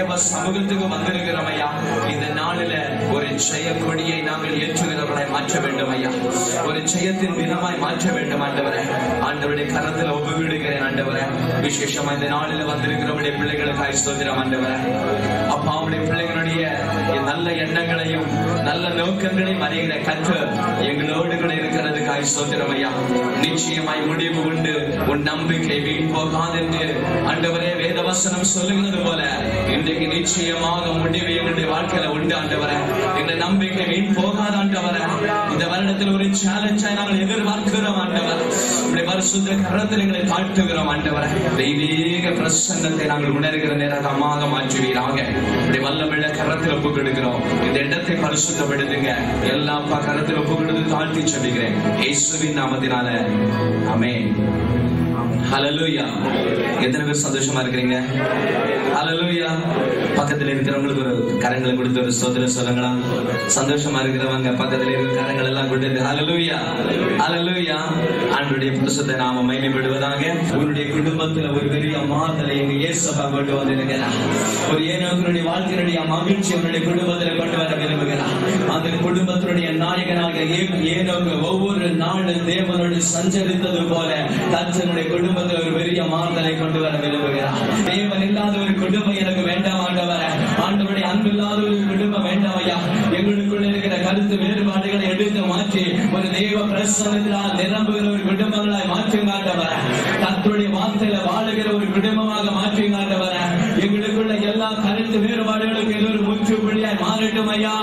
தேவ சமூகத்துக்கு வந்திருக்கிறோம் ஐயா இந்த நாளில ஒரு ஜெய கொடியை நாங்கள் ஏற்றுகிறவர்களாய் மாற்ற வேண்டும் ஐயா ஒரு ஜெயத்தின் தினமாய் மாற்ற வேண்டும் ஆண்டவரே ஆண்டவருடைய கரத்தில் ஒப்புவிடுகிறேன் ஆண்டவரே விசேஷமா இந்த நாளில வந்திருக்கிறவருடைய பிள்ளைகளுக்காய் ஸ்தோத்திரம் ஆண்டவரே அப்பா அவருடைய பிள்ளைகளுடைய நல்ல எண்ணங்களையும் நல்ல நோக்கங்களையும் அறிகிற கற்று எங்களோடு கூட இருக்கிறதுக்காய் ஸ்தோத்திரம் ஐயா நிச்சயமாய் முடிவு உண்டு உன் நம்பிக்கை வீண் போகாது என்று ஆண்டவரே வேதவசனம் சொல்லுகிறது போல இன்றைக்கு நிச்சயமாக முடிவு எங்களுடைய வாழ்க்கையில உண்டு ஆண்டவரே எங்க நம்பிக்கை வீண் போகாத ஆண்டவரே இந்த வருடத்தில் ஒரு சேலஞ்சாய் நாங்கள் எதிர்பார்க்கிறோம் ஆண்டவர் உடைய பரிசுத்த கரத்தில் எங்களை தாழ்த்துகிறோம் ஆண்டவரே தெய்வீக பிரசன்னத்தை நாங்கள் உணர்கிற நேரமாக மாற்றுவீராக உடைய வல்லமில்ல கரத்தில் ஒப்பு கொடுக்கிறோம் இந்த இடத்தை பரிசுத்தப்படுத்துங்க எல்லா அப்பா கரத்தில் ஒப்பு கொடுத்து தாழ்த்தி சொல்லுகிறேன் இயேசுவின் நாமத்தினால ஆமென் ஹalleluya எத்தனை பேர் சந்தோஷமா இருக்கிறீங்க ஹalleluya பக்கத்துல இருக்கிறவங்களுக்கு ஒரு கரங்களை கொடுத்து ஒரு சோதனை சொல்லுங்களா சந்தோஷமா இருக்கிறவங்க பக்கத்துல இருக்கிற கரங்கள் எல்லாம் கொடுத்து ஹalleluya ஹalleluya ஆண்டுடைய புருஷத்தை நாம மகிமைப்படுவதாக உன்னுடைய குடும்பத்துல ஒரு பெரிய மாறுதலை எங்க இயேசுப்பா கொண்டு வந்திருக்கிறார் ஒரு ஏனோக்கனுடைய வாழ்க்கையினுடைய மகிழ்ச்சி உன்னுடைய குடும்பத்துல கொண்டு வர விரும்புகிறார் அந்த குடும்பத்தினுடைய நாயகனாக ஏ- ஏனோக்கு ஒவ்வொரு நாடு தேவனோடு சஞ்சரித்தது போல தச்சனுடைய குடும்பத்தில் ஒரு பெரிய மாறுதலை கொண்டு வர விரும்புகிறார் தேவன் இல்லாத ஒரு குடும்பம் எனக்கு வேண்டாம் ஆண்டவர ஆண்டவருடைய அன்பு இல்லாத ஒரு குடும்பம் வேண்டாம் ஐயா எங்களுக்குள்ள இருக்கிற கருத்து வேறுபாடுகளை எடுத்து மாற்றி ஒரு தெய்வ பிரசனத்தினால் நிரம்புகிற ஒரு குடும்பங்களாய் மாற்றுங்க ஆண்டவர கர்த்தருடைய வார்த்தையில வாழுகிற ஒரு குடும்பமாக மாற்றுங்க ஆண்டவர எங்களுக்குள்ள எல்லா கருத்து வேறுபாடுகளுக்கு இது ஒரு முற்றுப்புள்ளியாய் மாறட்டும் ஐயா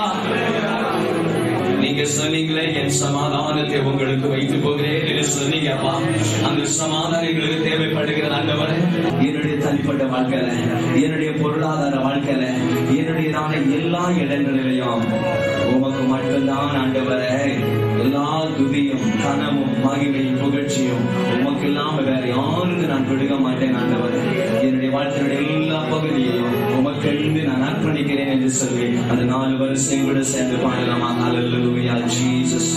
நீங்க சொன்னீங்களே என் சமாதானத்தை உங்களுக்கு வைத்து போகிறேன் என்று சொன்னீங்கப்பா அந்த சமாதானம் எங்களுக்கு தேவைப்படுகிறது ஆண்டவரே என்னுடைய தனிப்பட்ட வாழ்க்கையில என்னுடைய பொருளாதார வாழ்க்கையில என்னுடையதான எல்லா இடங்களிலையும் உமக்கு மட்டும்தான் ஆண்டவரே எல்லா துதியும் கனமும் மகிமையும் புகழ்ச்சியும் உமக்கு இல்லாம வேற யாருக்கு நான் கொடுக்க மாட்டேன் ஆண்டவரே என்னுடைய வாழ்க்கையுடைய எல்லா பகுதியையும் உமக்கென்று நான் அர்ப்பணிக்கிறேன் என்று சொல்லி அந்த நாலு வருஷம் கூட சேர்ந்து பாடலாமா ஹalleluya ஜீசஸ்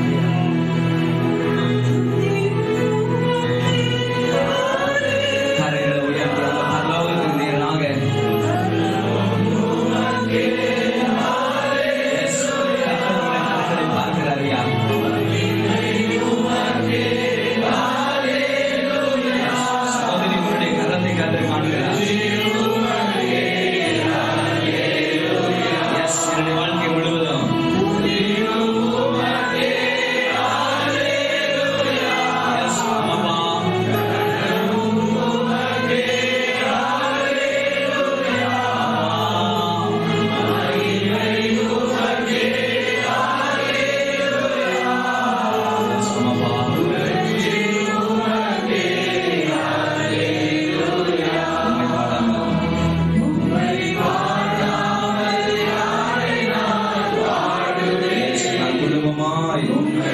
கரைகளை உயர்த்தி அந்த பரலோகத்தின் தேவனாக Yes, கர்த்தருடைய கரங்களை பார்க்கிறார் ஐயா. சகோதரி உங்களுடைய கரத்தை கர்த்தர் காண்கிறார் Yes, என்னுடைய வாழ்க்கை முழுவதும் Yes, ஆமாப்பா. Yes, ஆமாப்பா. உம்மை பாடாமல் Yes, நான் குடும்பமாய்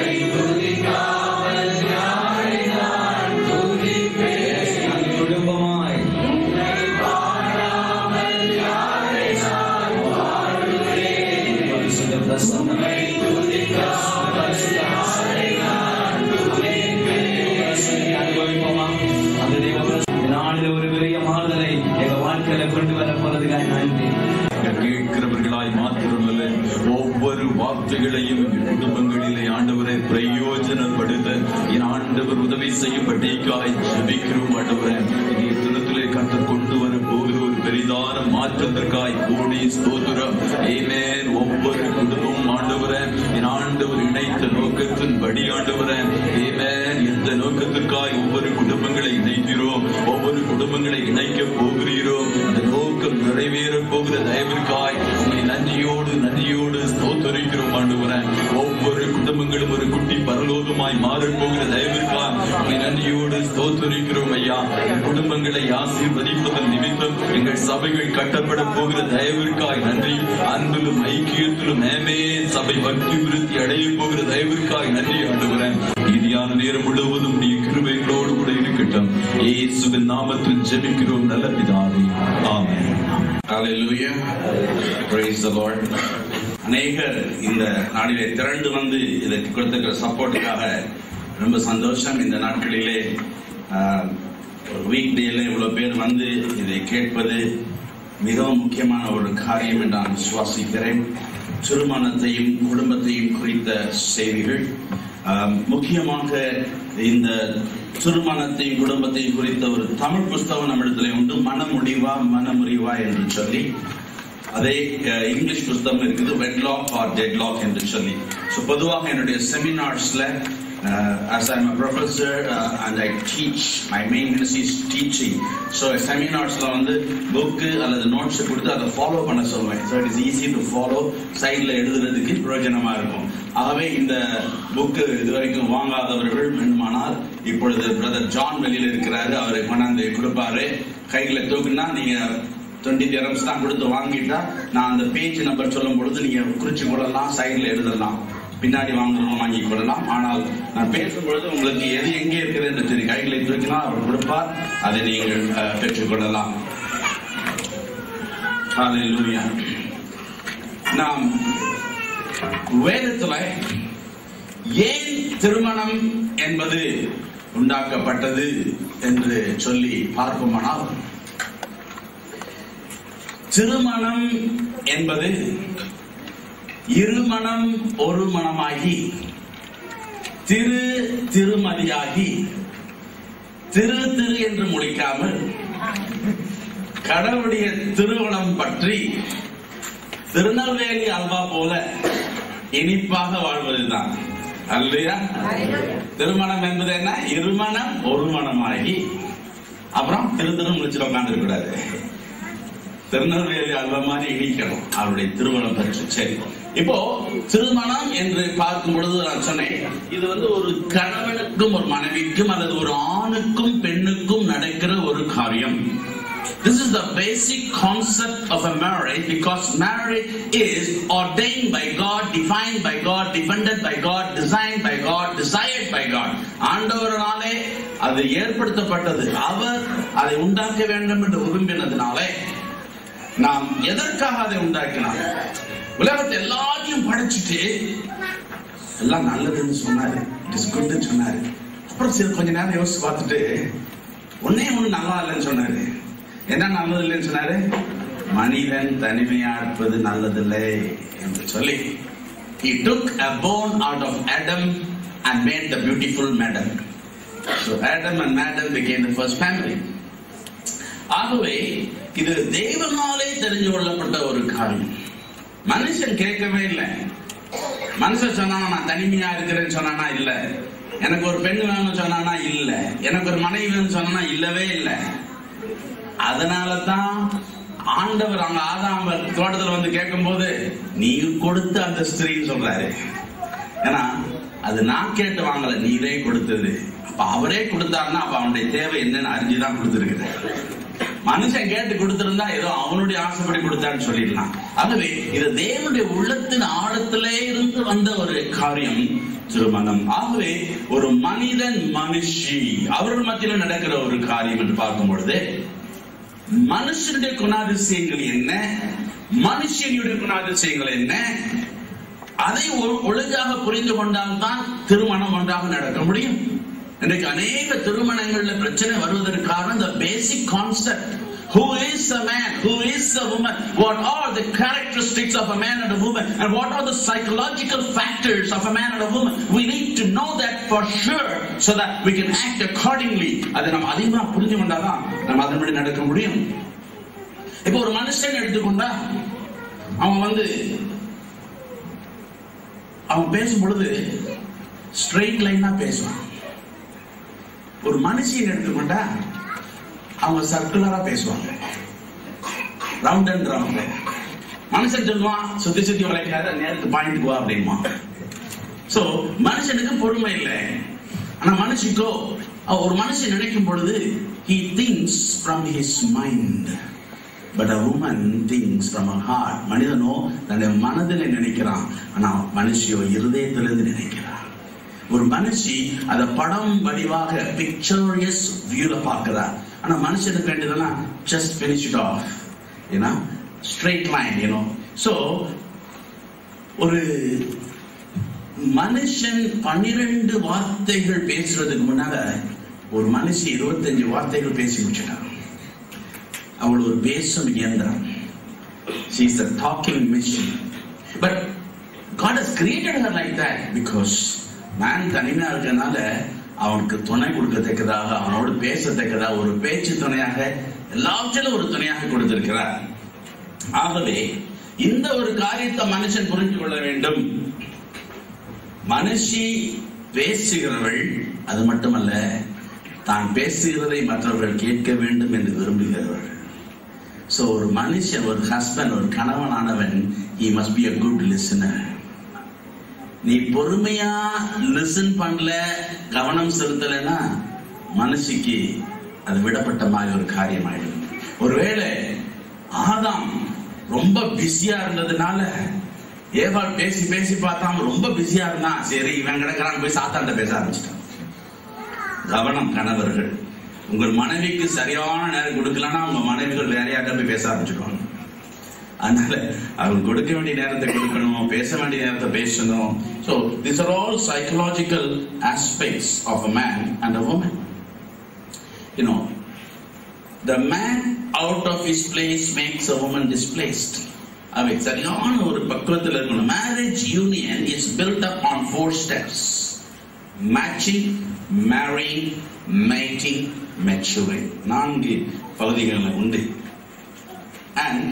Yes, நான் குடும்பமாய் பரிசுத்த பிரசன்னம். பரிசுத்த பிரசன்னம் அனுபவிப்போமா? அந்த தேவ பிரசன்னம் இந்த நாளில் ஒரு பெரிய மாறுதலை எங்க வாழ்க்கையில கொண்டு வர போறதுக்காக நன்றி கேட்கிறவர்களாய் மாத்திரமல்ல ஒவ்வொரு வார்த்தைகளையும் எங்கள் குடும்பங்களிலே ஆண்டவரை பிரயோஜனப்படுத்த என் ஆண்டவர் உதவி செய்யும்படிக்காய் ஜெபிக்கிறோம் ஆண்டவரே இன்றைய தினத்திலே கற்றுக் கொண்டு வர போகிற ஒரு பெரிதான மாற்றத்திற்காய் கூடி ஸ்தோத்திரம் ஏமேன் ஒவ்வொரு குடும்பமும் ஆண்டவரே என் ஆண்டவர் இணைத்த நோக்கத்தின் படி ஆண்டவரே ஏமேன் எந்த நோக்கத்திற்காய் ஒவ்வொரு குடும்பங்களை இணைக்கிறோம் ஒவ்வொரு குடும்பங்களை இணைக்க போகிறீரோ அந்த நோக்கம் நிறைவேற போகிற தயவிற்காய் உங்களை நன்றியோடு நன்றியோடு ஸ்தோத்தரிக்கிறோம் ஆண்டவரே ஒவ்வொரு குடும்பங்களும் ஒரு குட்டி பரலோகமாய் மாறப் போகிற தயவிற்காய் உங்களை நன்றியோடு ஸ்தோத்தரிக்கிறோம் ஐயா என் குடும்பங்களை ஆசீர்வதிப்பதன் நிமித்தம் எங்கள் சபைகள் கட்டப்பட போகிற தயவிற்காய் நன்றி அன்பிலும் ஐக்கியத்திலும் மேமே சபை பக்தி விருத்தி அடைய போகிற தயவிற்காய் நன்றி ஆண்டுகிறேன் இனியான நேரம் முழுவதும் நீ கிருபைகளோடு கூட இருக்கட்டும் இயேசுவின் நாமத்தில் ஜெபிக்கிறோம் நல்ல பிதாவே ஆமென் Hallelujah. Praise the Lord. அநேகர் இந்த நாளிலே திரண்டு வந்து இதற்கு கொடுத்திருக்கிற சப்போர்ட்டுக்காக ரொம்ப சந்தோஷம் இந்த நாட்களிலே வீக் டேல இவ்வளவு பேர் வந்து இதை கேட்பது மிகவும் முக்கியமான ஒரு காரியம் என்று நான் விசுவாசிக்கிறேன் திருமணத்தையும் குடும்பத்தையும் குறித்த செய்திகள் ஆம், முக்கியமாக இந்த திருமணத்தையும் குடும்பத்தையும் குறித்த ஒரு தமிழ் புஸ்தகம் நம்மிடத்தில் உண்டு மனமுடிவா மனமுறிவா என்று சொல்லி அதே அஹ், இங்கிலீஷ் புஸ்தகம் இருக்குது வெட்லாக் ஆர் டெட்லாக் என்று சொல்லி ஸோ பொதுவாக என்னுடைய செமினார்ஸ்ல as I'm a professor uh, and I teach my main ministry is teaching so செமினார்ஸ்ல வந்து புக்கு அல்லது நோட்ஸ் கொடுத்து அதை ஃபாலோ பண்ண சொல்லுவேன் so it is easy to follow சைடில் எழுதுறதுக்கு பிரயோஜனமா இருக்கும் ஆகவே இந்த புக்கு இதுவரைக்கும் வாங்காதவர்கள் வேண்டுமானால் இப்பொழுது பிரதர் ஜான் வெளியில இருக்கிறாரு அவரை கொண்டாந்து கொடுப்பாரு கைகளை தூக்குனா நீங்க டுவெண்ட்டி திரம்ஸ் தான் கொடுத்து வாங்கிட்டா நான் அந்த பேஜ் நம்பர் சொல்லும் பொழுது நீங்க குறிச்சு கொள்ளலாம் சைடுல எழுதலாம் பின்னாடி வாங்கணும் வாங்கி கொள்ளலாம் ஆனால் நான் பேசும் பொழுது உங்களுக்கு எது எங்கே இருக்குது என்று தெரியும் கைகளை தூக்கினால் அவர் கொடுப்பார் அதை நீங்கள் அஹ், பெற்றுக்கொள்ளலாம் Hallelujah. நாம் வேதத்துல ஏன் திருமணம் என்பது உண்டாக்கப்பட்டது என்று சொல்லி பார்ப்போமானால் திருமணம் என்பது இருமணம் ஒரு மனமாகி திரு திருமதியாகி திரு திரு என்று முடிக்காமல் கடவுளுடைய திருமணம் பற்றி திருநெல்வேலி அல்வா போல இனிப்பாக வாழ்வதுதான் அல்லையா திருமணம் என்பது என்ன இருமணம் ஒரு மனமாகி அப்புறம் திரு திரு முடிச்சு உட்காந்து கூடாது திருநெல்வேலி அல்வா மாதிரி இனிக்கணும் அவருடைய திருமணம் பற்றி சரி இப்போ திருமணம் என்று பார்க்கும் பொழுது நான் சொன்னேன் இது வந்து ஒரு கணவனுக்கும் ஒரு மனைவிக்கும் அல்லது ஒரு ஆணுக்கும் பெண்ணுக்கும் நடக்கிற ஒரு காரியம் This is the basic concept of a marriage because marriage is ordained by God, defined by God, defended by God, designed by God, desired by God. ஆண்டவராலே அது ஏற்படுத்தப்பட்டது அவர் அதை உண்டாக்க வேண்டும் என்று விரும்பினதுனாலே நாம் எதற்காக அதை உண்டாக்கினார் உலகத்தை எல்லாத்தையும் படிச்சுட்டு எல்லாம் நல்லதுன்னு சொன்னாரு இட் இஸ் குட்னு சொன்னாரு அப்புறம் சரி கொஞ்ச நேரம் யோசிச்சு பார்த்துட்டு ஒன்னே ஒண்ணு நல்லா இல்லைன்னு சொன்னாரு என்ன நல்லது இல்லைன்னு சொன்னாரு மனிதன் தனிமையா இருப்பது நல்லதில்லை என்று சொல்லி he took a bone out of Adam and made the beautiful madam so Adam and Madam became the first family ஆகவே இது தேவனாலே தெரிஞ்சு கொள்ளப்பட்ட ஒரு காரியம் மனுஷன் கேட்கவே இல்லை மனுஷன் சொன்னானா நான் தனிமையா இருக்கிறேன்னு சொன்னானா இல்ல எனக்கு ஒரு பெண் வேணும்னு சொன்னானா இல்ல எனக்கு ஒரு மனைவி வேணும்னு சொன்னானா இல்லவே இல்லை அதனால தான் ஆண்டவர் அங்க ஆதாம் தோட்டத்துல வந்து கேட்கும்போது நீ கொடுத்த அந்த ஸ்திரீன்னு சொல்றாரு ஏன்னா அது நான் கேட்டு வாங்கல நீரே கொடுத்தது அப்ப அவரே கொடுத்தாருன்னா அப்ப அவனுடைய தேவை என்னன்னு அறிஞ்சுதான் கொடுத்திருக்கிறார் மனுஷன் கேட்டு கொடுத்திருந்தா ஏதோ அவனுடைய ஆசைப்படி கொடுத்தான்னு சொல்லிடலாம் ஆகவே இது தேவனுடைய உள்ளத்தின் ஆழத்திலே இருந்து வந்த ஒரு காரியம் திருமணம் ஆகவே ஒரு மனிதன் மனுஷி அவர்கள் மத்தியில் நடக்கிற ஒரு காரியம் என்று பார்க்கும் பொழுது மனுஷனுடைய குணாதிசயங்கள் என்ன மனுஷனுடைய குணாதிசயங்கள் என்ன அதை ஒ- ஒழுங்காக புரிந்து கொண்டால்தான் திருமணம் ஒன்றாக நடக்க முடியும் இன்றைக்கு அநேக திருமணங்கள்ல பிரச்சனை வருவதற்கான the basic concept who is a man who is a woman what are the characteristics of a man and a woman and what are the psychological factors of a man and a woman we need to know that for sure so that we can act accordingly அதை நம்ம அதிகமா புரிஞ்சு கொண்டாதான் நம்ம அதன்படி நடக்க முடியும் இப்போ ஒரு மனுஷன் எடுத்துக்கொண்டா அவன் வந்து அவன் பேசும் பொழுது ஸ்ட்ரெயிட் லைனா பேசுவான் ஒரு மனுஷியை எடுத்துக்கொண்டா அவங்க சர்க்குலரா பேசுவாங்க ரவுண்ட் அண்ட் ரவுண்ட் மனுஷன் சொல்லுவான் சுத்தி சுத்தி வளைக்காத நேரத்துக்கு பாயிண்ட் வா அப்படிமா சோ மனுஷனுக்கு பொறுமை இல்லை ஆனா மனுஷிக்கோ அவ ஒரு மனுஷன் நினைக்கும் பொழுது he thinks from his mind but a woman thinks from a heart மனிதனோ தன்னுடைய மனதில் நினைக்கிறான் ஆனா மனுஷியோ இருதயத்திலிருந்து நினைக்கிறான் ஒரு மனுஷி அத படம் வடிவாக பிக்சரியஸ் வியூல பார்க்கிறார் ஆனா மனுஷனுக்கு வேண்டியதெல்லாம் ஜஸ்ட் finish it off ஏன்னா ஸ்ட்ரெயிட் லைன் யூனோ சோ ஒரு மனுஷன் பன்னிரண்டு வார்த்தைகள் பேசுறதுக்கு முன்னால ஒரு மனுஷி இருபத்தஞ்சு வார்த்தைகள் பேசி முடிச்சிட்டான் அவள் ஒரு பேசும் இயந்திரம் She is a talking machine. But God has created her like that because man தனிமையா இருக்கனால அவனுக்கு துணை கொடுக்கத்தக்கதாக அவனோடு பேசத்தக்கதாக ஒரு பேச்சு துணையாக எல்லாவற்றிலும் ஒரு துணையாக கொடுத்திருக்கிறார் ஆகவே இந்த ஒரு காரியத்தை மனுஷன் புரிந்து கொள்ள வேண்டும் மனுஷி பேசுகிறவள் அது மட்டுமல்ல தான் பேசுகிறதை மற்றவர்கள் கேட்க வேண்டும் என்று விரும்புகிறவர்கள் சோ ஒரு மனுஷன் ஒரு ஹஸ்பண்ட் ஒரு கணவனானவன் he must be a good listener நீ பொறுமையா லிசன் பண்ணல கவனம் செலுத்தலைன்னா மனுஷிக்கு அது விடப்பட்ட மாதிரி ஒரு காரியம் ஆயிடும் ஒருவேளை ஆதாம் ரொம்ப பிஸியா இருந்ததுனால ஏவாள் பேசி பேசி பார்த்தாம ரொம்ப பிஸியா இருந்தான் சரி இவன் கிடக்கிறான் போய் சாத்தாண்ட பேச ஆரம்பிச்சிட்டான் கவனம் கணவர்கள் உங்கள் மனைவிக்கு சரியான நேரம் கொடுக்கலன்னா உங்க மனைவிகள் வேற யார்கிட்ட போய் பேச ஆரம்பிச்சிடுவாங்க அதனால அவங்க கொடுக்க வேண்டிய நேரத்தை கொடுக்கணும் பேச வேண்டிய நேரத்தை பேசணும் so this are all psychological aspects of a man and a woman you know the man out of his place makes a woman displaced அவை சரியான ஒரு பக்குவத்தில் இருக்கணும் marriage union is built up on four steps matching marrying mating maturing நான்கு பகுதிகளில் உண்டு and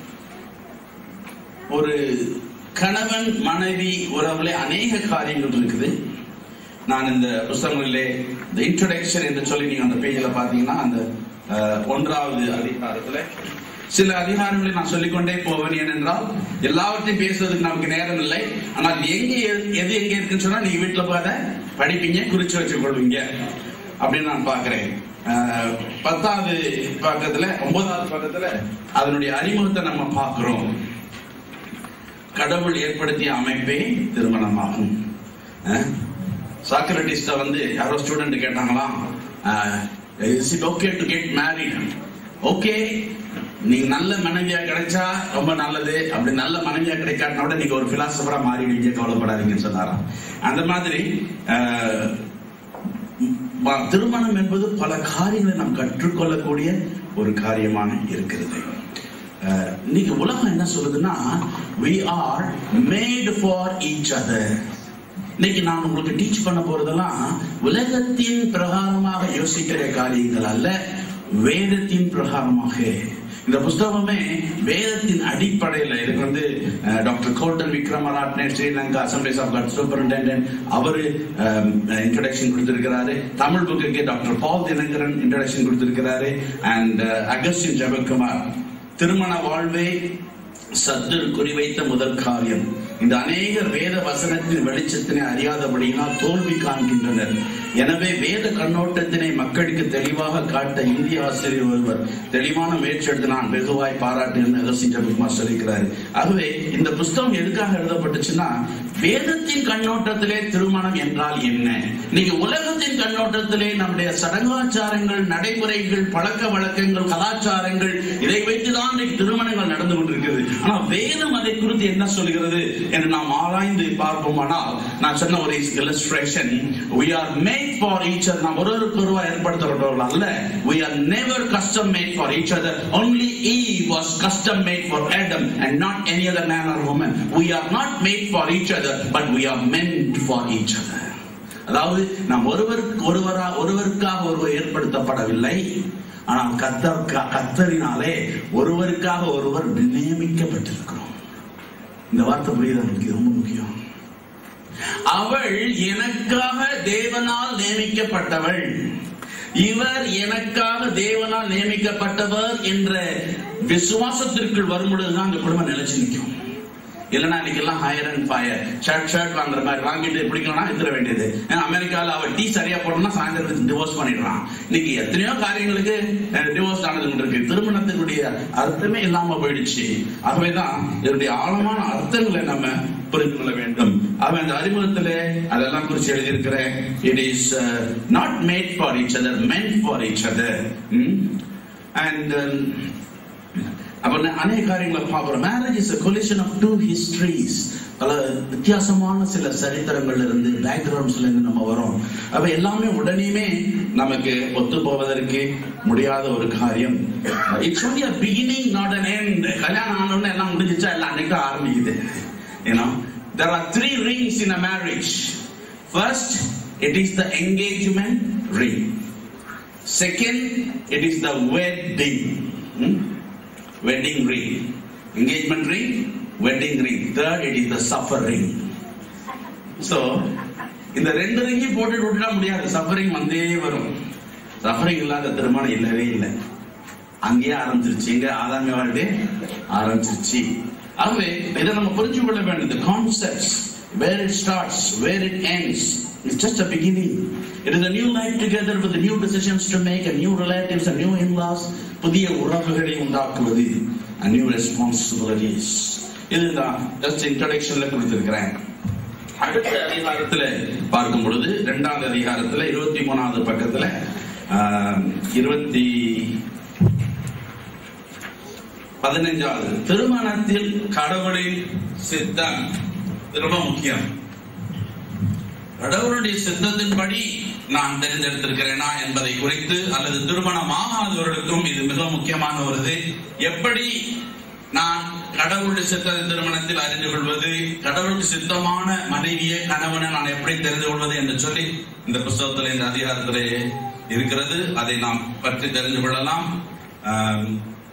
ஒரு கணவன் மனைவி உறவுல அநேக காரியங்கள் இருக்குது நான் இந்த புஸ்தகங்களிலே இந்த இன்ட்ரோடக்ஷன் என்று சொல்லி நீங்க அந்த பேஜ்ல பாத்தீங்கன்னா அந்த அஹ், ஒன்றாவது அதிகாரத்துல சில அதிகாரங்களை நான் சொல்லிக்கொண்டே போவேன் ஏனென்றால் எல்லாவற்றையும் பேசுவதற்கு நமக்கு நேரம் இல்லை ஆனால் எங்க எது எது எங்க இருக்குன்னு சொன்னா நீங்க வீட்டுல போய் அதை படிப்பீங்க குறிச்சு வச்சு கொள்வீங்க அப்படின்னு நான் பாக்குறேன் அஹ், பத்தாவது பக்கத்துல ஒன்பதாவது பக்கத்துல அதனுடைய அறிமுகத்தை நம்ம பார்க்கிறோம் கடவுள் ஏற்படுத்திய அமைப்பே திருமணமாகும் சாக்ரட்டிஸ்ட வந்து யாரோ ஸ்டூடெண்ட் கேட்டாங்களாம் is it okay to get married okay நீங்க நல்ல மனைவியா கிடைச்சா ரொம்ப நல்லது அப்படி நல்ல மனைவியா கிடைக்காட்டினா கூட நீங்க ஒரு பிலாசபரா மாறிடுவீங்க கவலைப்படாதீங்கன்னு சொன்னாராம் அந்த மாதிரி அஹ், ம- திருமணம் என்பது பல காரியங்களை நாம் கற்றுக்கொள்ளக்கூடிய ஒரு காரியமான இருக்கிறது அஹ், இன்னைக்கு உலகம் என்ன சொல்லுதுன்னா we are made for each other இன்னைக்கு நான் உங்களுக்கு டீச் பண்ண போறதெல்லாம் உலகத்தின் பிரகாரமாக யோசிக்கிற காரியங்கள் அல்ல வேதத்தின் பிரகாரமாக இந்த புஸ்தகமே வேதத்தின் அடிப்படையில் இதுக்கு வந்து அஹ், doctor Golden Wickramaratne Sri Lanka assemblies of God superintendent அவரு இன்ட்ரடக்ஷன் கொடுத்திருக்கிறாரு தமிழ் புக்குக்கு டாக்டர் பால் தினகரன் இன்ட்ரடக்ஷன் கொடுத்திருக்கிறாரு அண்ட் அகஸ்டின் ஜெபக்குமார் திருமண வாழ்வே சத்துரு குறிவைத்த முதல் காரியம் இந்த அநேகர் வேத வசனத்தின் வெளிச்சத்தினை அறியாதபடியினால் தோல்வி காண்கின்றனர் எனவே வேத கண்ணோட்டத்தினை மக்களுக்கு தெளிவாக காட்ட இந்திய ஆசிரியர் ஒருவர் தெளிவான முயற்சி எடுத்து நான் வெகுவாய் பாராட்டுகிறேன் அகஸ்டின் ஜெபக்குமார் சொல்லியிருக்கிறாரு ஆகவே இந்த புஸ்தகம் எதுக்காக எழுதப்பட்டுச்சுன்னா வேதத்தின் கண்ணோட்டத்திலே திருமணம் என்றால் என்ன நீங்க உலகத்தின் கண்ணோட்டத்திலே நம்முடைய சடங்காச்சாரங்கள் நடைமுறைகள் பழக்க வழக்கங்கள் கலாச்சாரங்கள் இதை வைத்துதான் இன்றைக்கு திருமணங்கள் நடந்து கொண்டிருக்கிறது ஆனா வேதம் அதை குறித்து என்ன சொல்கிறது என்று நாம் ஆராய்ந்து பார்ப்போமானால் நான் சொன்ன ஒரு illustration we are made for each other நாம் ஒருவருக்கு ஒருவர் ஏற்படுத்தப்பட்டவர்கள் அல்ல we are never custom made for each other only Eve was custom made for Adam and not any other man or woman we are not made for each other but we are meant for each other அதாவது நாம் ஒருவருக்கு ஒருவரா ஒருவருக்காக ஒருவர் ஏற்படுத்தப்படவில்லை ஆனால் கத்தர் கத்தரினாலே ஒருவருக்காக ஒருவர் நியமிக்கப்பட்டிருக்கிறோம் இந்த வார்த்தை புரியுது எனக்கு ரொம்ப முக்கியம் அவள் எனக்காக தேவனால் நியமிக்கப்பட்டவள் இவர் எனக்காக தேவனால் நியமிக்கப்பட்டவர் என்ற விசுவாசத்திற்குள் வரும்பொழுதுதான் அந்த குடும்பம் நிலைச்சு நிற்கும் இல்லைன்னா இன்னைக்கு எல்லாம் hire and fire shirt shirt வாங்குற மாதிரி வாங்கிட்டு பிடிக்கலாம் எதிர வேண்டியது ஏன்னா அமெரிக்காவில் அவ டீ சரியா போட்டோம்னா சாயந்தரத்துக்கு டிவோர்ஸ் பண்ணிடுறான் இன்னைக்கு எத்தனையோ காரியங்களுக்கு டிவோர்ஸ் ஆனது இருக்கு திருமணத்தினுடைய அர்த்தமே இல்லாம போயிடுச்சு ஆகவேதான் இதனுடைய ஆழமான அர்த்தங்களை நம்ம புரிந்து கொள்ள வேண்டும் அவன் அந்த அறிமுகத்திலே அதெல்லாம் குறித்து எழுதியிருக்கிறேன் it is not made for each other meant for each other and அப்ப ந- அநேக காரியங்களை பார்க்கிறோம் marriage is a collision of two histories பல வித்தியாசமான சில சரித்திரங்கள்ல இருந்து பேக்ரவுண்ட்ஸ்ல இருந்து நம்ம வரோம் அப்ப எல்லாமே உடனேயுமே நமக்கு ஒத்து போவதற்கு முடியாத ஒரு காரியம் it's only a beginning not an end கல்யாணம் ஆனோடனே எல்லாம் முடிஞ்சிச்சா எல்லாம் அன்னைக்கு ஆரம்பிக்குது you know there are three rings in a marriage first it is the engagement ring second it is the wedding hmm? wedding ring engagement ring wedding ring third it is the suffering so இந்த ரெண்டு ரிங்கையும் போட்டு விட்டுட முடியாது suffering வந்தே வரும் suffering இல்லாத திருமணம் இல்லவே இல்லை அங்கேயே ஆரம்பிச்சிருச்சு எங்க ஆதாமி வாழ்க்கை ஆரம்பிச்சிருச்சு ஆகவே இதை நம்ம புரிஞ்சு கொள்ள வேண்டியது concepts where it starts where it ends It's just a beginning. It is a new life together with new decisions to make, and new relatives, and new in-laws. புதிய உறவுகளை உண்டாக்குவது and new responsibilities. இதுதான் just introductionல கொடுத்திருக்கிறேன் அடுத்த அதிகாரத்துல பார்க்கும் பொழுது இரண்டாவது அதிகாரத்துல இருபத்தி மூணாவது பக்கத்துல ஆஹ், இருபத்தி பதினைஞ்சாவது திருமணத்தில் கடவுளின் சித்தம் இது ரொம்ப முக்கியம் கடவுளுடைய சித்தத்தின்படி நான் தெரிந்தெடுத்திருக்கிறேனா என்பதை குறித்து அல்லது திருமணம் ஆகாதவர்களுக்கும் இது மிக முக்கியமான ஒரு இது எப்படி நான் கடவுளுடைய சித்தத்தை திருமணத்தில் அறிந்து கொள்வது கடவுளுக்கு சித்தமான மனைவியை கணவனை நான் எப்படி தெரிந்து கொள்வது என்று சொல்லி இந்த புஸ்தகத்தில் இந்த அதிகாரத்திலே இருக்கிறது அதை நாம் பற்றி தெரிந்து கொள்ளலாம் ஆம்,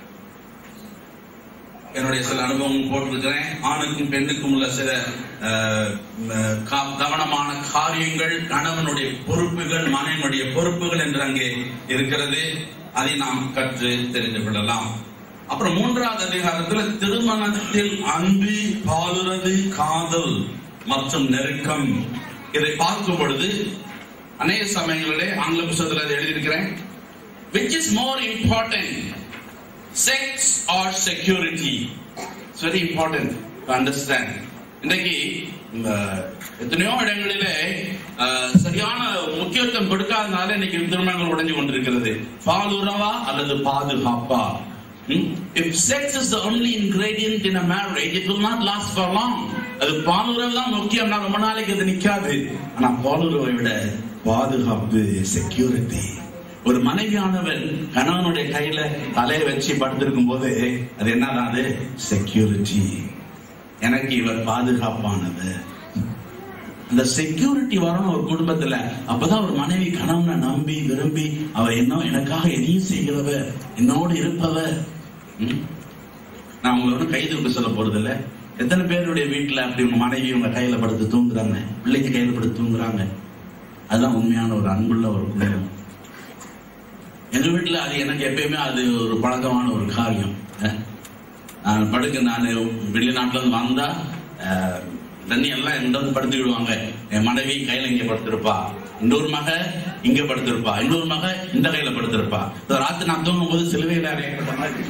என்னுடைய சில அனுபவம் போட்டிருக்கிறேன் ஆணுக்கும் பெண்ணுக்கும் உள்ள சில அஹ், அஹ், கா- கவனமான காரியங்கள் கணவனுடைய பொறுப்புகள் மனைவனுடைய பொறுப்புகள் என்று அங்கே இருக்கிறது அதை நாம் கற்று தெரிந்து கொள்ளலாம் அப்புறம் மூன்றாவது அதிகாரத்தில் திருமணத்தில் அன்பு பாலுறது காதல் மற்றும் நெருக்கம் இதை பார்க்கும் பொழுது அநேக சமயங்களிலே ஆங்கில புத்தகத்தில் அதை எழுதியிருக்கிறேன் which is more important sex or security it's very important to understand இன்றைக்கு இந்த எத்தனையோ இடங்களிலே அஹ், சரியான முக்கியத்துவம் கொடுக்காதனால இன்னைக்கு திருமணங்கள் உடைஞ்சு கொண்டிருக்கிறது பாலுறவா அல்லது பாதுகாப்பா Hmm? If sex is the only ingredient in a marriage, it will not last for long. அது பாலுறவு தான் முக்கியம்னா ரொம்ப நாளைக்கு அது நிக்காது ஆனா பாலுறவை விட பாதுகாப்பு செக்யூரிட்டி ஒரு மனைவியானவன் கணவனுடைய கையில தலையை வச்சு படுத்திருக்கும் போது அது என்னதான் அது செக்யூரிட்டி எனக்கு இவர் பாதுகாப்பானவர் அந்த செக்யூரிட்டி வரணும் ஒரு குடும்பத்துல அப்பதான் ஒரு மனைவி கணவனை நம்பி விரும்பி அவர் என்ன எனக்காக எதையும் செய்கிறவர் என்னோடு இருப்பவர் ம்? நான் உங்களை ஒன்றும் கைது விட்டு சொல்ல போறது இல்ல எத்தனை பேருடைய வீட்டுல அப்படி உங்க மனைவி உங்க கையில படுத்து தூங்குறாங்க பிள்ளைக்கு கையில படுத்து தூங்குறாங்க அதுதான் உண்மையான ஒரு அன்புள்ள ஒரு குடும்பம் எங்க வீட்டுல அது எனக்கு எப்பயுமே அது ஒரு பழக்கமான ஒரு காரியம் அஹ். நான் படுக்க நான் வெளிநாட்டுல இருந்து வந்தா அஹ், தண்ணி எல்லாம் எங்க வந்து படுத்துக்கிடுவாங்க என் மனைவி கையில இங்க படுத்திருப்பா இன்னொரு மக இங்க படுத்திருப்பா இன்னொரு மக இந்த கையில படுத்திருப்பா இந்த ராத்திரி நான் தூங்கும் போது சிலுவையில அறையப்பட்ட மாதிரி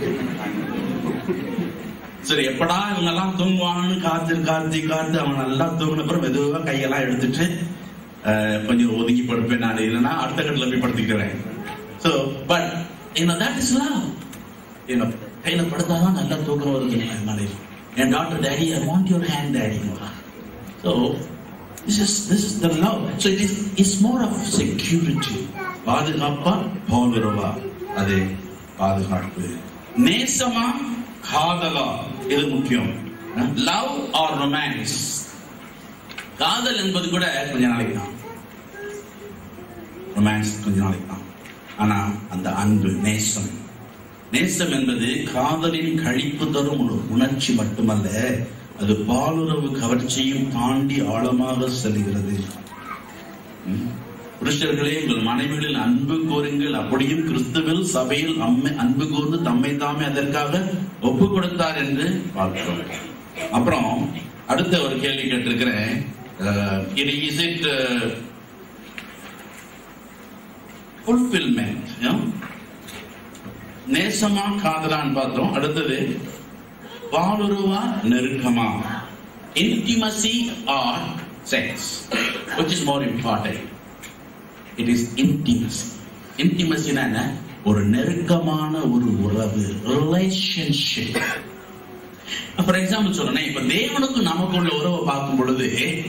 சரி எப்படா இவங்க எல்லாம் தூங்குவாங்கன்னு காத்து காத்து காத்து அவன் நல்லா தூங்கின அப்புறம் மெதுவா கையெல்லாம் எடுத்துட்டு அஹ், கொஞ்சம் ஒதுங்கி படுப்பேன் நான் இல்லைன்னா அடுத்த கட்டில போய் படுத்துக்கிறேன் சோ பட் என்ன தட் இஸ் லவ் என்ன கையில படுத்தாதான் நல்லா தூக்கம் வருது என் மனைவி என் doctor daddy I want your hand daddy so this is this is the love so it is is more of security பாதுகாப்பா பாலுறவா அது பாதுகாப்பு நேசமா காதலா இது முக்கியம் லவ் ஆர் ரொமான்ஸ் காதல் என்பது கூட கொஞ்ச நாளைக்கு தான் ரொமான்ஸ் கொஞ்ச நாளைக்கு தான் ஆனா அந்த அன்பு நேசம் நேசம் என்பது காதலின் கழிப்பு தரும் ஒரு உணர்ச்சி மட்டுமல்ல அது பாலுறவு கவர்ச்சியும் தாண்டி ஆழமாக செல்கிறது ம். புருஷர்களே உங்கள் மனைவிகளில் அன்பு கோருங்கள் அப்படியும் கிறிஸ்துவில் சபையில் அம்மை அன்பு கூர்ந்து தம்மை தாமே அதற்காக ஒப்பு கொடுத்தார் என்று பார்க்கிறோம் அப்புறம் அடுத்த ஒரு கேள்வி கேட்டிருக்கிறேன் இது இஸ் இட் ஃபுல்ஃபில்மெண்ட் நேசமா காதலான்னு பார்த்தோம் அடுத்தது பாலுருவா நெருக்கமா intimacy or sex which is more important it is intimacy intimacy என்ன ஒரு நெருக்கமான ஒரு உறவு ரிலேஷன்ஷிப் ஃபார் எக்ஸாம்பிள் சொல்றேன் இப்ப தேவனுக்கும் நமக்குள்ள உறவை பார்க்கும் பொழுது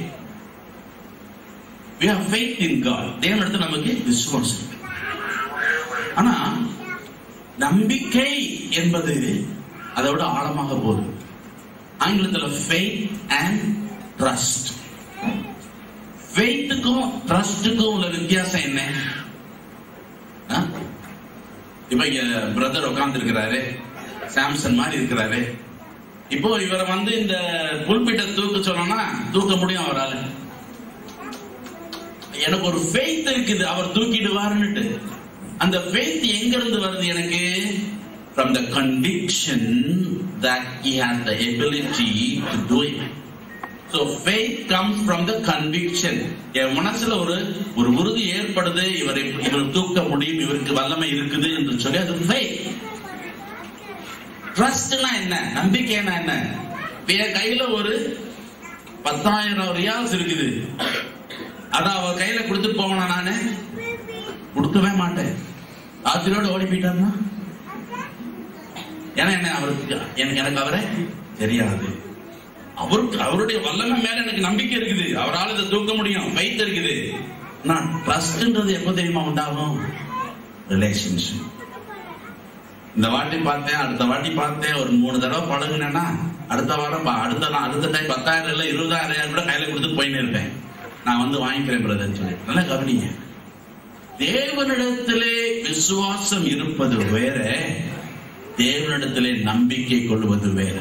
we have faith in God தேவனிடத்துல நமக்கு விசுவாசம் இருக்கு. ஆனா நம்பிக்கை என்பது அதை விட ஆழமாக போகுது ஆங்கிலத்துல faith and trust ஃபெய்த்துக்கும் ட்ரஸ்டுக்கும் உள்ள வித்தியாசம் என்ன ஆ? இப்ப இங்க பிரதர் உட்கார்ந்து இருக்கிறாரு சாம்சன் மாதிரி இருக்கிறாரு இப்போ இவரை வந்து இந்த புல்பிட்ட தூக்க சொன்னா தூக்க முடியும் அவரால எனக்கு ஒரு ஃபெய்த் இருக்குது அவர் தூக்கிடுவாருன்னுட்டு அந்த ஃபெய்த் எங்க இருந்து வருது எனக்கு from the conviction that he has the ability to do it so faith comes from the conviction என் மனசுல ஒரு ஒரு உறுதி ஏற்படுது இவரை இவர் தூக்க முடியும் இவருக்கு வல்லமை இருக்குது என்று சொல்லி அது faith ட்ரஸ்ட்னா என்ன நம்பிக்கைனா என்ன இப்ப என் கையில ஒரு பத்தாயிரம் ரியால்ஸ் இருக்குது அத அவ கையில கொடுத்துட்டு போவனா நானு கொடுக்கவே மாட்டேன் ஆத்திரோட ஓடி போயிட்டாருன்னா ஏன்னா என்ன அவருக்கு எனக்கு எனக்கு அவரை தெரியாது அவருக்கு அவருடைய வல்லமை மேல எனக்கு நம்பிக்கை இருக்குது அவரால் இதை தூக்க முடியும் வைத்து இருக்குது நான் ட்ரஸ்ட்ன்றது எப்போ தெரியுமா உண்டாகும் ரிலேஷன்ஷிப் இந்த வாட்டி பார்த்தேன் அடுத்த வாட்டி பார்த்தேன் ஒரு மூணு தடவை பழகுனேன்னா அடுத்த வாரம் பா- அடுத்த நா- அடுத்த டைம் பத்தாயிரம் இல்ல இருபதாயிரம் கூட கையில கொடுத்து போயின்னு இருப்பேன் நான் வந்து வாங்கிக்கிறேன் பிரதர் சொல்லி நல்லா கவனிங்க தேவனிடத்திலே விசுவாசம் இருப்பது வேற தேவனிடத்திலே நம்பிக்கை கொள்வது வேற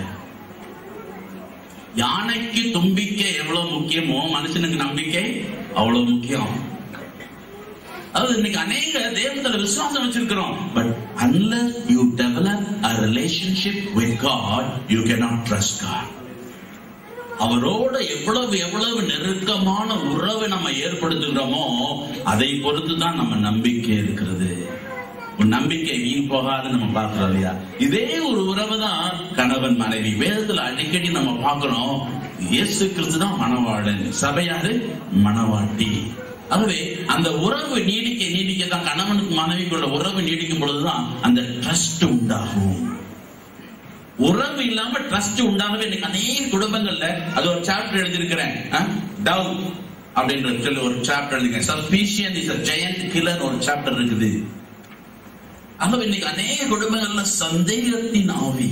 யானைக்கு தும்பிக்கை எவ்வளவு முக்கியமோ மனுஷனுக்கு நம்பிக்கை அவ்வளவு முக்கியம் அதாவது இன்னைக்கு அநேக தேவத்துல விசுவாசம் வச்சிருக்கிறோம் but unless you develop a relationship with God you cannot trust God அவரோட எவ்வளவு எவ்வளவு நெருக்கமான உறவை நம்ம ஏற்படுத்துகிறோமோ அதை பொறுத்து தான் நம்ம நம்பிக்கை இருக்கிறது ஒரு நம்பிக்கை வீண் போகாது நம்ம பார்க்கிறோம் இல்லையா இதே ஒரு உறவு தான் கணவன் மனைவி வேதத்துல அடிக்கடி நம்ம பார்க்கிறோம் இயேசு கிறிஸ்து தான் மணவாளன் சபையாரு மணவாட்டி ஆகவே அந்த உறவு நீடிக்க நீடிக்க தான் கணவனுக்கு மனைவிக்குள்ள உறவு நீடிக்கும் பொழுதுதான் அந்த ட்ரஸ்ட் உண்டாகும் உறவு இல்லாம ட்ரஸ்ட் உண்டாகவே இன்னைக்கு அநேக குடும்பங்கள்ல அது ஒரு சாப்டர் எழுதியிருக்கிறேன் டவ் அப்படின்ற சொல்லி ஒரு சாப்டர் எழுதிருக்கேன் சஸ்பீஷியன் இஸ் ஜெயண்ட் கில்லர் ஒரு சாப்டர் இருக்குது ஆகவே இன்னைக்கு அநேக குடும்பங்கள்ல சந்தேகத்தின் ஆவி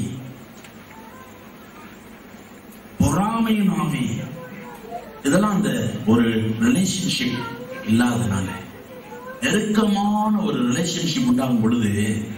பொறாமையின் ஆவி இதெல்லாம் அந்த ஒரு ரிலேஷன்ஷிப் இல்லாதனால நெருக்கமான ஒரு ரிலேஷன்ஷிப் உண்டாகும் பொழுது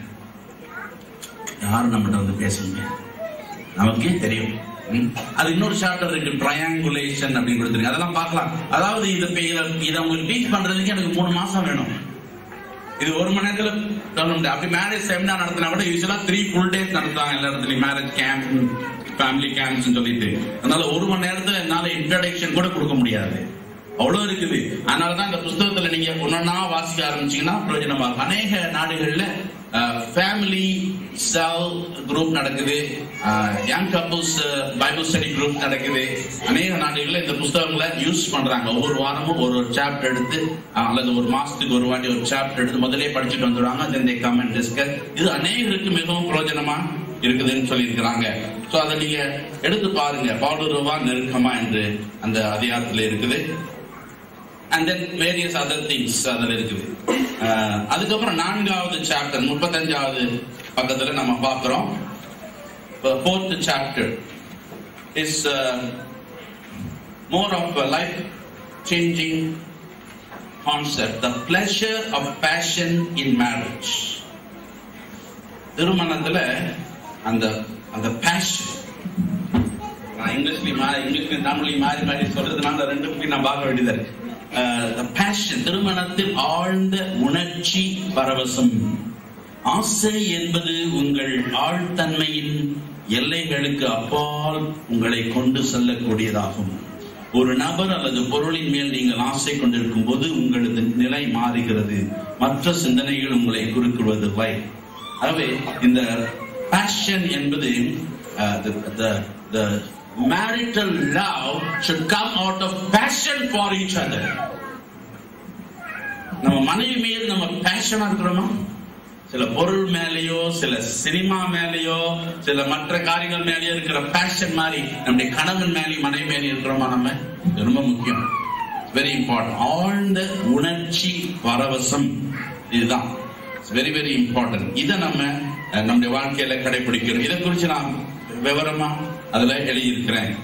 யாரும் நம்மகிட்ட வந்து பேசுங்க நமக்கே தெரியும் ம். அது இன்னொரு சாப்டர் இருக்கு ட்ரையாங்குலேஷன் அப்படின்னு கொடுத்துருக்கு அதெல்லாம் பார்க்கலாம் அதாவது இதை பே- இதை- இதை உங்களுக்கு டீச் பண்றதுக்கு எனக்கு மூணு மாசம் வேணும் இது ஒரு மணி நேரத்துல சொல்ல முடியாது அப்படி மேரேஜ் செமினார் நடத்தினா கூட யூஸ்வலா த்ரீ ஃபுல் டேஸ் நடத்துவாங்க எல்லா இடத்துலயும் மேரேஜ் கேம்ப் ஃபேமிலி கேம்ப்ஸ் சொல்லிட்டு அதனால ஒரு மணி நேரத்துல என்னால இன்ட்ரடக்ஷன் கூட கொடுக்க முடியாது அவ்வளவு இருக்குது அதனாலதான் இந்த புஸ்தகத்துல நீங்க ஒன்னொன்னா வாசிக்க ஆரம்பிச்சீங்கன்னா பிரயோஜனமா இருக்கும் அநேக நாடுகள்ல ஃபேமிலி செல் குரூப் நடக்குது young couples Bible study group நடக்குது அநேக நாடுகள்ல இந்த புஸ்தகங்களை யூஸ் பண்றாங்க ஒவ்வொரு வாரமும் ஒரு ஒரு சாப்டர் எடுத்து அஹ், அல்லது ஒரு மாசத்துக்கு ஒரு வாட்டி ஒரு சாப்டர் எடுத்து முதலே படிச்சுட்டு வந்துடுவாங்க then they come and discuss இது அநேகருக்கு மிகவும் பிரயோஜனமா இருக்குதுன்னு சொல்லியிருக்கிறாங்க சோ அதை நீங்க எடுத்து பாருங்க பாடுருவா நெருக்கமா என்று அந்த அதிகாரத்துல இருக்குது and then various other things அதுல இருக்குது அஹ், அதுக்கப்புறம் நான்காவது சாப்டர் முப்பத்தஞ்சாவது பக்கத்துல நம்ம பார்க்கிறோம் fourth chapter is more of life changing concept the pleasure of passion in marriage திருமணத்துல அந்த அந்த பேஷன் நான் இங்கிலீஷ்லயும் மாறி இங்கிலீஷ்லயும் தமிழ்லயும் மாறி மாறி சொல்றதுனால ரெண்டுக்கும் நான் பார்க்க வேண்டியது இருக்கு பேஷன் திருமணத்தில் ஆழ்ந்த உணர்ச்சி பரவசம் ஆசை என்பது உங்கள் ஆழ்தன்மையின் எல்லைகளுக்கு அப்பால் உங்களை கொண்டு செல்லக்கூடியதாகும் ஒரு நபர் அல்லது பொருளின் மேல் நீங்கள் ஆசை கொண்டிருக்கும் போது உங்களது நிலை மாறுகிறது மற்ற சிந்தனைகள் உங்களை குறுக்குவதில்லை ஆகவே இந்த பேஷன் என்பது uh, the, the, the marital love should come out of passion for each other நம்ம மனைவி மீது நம்ம பேஷனா இருக்கிறோமா சில பொருள் மேலேயோ சில சினிமா மேலேயோ சில மற்ற காரியங்கள் மேலேயோ இருக்கிற பேஷன் மாதிரி நம்முடைய கணவன் மேலேயும் மனைவி மேலேயும் இருக்கிறோமா நம்ம இது ரொம்ப முக்கியம் வெரி இம்பார்ட்டன்ட் ஆழ்ந்த உணர்ச்சி பரவசம் இதுதான் வெரி வெரி இம்பார்ட்டன்ட் இதை நம்ம அஹ், நம்முடைய வாழ்க்கையில கடைபிடிக்கிறோம் இதை குறித்து நான் விவரமா அதுல எழுதியிருக்கிறேன்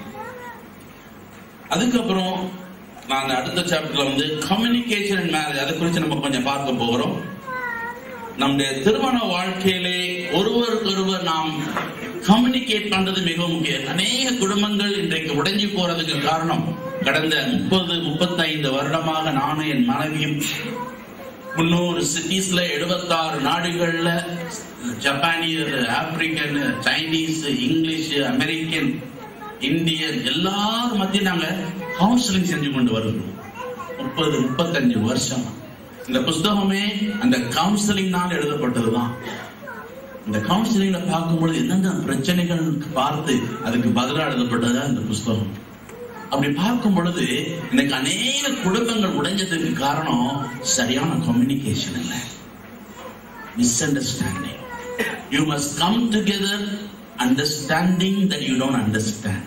அதுக்கப்புறம் நான் அடுத்த சாப்டர்ல வந்து கம்யூனிகேஷன் அண்ட் மேரேஜ் அதை குறித்து நம்ம கொஞ்சம் பார்க்க போகிறோம் நம்முடைய திருமண வாழ்க்கையிலே ஒருவருக்கொருவர் நாம் கம்யூனிகேட் பண்றது மிகவும் முக்கியம் அநேக குடும்பங்கள் இன்றைக்கு உடைஞ்சு போறதுக்கு காரணம் கடந்த முப்பது முப்பத்தைந்து வருடமாக நானும் என் மனைவியும் முன்னூறு சிட்டிஸ்ல எழுபத்தாறு நாடுகள்ல ஜப்பானியர் African Chinese English American Indian எல்லாரும் மத்தியும் நாங்க கவுன்சிலிங் செஞ்சு கொண்டு வருகிறோம் முப்பது முப்பத்தஞ்சு வருஷம் இந்த புஸ்தகமே அந்த கவுன்சிலிங்னால் எழுதப்பட்டதுதான் இந்த கவுன்சிலிங்ல பார்க்கும்பொழுது எந்தெந்த பிரச்சனைகள் பார்த்து அதுக்கு பதிலா எழுதப்பட்டதா இந்த புஸ்தகம் அப்படி பார்க்கும் பொழுது எனக்கு அநேக குடும்பங்கள் உடைஞ்சதுக்கு காரணம் சரியான கம்யூனிகேஷன் இல்லை misunderstanding you must come together understanding that you don't understand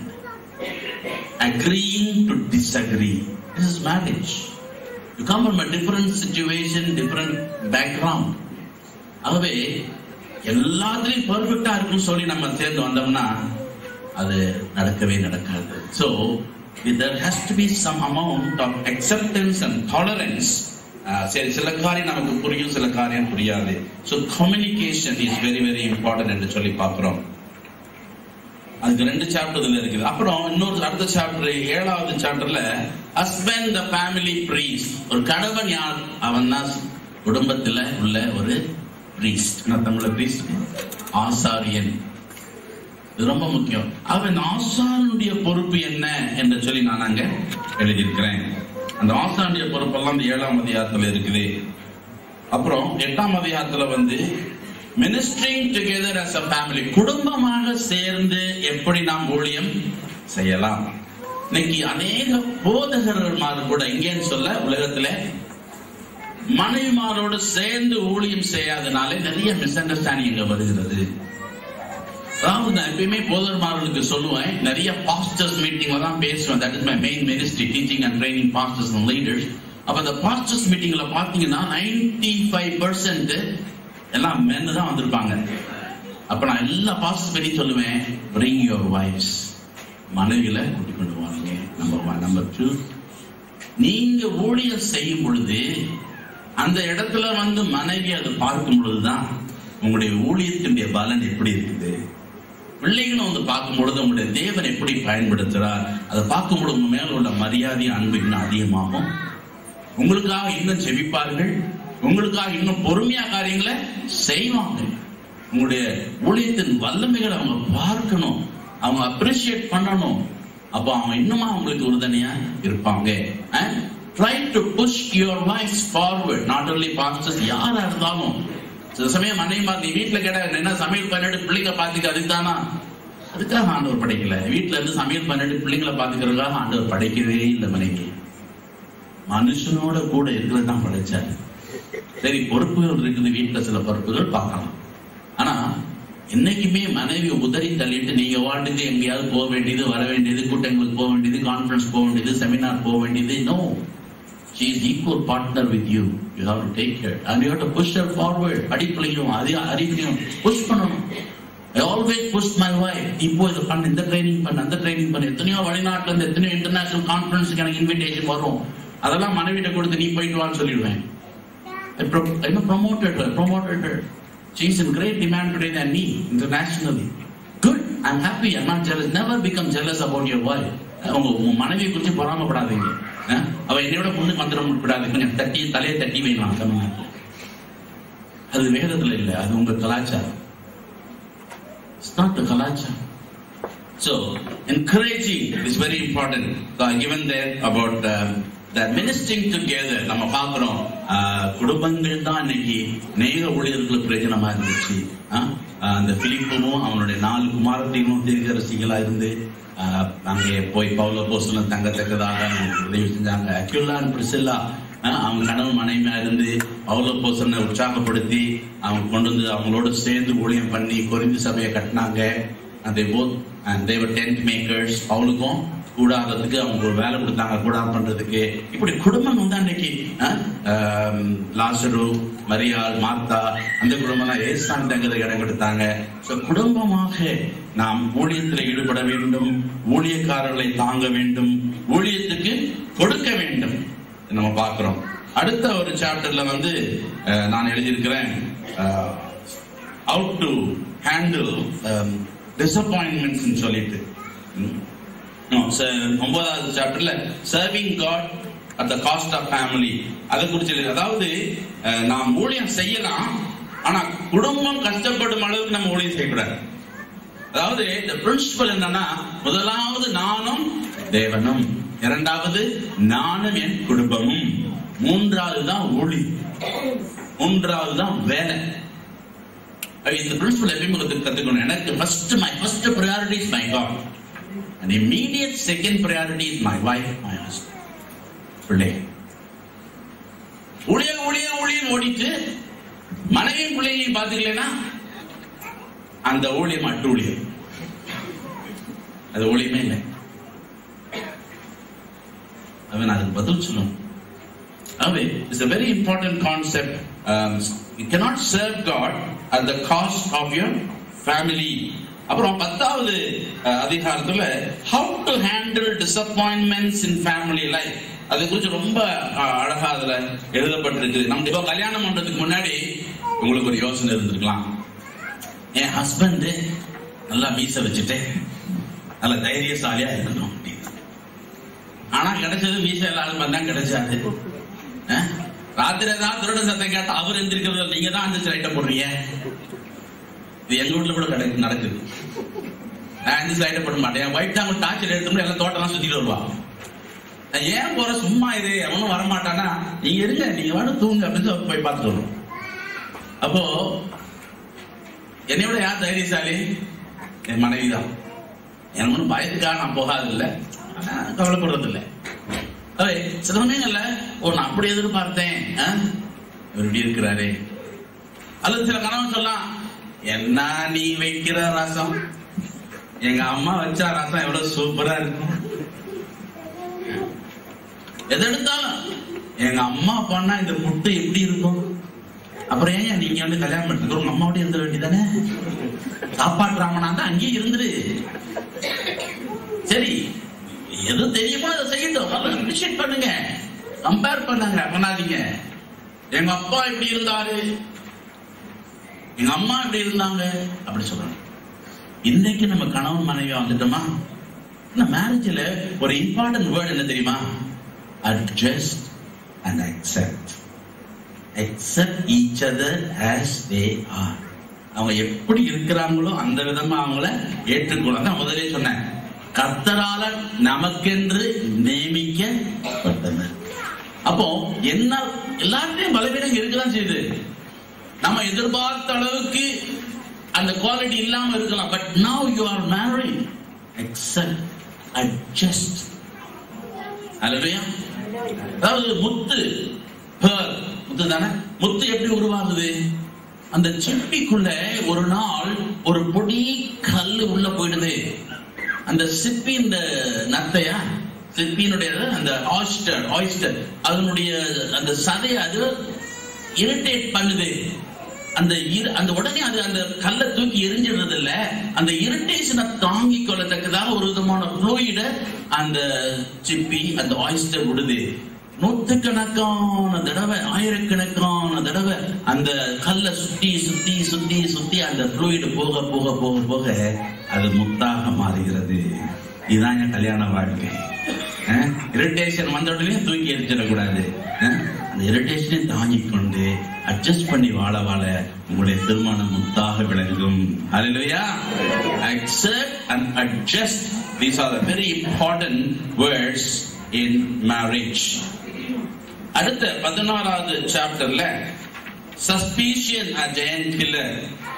agreeing to disagree. This is marriage. You come from a different situation, different background. ஆகவே எல்லாத்துலயும் பெர்ஃபெக்டா இருக்குன்னு சொல்லி நம்ம சேர்ந்து வந்தோம்னா அது நடக்கவே நடக்காது so there has to be some amount of acceptance and tolerance ஆஹ் சரி சில காரியம் நமக்கு புரியும் சில காரியம் புரியாது so communication is very very important என்று சொல்லி பார்க்கிறோம் அதுக்கு ரெண்டு சாப்டர் இதுல இருக்குது அப்புறம் இன்னொரு அடுத்த சாப்டர் ஏழாவது சாப்டர்ல ஹஸ்பண்ட் த ஃபேமிலி ப்ரீஸ் ஒரு கணவன் யார் அவன் தான் குடும்பத்துல உள்ள ஒரு ப்ரீஸ்ட் நான் தமிழ்ல ப்ரீஸ்ட் ஆசாரியன் இது ரொம்ப முக்கியம் அவன் ஆசாரனுடைய பொறுப்பு என்ன என்று சொல்லி நான் அங்க எழுதியிருக்கிறேன் அந்த ஆசாரனுடைய பொறுப்பெல்லாம் இந்த ஏழாம் அதிகாரத்துல இருக்குது அப்புறம் எட்டாம் அதிகாரத்துல வந்து ministering together as a family குடும்பமாக சேர்ந்து எப்படி நாம் ஊழியம் செய்யலாம் இன்னைக்கு அநேக போதகர்கள் கூட எங்கேன்னு சொல்ல உலகத்துல மனைவிமாரோடு சேர்ந்து ஊழியம் செய்யாதனாலே நிறைய மிஸ் அண்டர்ஸ்டாண்டிங் இங்க வருகிறது அதாவது நான் எப்பயுமே போதர்மார்களுக்கு சொல்லுவேன் நிறைய பாஸ்டர்ஸ் மீட்டிங்ல தான் பேசுவேன் that is my main ministry teaching and training pastors and leaders அப்ப அந்த பாஸ்டர்ஸ் மீட்டிங்ல பாத்தீங்கன்னா நைன்டி ஃபைவ் பர்சன்ட் எல்லாம் மென்னு தான் வந்திருப்பாங்க அப்ப நான் எல்லா பாஸ்டர்ஸ் பத்தி சொல்லுவேன் bring your wives மனைவியில கூட்டிக் கொண்டு வாங்க நம்பர் ஒன் நம்பர் டூ நீங்க ஊழியர் செய்யும் பொழுது அந்த இடத்துல வந்து மனைவி அதை பார்க்கும் பொழுதுதான் உங்களுடைய ஊழியத்தினுடைய பலன் எப்படி இருக்குது பிள்ளைகளும் வந்து பார்க்கும் பொழுது உங்களுடைய தேவன் எப்படி பயன்படுத்துறார் அதை பார்க்கும் பொழுது உங்க மேல உள்ள மரியாதை அன்பு இன்னும் அதிகமாகும் உங்களுக்காக இன்னும் செவிப்பார்கள் உங்களுக்காக இன்னும் பொறுமையா காரியங்களை செய்வாங்க உங்களுடைய ஊழியத்தின் வல்லமைகளை அவங்க பார்க்கணும் அவங்க அப்ரிஷியேட் பண்ணணும் அப்போ அவங்க இன்னுமா உங்களுக்கு உறுதுணையா இருப்பாங்க try to push your life forward not only pastors யாரா இருந்தாலும் சில சமயம் மனைவிமார் நீ வீட்டுல கேட்ட என்ன சமையல் பண்ணிட்டு பிள்ளைங்க பாத்துக்க அதுதானா அதுக்காக ஆண்டவர் படைக்கல வீட்டுல இருந்து சமையல் பண்ணிட்டு பிள்ளைங்களை பாத்துக்கிறதுக்காக ஆண்டவர் படைக்கவே இல்லை மனைவி மனுஷனோட கூட இருக்கிறது தான் படைச்சாரு சரி பொறுப்புகள் இருக்குது வீட்டுல சில பொறுப்புகள் பார்க்கலாம் ஆனா என்னைக்குமே மனைவி உதறி தள்ளிட்டு நீங்க வாட்டுக்கு எங்கேயாவது போக வேண்டியது வர வேண்டியது கூட்டங்களுக்கு போக வேண்டியது கான்ஃபரன்ஸ் போக வேண்டியது செமினார் போக வேண்டியது no she is equal partner with you you have to take care and you have to push her forward அடிப்படையும் அதி அறிவிலையும் புஷ் பண்ணணும் I always push my wife இப்போ இதை பண்ண இந்த ட்ரைனிங் பண்ண அந்த ட்ரைனிங் பண்ண எத்தனையோ வெளிநாட்டுல இருந்து எத்தனையோ இன்டர்நேஷனல் கான்ஃபரன்ஸுக்கு எனக்கு இன்விடேஷன் வரும் அதெல்லாம் மனைவிட்ட கொடுத்து நீ போயிட்டு வான்னு சொல்லிடுவேன் I, pro- I know promoted her, promoted her. She's in great demand today than me internationally. Good. I'm happy. I'm not jealous. Never become jealous about your wife. உங்க உங்க மனைவியை குறித்து பொறாமப்படாதீங்க அஹ்? அவ என்னையோட முன்னுக்கு வந்துட முடியாது கொஞ்சம் தட்டி தலையை தட்டி வைக்கலாம் தமிழ்நாட்டில் அது வேதத்துல இல்ல அது உங்க கலாச்சாரம் இட்ஸ் நாட் த கலாச்சாரம் So, encouraging is very important. So, I given there about uh, that ministering together. நம்ம பார்க்கிறோம் uh, குடும்பங்கள் தான் இன்னைக்கு நேர ஊழியர்களுக்கு பிரயோஜனமா இருந்துச்சு uh, uh, அந்த பிலிப்பும் அவனுடைய நாலு குமாரத்தையும் தீர்க்கரசிகளா இருந்து uh, அங்கே போய் பவுல போசலம் தங்கத்தக்கதாக அவங்களுக்கு உதவி செஞ்சாங்க அக்யூலா அண்ட் பிரிசில்லா அஹ் அவங்க கணவன் மனைவியா இருந்து பவுல போசனை உற்சாகப்படுத்தி அவங்க கொண்டு வந்து அவங்களோட சேர்ந்து ஊழியம் பண்ணி குறிஞ்சி சபையை கட்டினாங்க அதே both and they were tent makers அவளுக்கும் கூடாததுக்கு அவங்க ஒரு வேலை கொடுத்தாங்க கூடாது பண்றதுக்கு இப்படி குடும்பம் வந்து அன்னைக்கு அஹ், ஆம், லாசரு மரியாள் மாத்தா அந்த குடும்பம் தான் ஏசான் தங்கிறதுக்கு இடம் கொடுத்தாங்க So, குடும்பமாக நாம் ஊழியத்தில் ஈடுபட வேண்டும் ஊழியக்காரர்களை தாங்க வேண்டும் ஊழியத்துக்கு கொடுக்க வேண்டும் நம்ம பார்க்கிறோம் அடுத்த ஒரு சாப்டர்ல வந்து அஹ், நான் எழுதியிருக்கிறேன் அவுட் டு ஹேண்டில் டிசப்பாயின்மெண்ட்ஸ் சொல்லிட்டு ம். No, ச- ஒன்பதாவது சாப்டர்ல serving God at the cost of family அதை குறிச்சு எழுதி- அதாவது அஹ், நாம் ஊழியம் செய்யலாம் ஆனா குடும்பம் கஷ்டப்படும் அளவுக்கு நம்ம ஊழியம் செய்யக்கூடாது அதாவது இந்த பிரின்சிபல் என்னன்னா முதலாவது நானும் தேவனும் இரண்டாவது நானும் என் குடும்பமும் மூன்றாவது தான் ஒளி மூன்றாவது தான் வேலை அப்ப இந்த பிரின்சிபல் எப்பயுமே கத்து- கத்துக்கணும் எனக்கு first my first priority is my God and immediate second priority is my wife my husband பிள்ளை ஊழியர் ஊழியர் ஊழியர் ஓடிட்டு மனைவியும் பிள்ளைகளையும் பார்த்துக்கலன்னா அந்த ஊழியம் அட்டு ஊழியம் அது ஊழியமே இல்லை அவன் அதுக்கு பதில் சொல்லணும் ஆகவே it's a very important concept um, you cannot serve God at the cost of your family அப்புறம் பத்தாவது அஹ், அதிகாரத்துல how to handle disappointments in family life அது குறித்து ரொம்ப அஹ், அழகா அதுல எழுதப்பட்டிருக்கு நம்ம இப்போ கல்யாணம் பண்றதுக்கு முன்னாடி உங்களுக்கு ஒரு யோசனை இருந்திருக்கலாம் என் ஹஸ்பண்ட் நல்லா மீச வச்சுட்டு நல்ல தைரியசாலியா இருக்கணும் அப்படின்னு. ஆனா கிடைச்சது மீச எல்லாரும் தான் கிடைச்சாது அஹ்? ராத்திரி ஏதாவது திருடன் சத்தம் கேட்டா அவர் எந்திரிக்கிறது நீங்க தான் அந்த லைட்டை போடுறீங்க இது எங்க வீட்டுல கூட கிடை- நடக்குது நான் எந்த லைட்டை போட மாட்டேன் என் ஒய்ஃப் தான் டார்ச்சர் எடுத்து எல்லாம் தோட்டம்லாம் சுத்திட்டு வருவா நான் ஏன் போற சும்மா இது எவனும் வரமாட்டானா நீங்க இருங்க நீங்க வேணும் தூங்க அப்படின்னு சொல்லி போய் பார்த்துட்டு வருவோம் அப்போ என்னை விட யார் தைரியசாலி என் மனைவி தான் எனக்கு ஒன்றும் பயத்துக்காக நான் போகாது இல்லை கவலைப்படுறது இல்லை அவை சில சமயங்கள்ல ஓ நான் அப்படி எதிர்பார்த்தேன் ஆ? இவர் இப்படி இருக்கிறாரே அல்லது சில கணவன் சொல்லலாம் என்ன நீ வைக்கிற ரசம் எங்க அம்மா வச்ச ரசம் எவ்வளவு சூப்பரா இருக்கும் எது எடுத்தாலும் எங்க அம்மா பண்ணா இந்த புட்டு எப்படி இருக்கும் அப்புறம் ஏன் நீங்க வந்து கல்யாணம் பண்ணிட்டு உங்க அம்மாவோட இருந்த வேண்டியதானே சாப்பாட்டு ராமனா தான் அங்கேயே இருந்துரு சரி எது தெரியுமோ அதை செய்யட்டும் அதை அப்ரிஷியேட் பண்ணுங்க கம்பேர் பண்ணாங்க பண்ணாதீங்க எங்க அப்பா இப்படி இருந்தாரு எங்க அம்மா இப்படி இருந்தாங்க அப்படி சொல்றாங்க இன்னைக்கு நம்ம கணவன் மனைவி வந்துட்டோமா இந்த மேரேஜ்ல ஒரு இம்பார்ட்டன்ட் வேர்டு என்ன தெரியுமா adjust and accept accept each other as they are அவங்க எப்படி இருக்கிறாங்களோ அந்த விதமா அவங்கள ஏற்றுக்கொள்ள அதான் முதலே சொன்னேன் கர்த்தரால நமக்கென்று நியமிக்கப்பட்டனர் அப்போ என்ன எல்லாத்தையும் பலவீனம் இருக்கதான் செய்யுது நம்ம எதிர்பார்த்த அளவுக்கு அந்த குவாலிட்டி இல்லாம இருக்கலாம் but now you are married accept adjust அல்லையா அதாவது முத்து pearl, முத்து தானே முத்து எப்படி உருவாகுது அந்த சிப்பிக்குள்ள ஒரு நாள் ஒரு பொடி கல்லு உள்ள போயிடுது அந்த சிப்பி இந்த நத்தையா சிப்பியினுடைய அந்த ஆயிஸ்டர் ஆயிஸ்டர் அதனுடைய அந்த சதையை அது இரிட்டேட் பண்ணுது அந்த இரு- அந்த உடனே அது அந்த கல்லை தூக்கி எரிஞ்சிடுறது இல்ல அந்த இரிட்டேஷனை தாங்கி கொள்ளத்தக்கதாக ஒரு விதமான ஃப்ளூயிட அந்த சிப்பி அந்த ஆயிஸ்டர் விடுது நூத்துக்கணக்கான தடவை ஆயிரக்கணக்கான தடவை அந்த கல்லை சுத்தி சுத்தி சுத்தி சுத்தி அந்த ஃப்ளூயிட் போக போக போக போக அது முத்தாக மாறுகிறது இதுதான் என் கல்யாண வாழ்க்கை இரிட்டேஷன் வந்த உடனே தூக்கி எரிச்சிடக்கூடாது அஹ், அந்த இரிட்டேஷனை தாங்கிக் கொண்டு அட்ஜஸ்ட் பண்ணி வாழ வாழ உங்களுடைய திருமணம் முத்தாக விளங்கும் Hallelujah accept and adjust these are the very important words in marriage அடுத்த பதினாறாவது சாப்டர்ல சஸ்பீஷியன் அ ஜெயண்ட் கில்லர்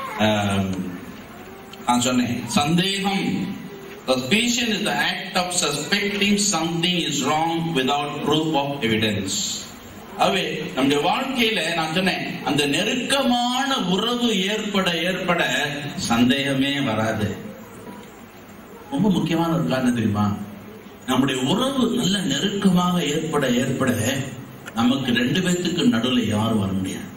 நான் சொன்னேன் சந்தேகம் Suspicion is the act of suspecting something is wrong without proof of evidence. அவே நம்முடைய வாழ்க்கையில நான் சொன்னேன் அந்த நெருக்கமான நெருக்கமான உறவு ஏற்பட ஏற்பட சந்தேகமே வராது ரொம்ப முக்கியமான ஒரு காரணம் தெரியுமா நம்முடைய உறவு நல்ல நெருக்கமாக ஏற்பட ஏற்பட நமக்கு ரெண்டு பேத்துக்கு நடுவுல யாரும் வர முடியாது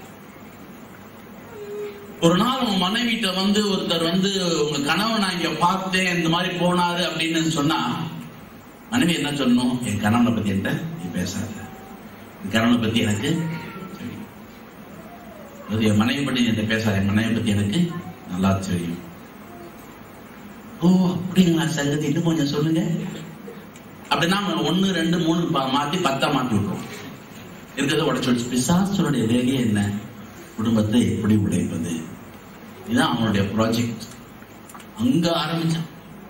ஒரு நாள் உங்க மனைவிட்ட வந்து ஒருத்தர் வந்து உங்க கணவன் நான் இங்க பார்த்தேன் இந்த மாதிரி போனாரு அப்படின்னு சொன்னா மனைவி என்ன சொல்லணும் என் கணவனை பத்தி என்கிட்ட நீ பேசாத என் கணவனை பத்தி எனக்கு தெரியும் அது என் மனைவி பத்தி என்கிட்ட பேசாத என் மனைவி பத்தி எனக்கு நல்லா தெரியும் ஓ அப்படிங்களா சங்கதி இன்னும் கொஞ்சம் சொல்லுங்க அப்படின்னா நம்ம ஒண்ணு ரெண்டு மூணு பா- மாத்தி பத்தா மாத்தி விட்டுரும் இருக்கிறத உடச்சு உடச்சு பிசாசனுடைய வேலையே என்ன குடும்பத்தை எப்படி உடைப்பது இதுதான் அவனுடைய ப்ராஜெக்ட் அங்க ஆரம்பிச்சான்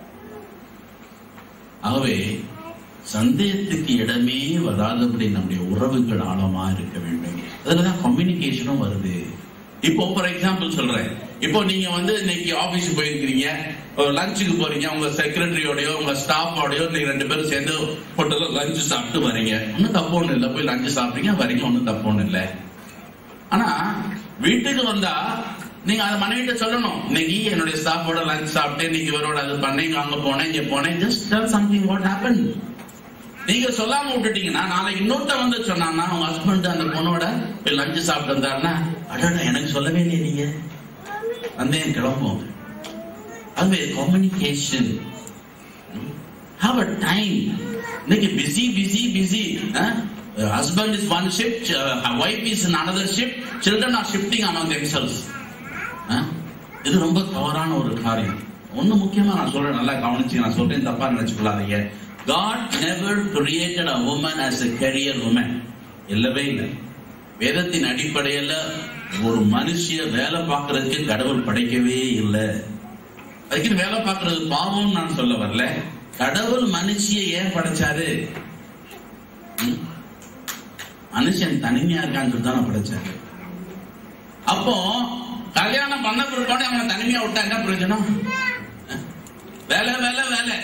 ஆகவே சந்தேகத்துக்கு இடமே வராதபடி நம்முடைய உறவுகள் ஆழமா இருக்க வேண்டும் அதுலதான் கம்யூனிகேஷனும் வருது இப்போ ஃபார் எக்ஸாம்பிள் சொல்றேன் இப்போ நீங்க வந்து இன்னைக்கு ஆபீஸ் போயிருக்கிறீங்க லஞ்சுக்கு போறீங்க உங்க செக்ரட்டரியோடயோ உங்க ஸ்டாஃபோடயோ நீங்க ரெண்டு பேரும் சேர்ந்து ஹோட்டல்ல லஞ்ச் சாப்பிட்டு வரீங்க ஒன்னும் தப்பு ஒண்ணும் இல்லை போய் லஞ்ச் சாப்பிட்டீங்க வரீங்க ஒன்னும் தப்பு ஒண்ணும் இல்லை ஆனா வீட்டுக்கு வந்தா நீங்க அதை மனைவிட்ட சொல்லணும் இன்னைக்கு என்னுடைய ஸ்டாஃபோட லஞ்ச் சாப்பிட்டேன் இன்னைக்கு இவரோட அது பண்ணேன் இங்க அங்க போனேன் இங்க போனேன் just tell something what happen நீங்க சொல்லாம விட்டுட்டீங்கன்னா நாளைக்கு இன்னொருத்த வந்து சொன்னான்னா உங்க ஹஸ்பண்ட் அந்த பொண்ணோட போய் லஞ்சு சாப்பிட்டு வந்தாருன்னா அடடா எனக்கு சொல்லவே இல்லையே நீங்க வந்தேன் கிளம்பும் அதுவே கம்யூனிகேஷன் have a time இன்னைக்கு busy busy busy husband is one shift wife is another shift children are shifting among themselves ah, இது ரொம்ப தவறான ஒரு காரியம் ஒண்ணு முக்கியமா நான் சொல்றேன் நல்லா கவனிச்சு நான் சொல்றேன் தப்பா நினைச்சுக்கொள்ளாதீங்க God never created a woman as a career woman இல்லவே இல்லை வேதத்தின் அடிப்படையில ஒரு மனுஷிய வேலை பார்க்கறதுக்கு கடவுள் படைக்கவே இல்லை அதுக்கு வேலை பார்க்கறது பாவம் நான் சொல்ல வரல கடவுள் மனுஷிய ஏன் படைச்சாரு ம்? மனுஷன் தனிமையா இருக்கான்னு சொல்லி தானே படைச்சாரு அப்போ கல்யாணம் பண்ண பிற்பாடு அவனை தனிமையா விட்டா என்ன பிரயோஜனம் அஹ்? வேலை வேலை வேலை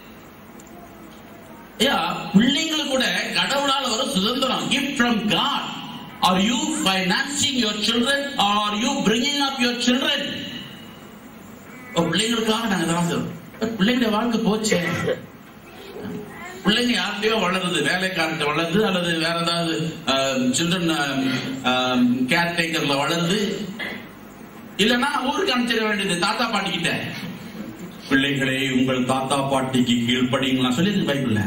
ஐயா பிள்ளைங்களுக்கு கூட கடவுளால் வர சுதந்திரம் gift from God are you financing your children or are you bringing up your children இப்ப பிள்ளைங்களுக்காக நாங்க இதெல்லாம் செய்றோம். இப்ப பிள்ளைங்களுடைய வாழ்க்கை போச்சே பிள்ளைங்க யார்கிட்டயோ வளருது வேலைக்காரர்கிட்ட வளருது அல்லது வேற ஏதாவது சில்ட்ரன் கேர்டேக்கர்ல வளருது இல்லைன்னா ஊருக்கு அனுப்பிச்சிட வேண்டியது தாத்தா பாட்டி கிட்ட பிள்ளைகளே உங்கள் தாத்தா பாட்டிக்கு கீழ்ப்படிங்களா சொல்லியிருக்கு பைபிள்ல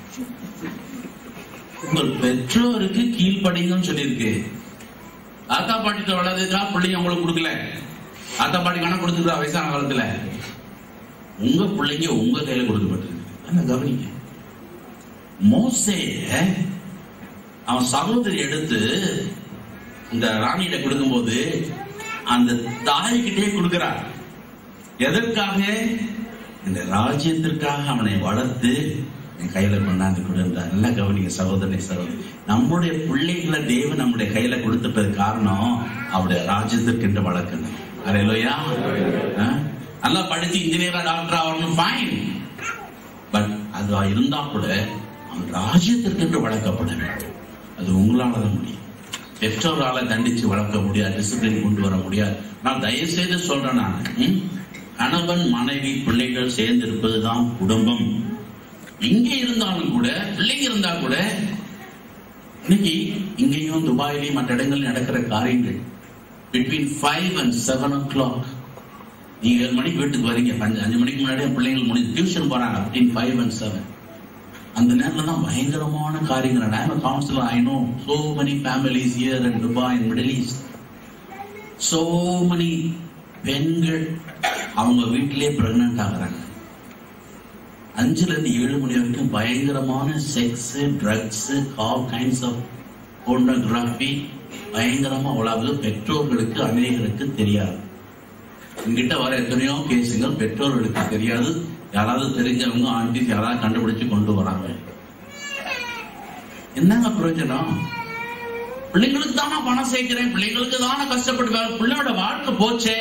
உங்கள் பெற்றோருக்கு கீழ்ப்படிங்கன்னு சொல்லியிருக்கு தாத்தா பாட்டிட்ட வளர்றதுக்கா பிள்ளைங்க உங்களுக்கு கொடுக்கல தாத்தா பாட்டி வேணா கொடுத்துருக்கா வயசான காலத்துல உங்க பிள்ளைங்க உங்க கையில கொடுக்கப்பட்டிருக்கு என்ன கவனிங்க மோசே அவன் சகோதரி எடுத்து இந்த ராணியிட கொடுக்கும்போது அந்த தாய்கிட்டே கொடுக்கிறார் எதற்காக இந்த ராஜ்யத்திற்காக அவனை வளர்த்து என் கையில கொண்டாந்து கொடுத்தார் நல்லா கவனிங்க சகோதரனை சகோதரி நம்முடைய பிள்ளைகளை தேவன் நம்முடைய கையில கொடுத்துட்டது காரணம் அவருடைய ராஜ்யத்திற்கு என்று வளர்க்கணும் அரையிலோயா நல்லா படிச்சு இன்ஜினியரா டாக்டர் ஆகணும் ஃபைன் பட் அது இருந்தா கூட அவன் ராஜ்யத்திற்கு என்று வளர்க்கப்பட வேண்டும் அது உங்களால தான் முடியும் பெற்றோரால தண்டிச்சு வளர்க்க முடியாது டிசிப்ளின் கொண்டு வர முடியாது நான் தயவு செய்து சொல்றேன் நான் ம்? கணவன் மனைவி பிள்ளைகள் சேர்ந்து இருப்பதுதான் குடும்பம் இங்கே இருந்தாலும் கூட பிள்ளைங்க இருந்தா கூட இன்னைக்கு இங்கேயும் துபாயிலையும் மற்ற இடங்களில் நடக்கிற காரியங்கள் between five and seven o'clock நீங்க ஏழு மணிக்கு வீட்டுக்கு வரீங்க அஞ்சு அஞ்சு மணிக்கு முன்னாடியே பிள்ளைங்க முடிஞ்சு டியூஷன் போறாங்க பிட்வீன் ஃபைவ் அண்ட் செவன் அந்த நேரத்துல தான் பயங்கரமான காரியங்கள் I am counsellor I know so many families here and Dubai and Middle East so many பெண்கள் அவங்க வீட்டிலேயே பிரெக்னன்ட் ஆகுறாங்க அஞ்சுல இருந்து ஏழு மணி வரைக்கும் பயங்கரமான sex drugs all kinds of pornography பயங்கரமா உலகு பெற்றோர்களுக்கு அநேகருக்கு தெரியாது என்கிட்ட வர எத்தனையோ கேஸுங்கள் பெற்றோர்களுக்கு தெரியாது யாராவது தெரிஞ்சவங்க ஆண்டிஸ் யாராவது கண்டுபிடிச்சு கொண்டு வராங்க என்னங்க பிரயோஜனம் பிள்ளைங்களுக்கு தானே பணம் சேர்க்கிறேன் பிள்ளைங்களுக்கு தானே கஷ்டப்பட்டு வேலை பிள்ளையோட வாழ்க்கை போச்சே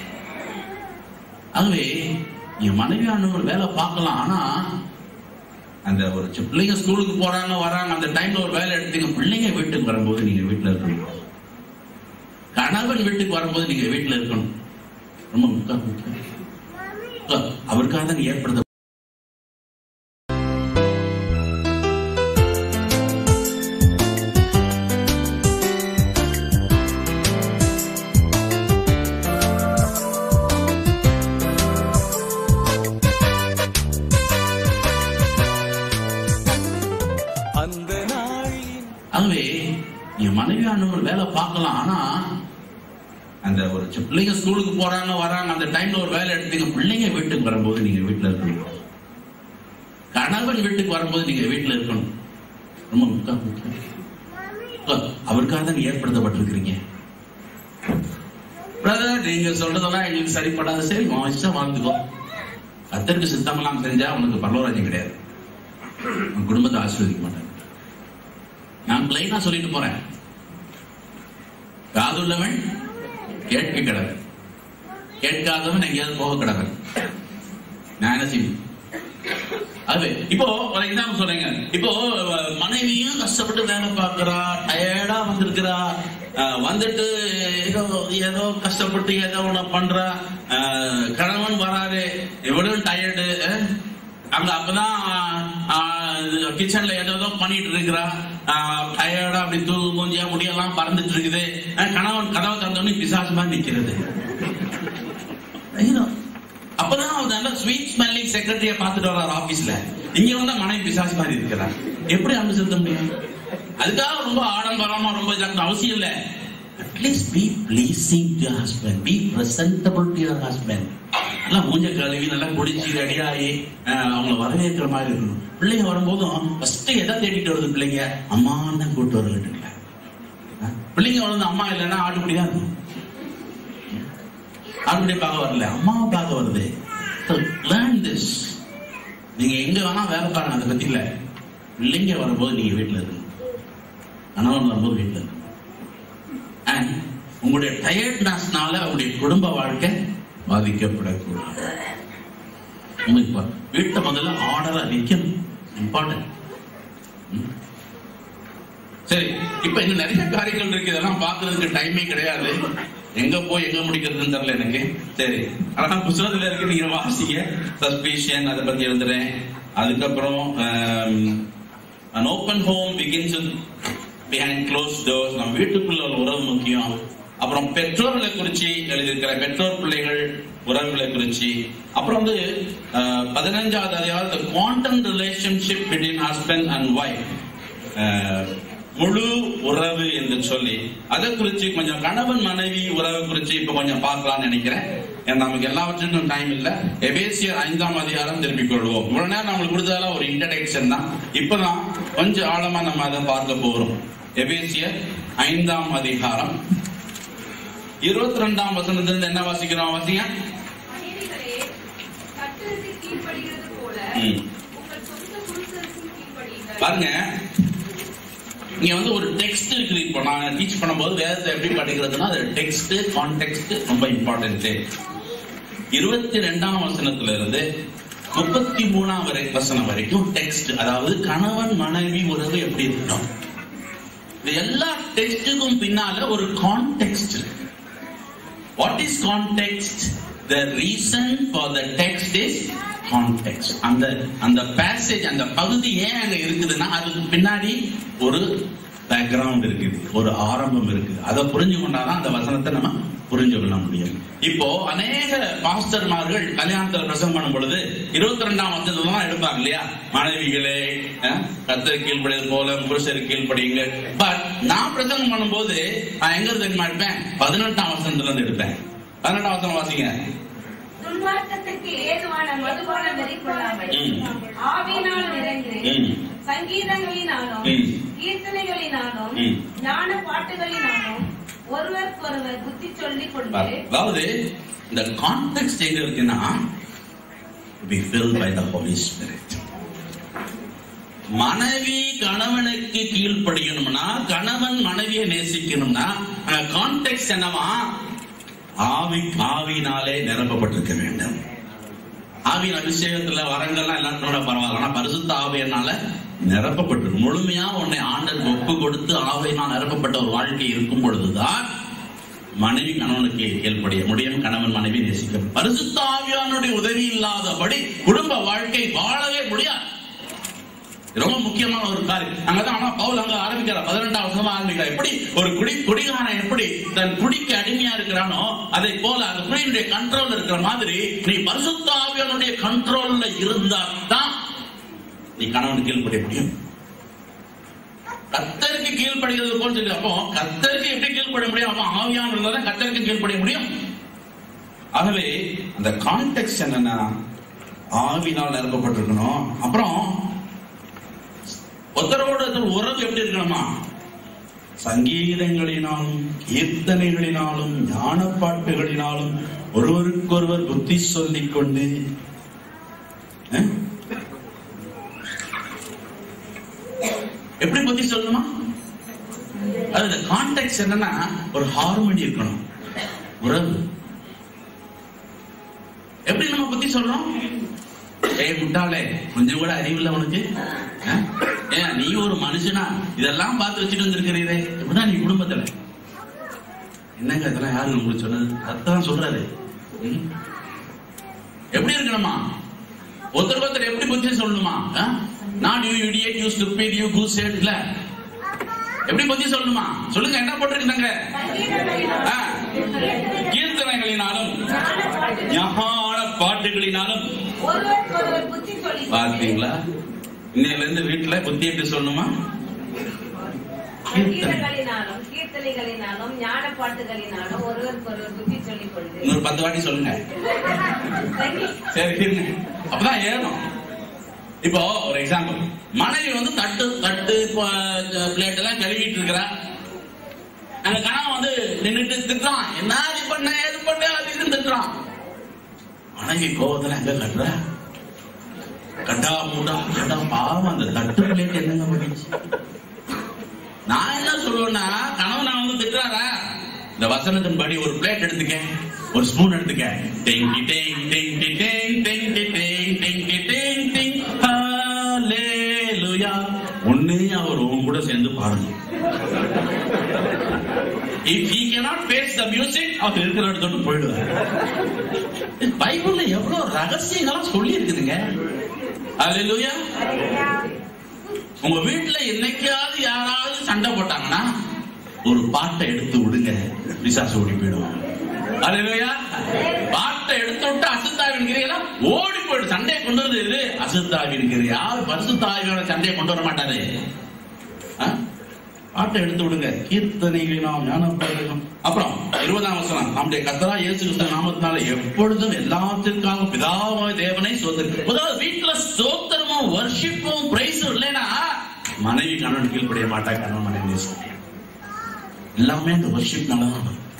ஆகவே என் மனைவியானவர் வேலை பார்க்கலாம் ஆனா அந்த ஒரு சி- பிள்ளைங்க ஸ்கூலுக்கு போறாங்க வராங்க அந்த டைம்ல ஒரு வேலை எடுத்தீங்க பிள்ளைங்க வீட்டுக்கு வரும்போது நீங்க வீட்டுல இருக்கணும் கணவன் வீட்டுக்கு வரும்போது நீங்க வீட்டுல இருக்கணும் ரொம்ப முக்கியம் முக்கியம். அவருக்காக தான் ஏற்படுத்த அந்த நாளின் ஆகவே என் மனைவியானவர் வேலை பார்க்கலாம் ஆனா அந்த ஒரு சி- பிள்ளைங்க ஸ்கூலுக்கு போறாங்க வராங்க அந்த டைம்ல ஒரு வேலை எடுத்தீங்க பிள்ளைங்க வீட்டுக்கு வரும்போது நீங்க வீட்டுல இருக்கணும் கணவன் வீட்டுக்கு வரும்போது நீங்க வீட்டுல இருக்கணும் ரொம்ப முக்கியம் முக்கியம். அவருக்காக தான் ஏற்படுத்தப்பட்டிருக்கிறீங்க பிரதர் நீங்க சொல்றதெல்லாம் எங்களுக்கு சரிப்படாது சரி உன் இஷ்டம் வாழ்ந்துக்கோ கத்தருக்கு சித்தமெல்லாம் செஞ்சா உனக்கு பரலோராஜ்யம் கிடையாது உன் குடும்பத்தை ஆசீர்வதிக்க மாட்டேன் நான் பிளைனா சொல்லிட்டு போறேன் காதுள்ளவன் கேட்க கிடவன் கேட்காதவன் எங்கேயாவது போக கிடவன் நான் என்ன செய்வேன் அது இப்போ ஒரு எக்ஸாம்பிள் சொல்றேங்க இப்போ அஹ், மனைவியும் கஷ்டப்பட்டு வேலை பார்க்கறா டயர்டா வந்திருக்கிறா அஹ், வந்துட்டு ஏதோ ஏதோ கஷ்டப்பட்டு ஏதோ ஒண்ணு பண்றா அஹ், கணவன் வராரு இவளும் டயர்டு அங்க அப்பதான் கிச்சன்ல ஏதோ ஏதோ பண்ணிட்டு இருக்கிறா டயர்டா அப்படி தூக்கு மூஞ்சியா முடியெல்லாம் பறந்துட்டு இருக்குது அஹ், கணவன் கதவை திறந்தோடனே பிசாசு மாதிரி நிக்கிறது ஐயோ, அப்பதான் அவர் நல்ல ஸ்வீட் ஸ்மெல்லிங் செக்ரட்டரிய பார்த்துட்டு வர்றாரு ஆபீஸ்ல இங்க வந்தா மனைவி பிசாசு மாதிரி இருக்கிறார் எப்படி அன்பு செலுத்த முடியும் அதுக்காக ரொம்ப ஆடம்பரமா ரொம்ப இதாக்கணும் அவசியம் இல்ல at least be pleasing to husband be presentable to your husband நல்லா மூஞ்ச கழுவி நல்லா குடிச்சு ரெடியாகி அவங்கள வரவேற்கிற மாதிரி இருக்கணும் பிள்ளைங்க வரும்போதும் ஃபர்ஸ்ட் எதை தேடிட்டு வருது பிள்ளைங்க அம்மான்னு தான் கூட்டு வருகிட்டு பிள்ளைங்க வந்து அம்மா இல்லைன்னா ஆட்டுப்படி தான் இருக்கும் ஆட்டுப்படி பார்க்க வரல அம்மாவை பார்க்க வருது லேர்ன் திஸ் நீங்க எங்க வேணா வேலை பாருங்க அதை பத்தி இல்ல பிள்ளைங்க வரும்போது நீங்க வீட்டுல இருக்கணும் கணவன் வரும்போது வீட்டுல இருக்கணும் அண்ட் உங்களுடைய டயர்ட்னஸ்னால உங்களுடைய குடும்ப வாழ்க்கை பாதிக்கப்படக்கூடாது உங்களுக்கு பாரு, வீட்டை முதல்ல ஆர்டரா நிக்கணும் இம்பார்ட்டன்ட் சரி இப்ப இங்க நிறைய காரியங்கள் இருக்கு இதெல்லாம் பாக்குறதுக்கு டைமே கிடையாது எங்க போய் எங்க முடிக்கிறதுன்னு தெரியல எனக்கு சரி ஆனா புத்தகத்துல இருக்கு நீங்க வாசிங்க சஸ்பீஷியன் அதை பத்தி எழுதுறேன் அதுக்கப்புறம் an open home begins with behind closed doors நம்ம வீட்டுக்குள்ள ஒரு உறவு முக்கியம் அப்புறம் பெற்றோர்களை குறிச்சு எழுதியிருக்கிற பெற்றோர் பிள்ளைகள் உறவுகளை குறிச்சு அப்புறம் வந்து அஹ், பதினஞ்சாவது அதிகாரம் quantum relationship between husband and wife முழு உறவு என்று சொல்லி அதை குறிச்சு கொஞ்சம் கணவன் மனைவி உறவு குறிச்சு இப்ப கொஞ்சம் பார்க்கலாம்னு நினைக்கிறேன் ஏன்னா நமக்கு எல்லாவற்றுக்கும் டைம் இல்ல எபேசியர் ஐந்தாம் அதிகாரம் திருப்பிக் கொள்வோம் இவ்வளவு நேரம் நம்மளுக்கு கொடுத்ததெல்லாம் ஒரு இன்ட்ரடக்ஷன் தான் இப்பதான் கொஞ்சம் ஆழமா நம்ம அதை பார்க்க போறோம் எபேசியர் ஐந்தாம் அதிகாரம் இருபத்தி ரெண்டாம் வசனத்திலிருந்து என்ன வாசிக்கிறோம் வாசிங்க மனைவிகளே, கர்த்தருக்கு கீழ்ப்படிகிறது போல ம். உங்கள் சொந்த புருஷருக்கும் கீழ்ப்படியுங்கள். பாருங்க இங்க வந்து ஒரு டெக்ஸ்ட் இருக்குது இப்போ நான் டீச் பண்ணும்போது வேதத்தை எப்படி படிக்கிறதுனா அது டெக்ஸ்ட் கான்டெக்ட் ரொம்ப இம்பார்ட்டன்ட் இருபத்தி ரெண்டாம் வசனத்துல இருந்து முப்பத்தி மூணாம் வரை வசனம் வரைக்கும் டெக்ஸ்ட் அதாவது கணவன் மனைவி உறவு எப்படி இருக்கணும் இது எல்லா டெக்ஸ்டுக்கும் பின்னால ஒரு கான்டெக்ட் இருக்கு what is context the reason for the text is context அந்த அந்த பேசேஜ் அந்த பகுதி ஏன் அங்க இருக்குதுன்னா அதுக்கு பின்னாடி ஒரு பேக்ரவுண்ட் இருக்குது ஒரு ஆரம்பம் இருக்குது அதை புரிஞ்சு கொண்டாதான் அந்த வசனத்தை நம்ம புரிஞ்சு கொள்ள முடியும் இப்போ அநேக பாஸ்டர்மார்கள் கல்யாணத்துல பிரசங்கம் பண்ணும் பொழுது இருபத்தி ரெண்டாம் வசனத்துல தான் எடுப்பாங்க இல்லையா மனைவிகளே அஹ், கர்த்தருக்கு கீழ்ப்படியது போல புருஷருக்கு கீழ்ப்படியுங்க பட் நான் பிரசங்கம் பண்ணும்போது நான் எங்க இருந்து தெரியுமா எடுப்பேன் பதினெட்டாம் வசனத்துல இருந்து எடுப்பேன் பதினெட்டாம் வசனம் வாசிங்க துன்மார்க்கத்திற்கு ஏதுவான மதுபான வெறிக்கொள்ளாமல் ம். ஆவியினால் நிறைந்து ம். சங்கீதங்களினாலும் ம். கீர்த்தனைகளினாலும் ம். ஞான பாட்டுகளினாலும் ஒருவருக்கொருவர் புத்தி சொல்லிக் கொண்டு அதாவது இந்த கான்டெக்ட் எங்க இருக்குன்னா be filled by the Holy Spirit மனைவி கணவனுக்கு கீழ்ப்படியணும்னா கணவன் மனைவியை நேசிக்கணும்னா அந்த கான்டெக்ட் என்னவா ஆவி ஆவினாலே நிரப்பப்பட்டிருக்க வேண்டும் ஆவியின் அபிஷேகத்துல வரங்கள்லாம் எல்லாத்தோட பரவாயில்ல ஆனா பரிசுத்த ஆவியனால நிரப்பப்பட்டு முழுமையா உன்னை ஆண்டர் ஒப்பு கொடுத்து ஆவியினால் நிரப்பப்பட்ட ஒரு வாழ்க்கை இருக்கும் பொழுதுதான் மனைவி கணவனுக்கு கீழ்ப்படிய முடியும் கணவன் மனைவி நேசிக்க பரிசுத்தாவியானுடைய உதவி இல்லாதபடி குடும்ப வாழ்க்கை வாழவே முடியாது ரொம்ப முக்கியமான ஒரு காரியம் அங்கதான் ஆனா பவுல் அங்க ஆரம்பிக்கிறார் பதினெட்டாம் வருஷமா ஆரம்பிக்கிறார் எப்படி ஒரு குடி குடிகாரன் எப்படி தன் குடிக்கு அடிமையா இருக்கிறானோ அதை போல அந்த குடியினுடைய கண்ட்ரோல் இருக்கிற மாதிரி நீ பரிசுத்தாவியனுடைய கண்ட்ரோல்ல இருந்தா தான் நீ கணவன் கீழ்ப்படிய முடியும் கத்தருக்கு கீழ்ப்படுகிறது போல் சொல்லி அப்போ கத்தருக்கு எப்படி கீழ்ப்படிய முடியும் அப்போ ஆவியான தான் கத்தருக்கு கீழ்ப்படிய முடியும் ஆகவே அந்த கான்டெக்ட் என்னன்னா ஆவினால் நிரப்பப்பட்டிருக்கணும் அப்புறம் ஒருத்தரோட ஒருத்தர் உறவு எப்படி இருக்கணுமா சங்கீதங்களினாலும் கீர்த்தனைகளினாலும் ஞான பாட்டுகளினாலும் ஒருவருக்கொருவர் புத்தி சொல்லிக் கொண்டு அஹ்? எப்படி புத்தி சொல்லணுமா அது கான்டெக்ட் என்னன்னா ஒரு ஹார்மோனி இருக்கணும் உறவு எப்படி நம்ம புத்தி சொல்றோம் ஏய் முட்டாளே கொஞ்சம் கூட அறிவில்லை உனக்கு அஹ்? ஏன் நீ ஒரு மனுஷனா இதெல்லாம் பார்த்து வச்சுட்டு வந்திருக்கிறீரே எப்படிதான் நீ குடும்பத்துல என்னங்க இதெல்லாம் யாரு உங்களுக்கு சொன்னது அதான் சொல்றாரு ம்? எப்படி இருக்கணுமா ஒருத்தர் ஒருத்தர் எப்படி புத்தி சொல்லணுமா நான் you idiot you stupid you goose இல்ல எப்படி புத்தி சொல்லணுமா சொல்லுங்க என்ன போட்டிருக்காங்க கீர்த்தனைகளினாலும் ஞான பாட்டுகளினாலும் ஒருவருக்கொருவர் புத்தி சொல்லி பாத்தீங்களா இன்னையில இருந்து வீட்டுல புத்தி எப்படி சொல்லணுமா கீர்த்தனைகளினாலும் கீர்த்தனைகளினாலும் ஞான பாட்டுகளினாலும் ஒருவருக்கொருவர் புத்தி சொல்லிக் கொண்டு இன்னொரு பத்து வாட்டி சொல்லுங்க சரி இருங்க அப்பதான் ஏறணும் இப்போ ஒரு எக்ஸாம்பிள் மனைவி வந்து தட்டு தட்டு பிளேட் எல்லாம் கழுவிட்டு இருக்கிறா அங்க கணவன் வந்து நின்னுட்டு திட்டுறான் என்ன இது பண்ண இது பண்ண அது இதுன்னு திட்டுறான் மனைவி கோவத்துல எங்க கட்டுற கட்டா மூடா கட்டா பாவம் அந்த தட்டு பிளேட் என்னங்க பண்ணிச்சு நான் என்ன சொல்லுவேன்னா கணவன் நான் வந்து திட்டுறாரா இந்த வசனத்தின்படி ஒரு பிளேட் எடுத்துக்க ஒரு ஸ்பூன் எடுத்துக்க டெங் டி டெங் டெங் டி டெங் டெங் டி டெங் டெங் டி டெங் டெங் ஹalleluya ஒண்ணே அவர் உன் கூட சேர்ந்து பாடணும் if he cannot face the music அவர் இருக்கிற இடத்தோடு போயிடுவார் பைபிள்ல எவ்வளவு ரகசியங்களா சொல்லி இருக்குதுங்க ஹalleluya உங்க வீட்டுல என்னைக்காவது யாராவது சண்டை போட்டாங்கன்னா ஒரு பாட்டை எடுத்து விடுங்க பிசாசு ஓடி போயிடும் அல்லேலூயா பாட்டை எடுத்து விட்டு அசுத்தாவின் கிரியெல்லாம் ஓடி போயிடும் சண்டையை கொண்டு வருது இது அசுத்தாவின் கிரியை யார் பரிசுத்தாவியோட சண்டையை கொண்டு வர மாட்டாரு ஆ? பாட்டை எடுத்து விடுங்க கீர்த்தனைகளினால் ஞானப்பாடுகளும் அப்புறம் இருபதாம் வசனம் நம்முடைய கத்தரா இயேசு கிறிஸ்து நாமத்தினால எப்பொழுதும் எல்லாத்திற்காக பிதாவாய் தேவனை சோதரி முதல்ல வீட்டுல சோத்திரமும் வர்ஷிப்பும் பிரைஸும் இல்லைன்னா மனைவி கணவன் கீழ்ப்படிய மாட்டா கணவன் மனைவி நேசிக்க எல்லாமே இந்த வர்ஷிப்னால தான் வரும்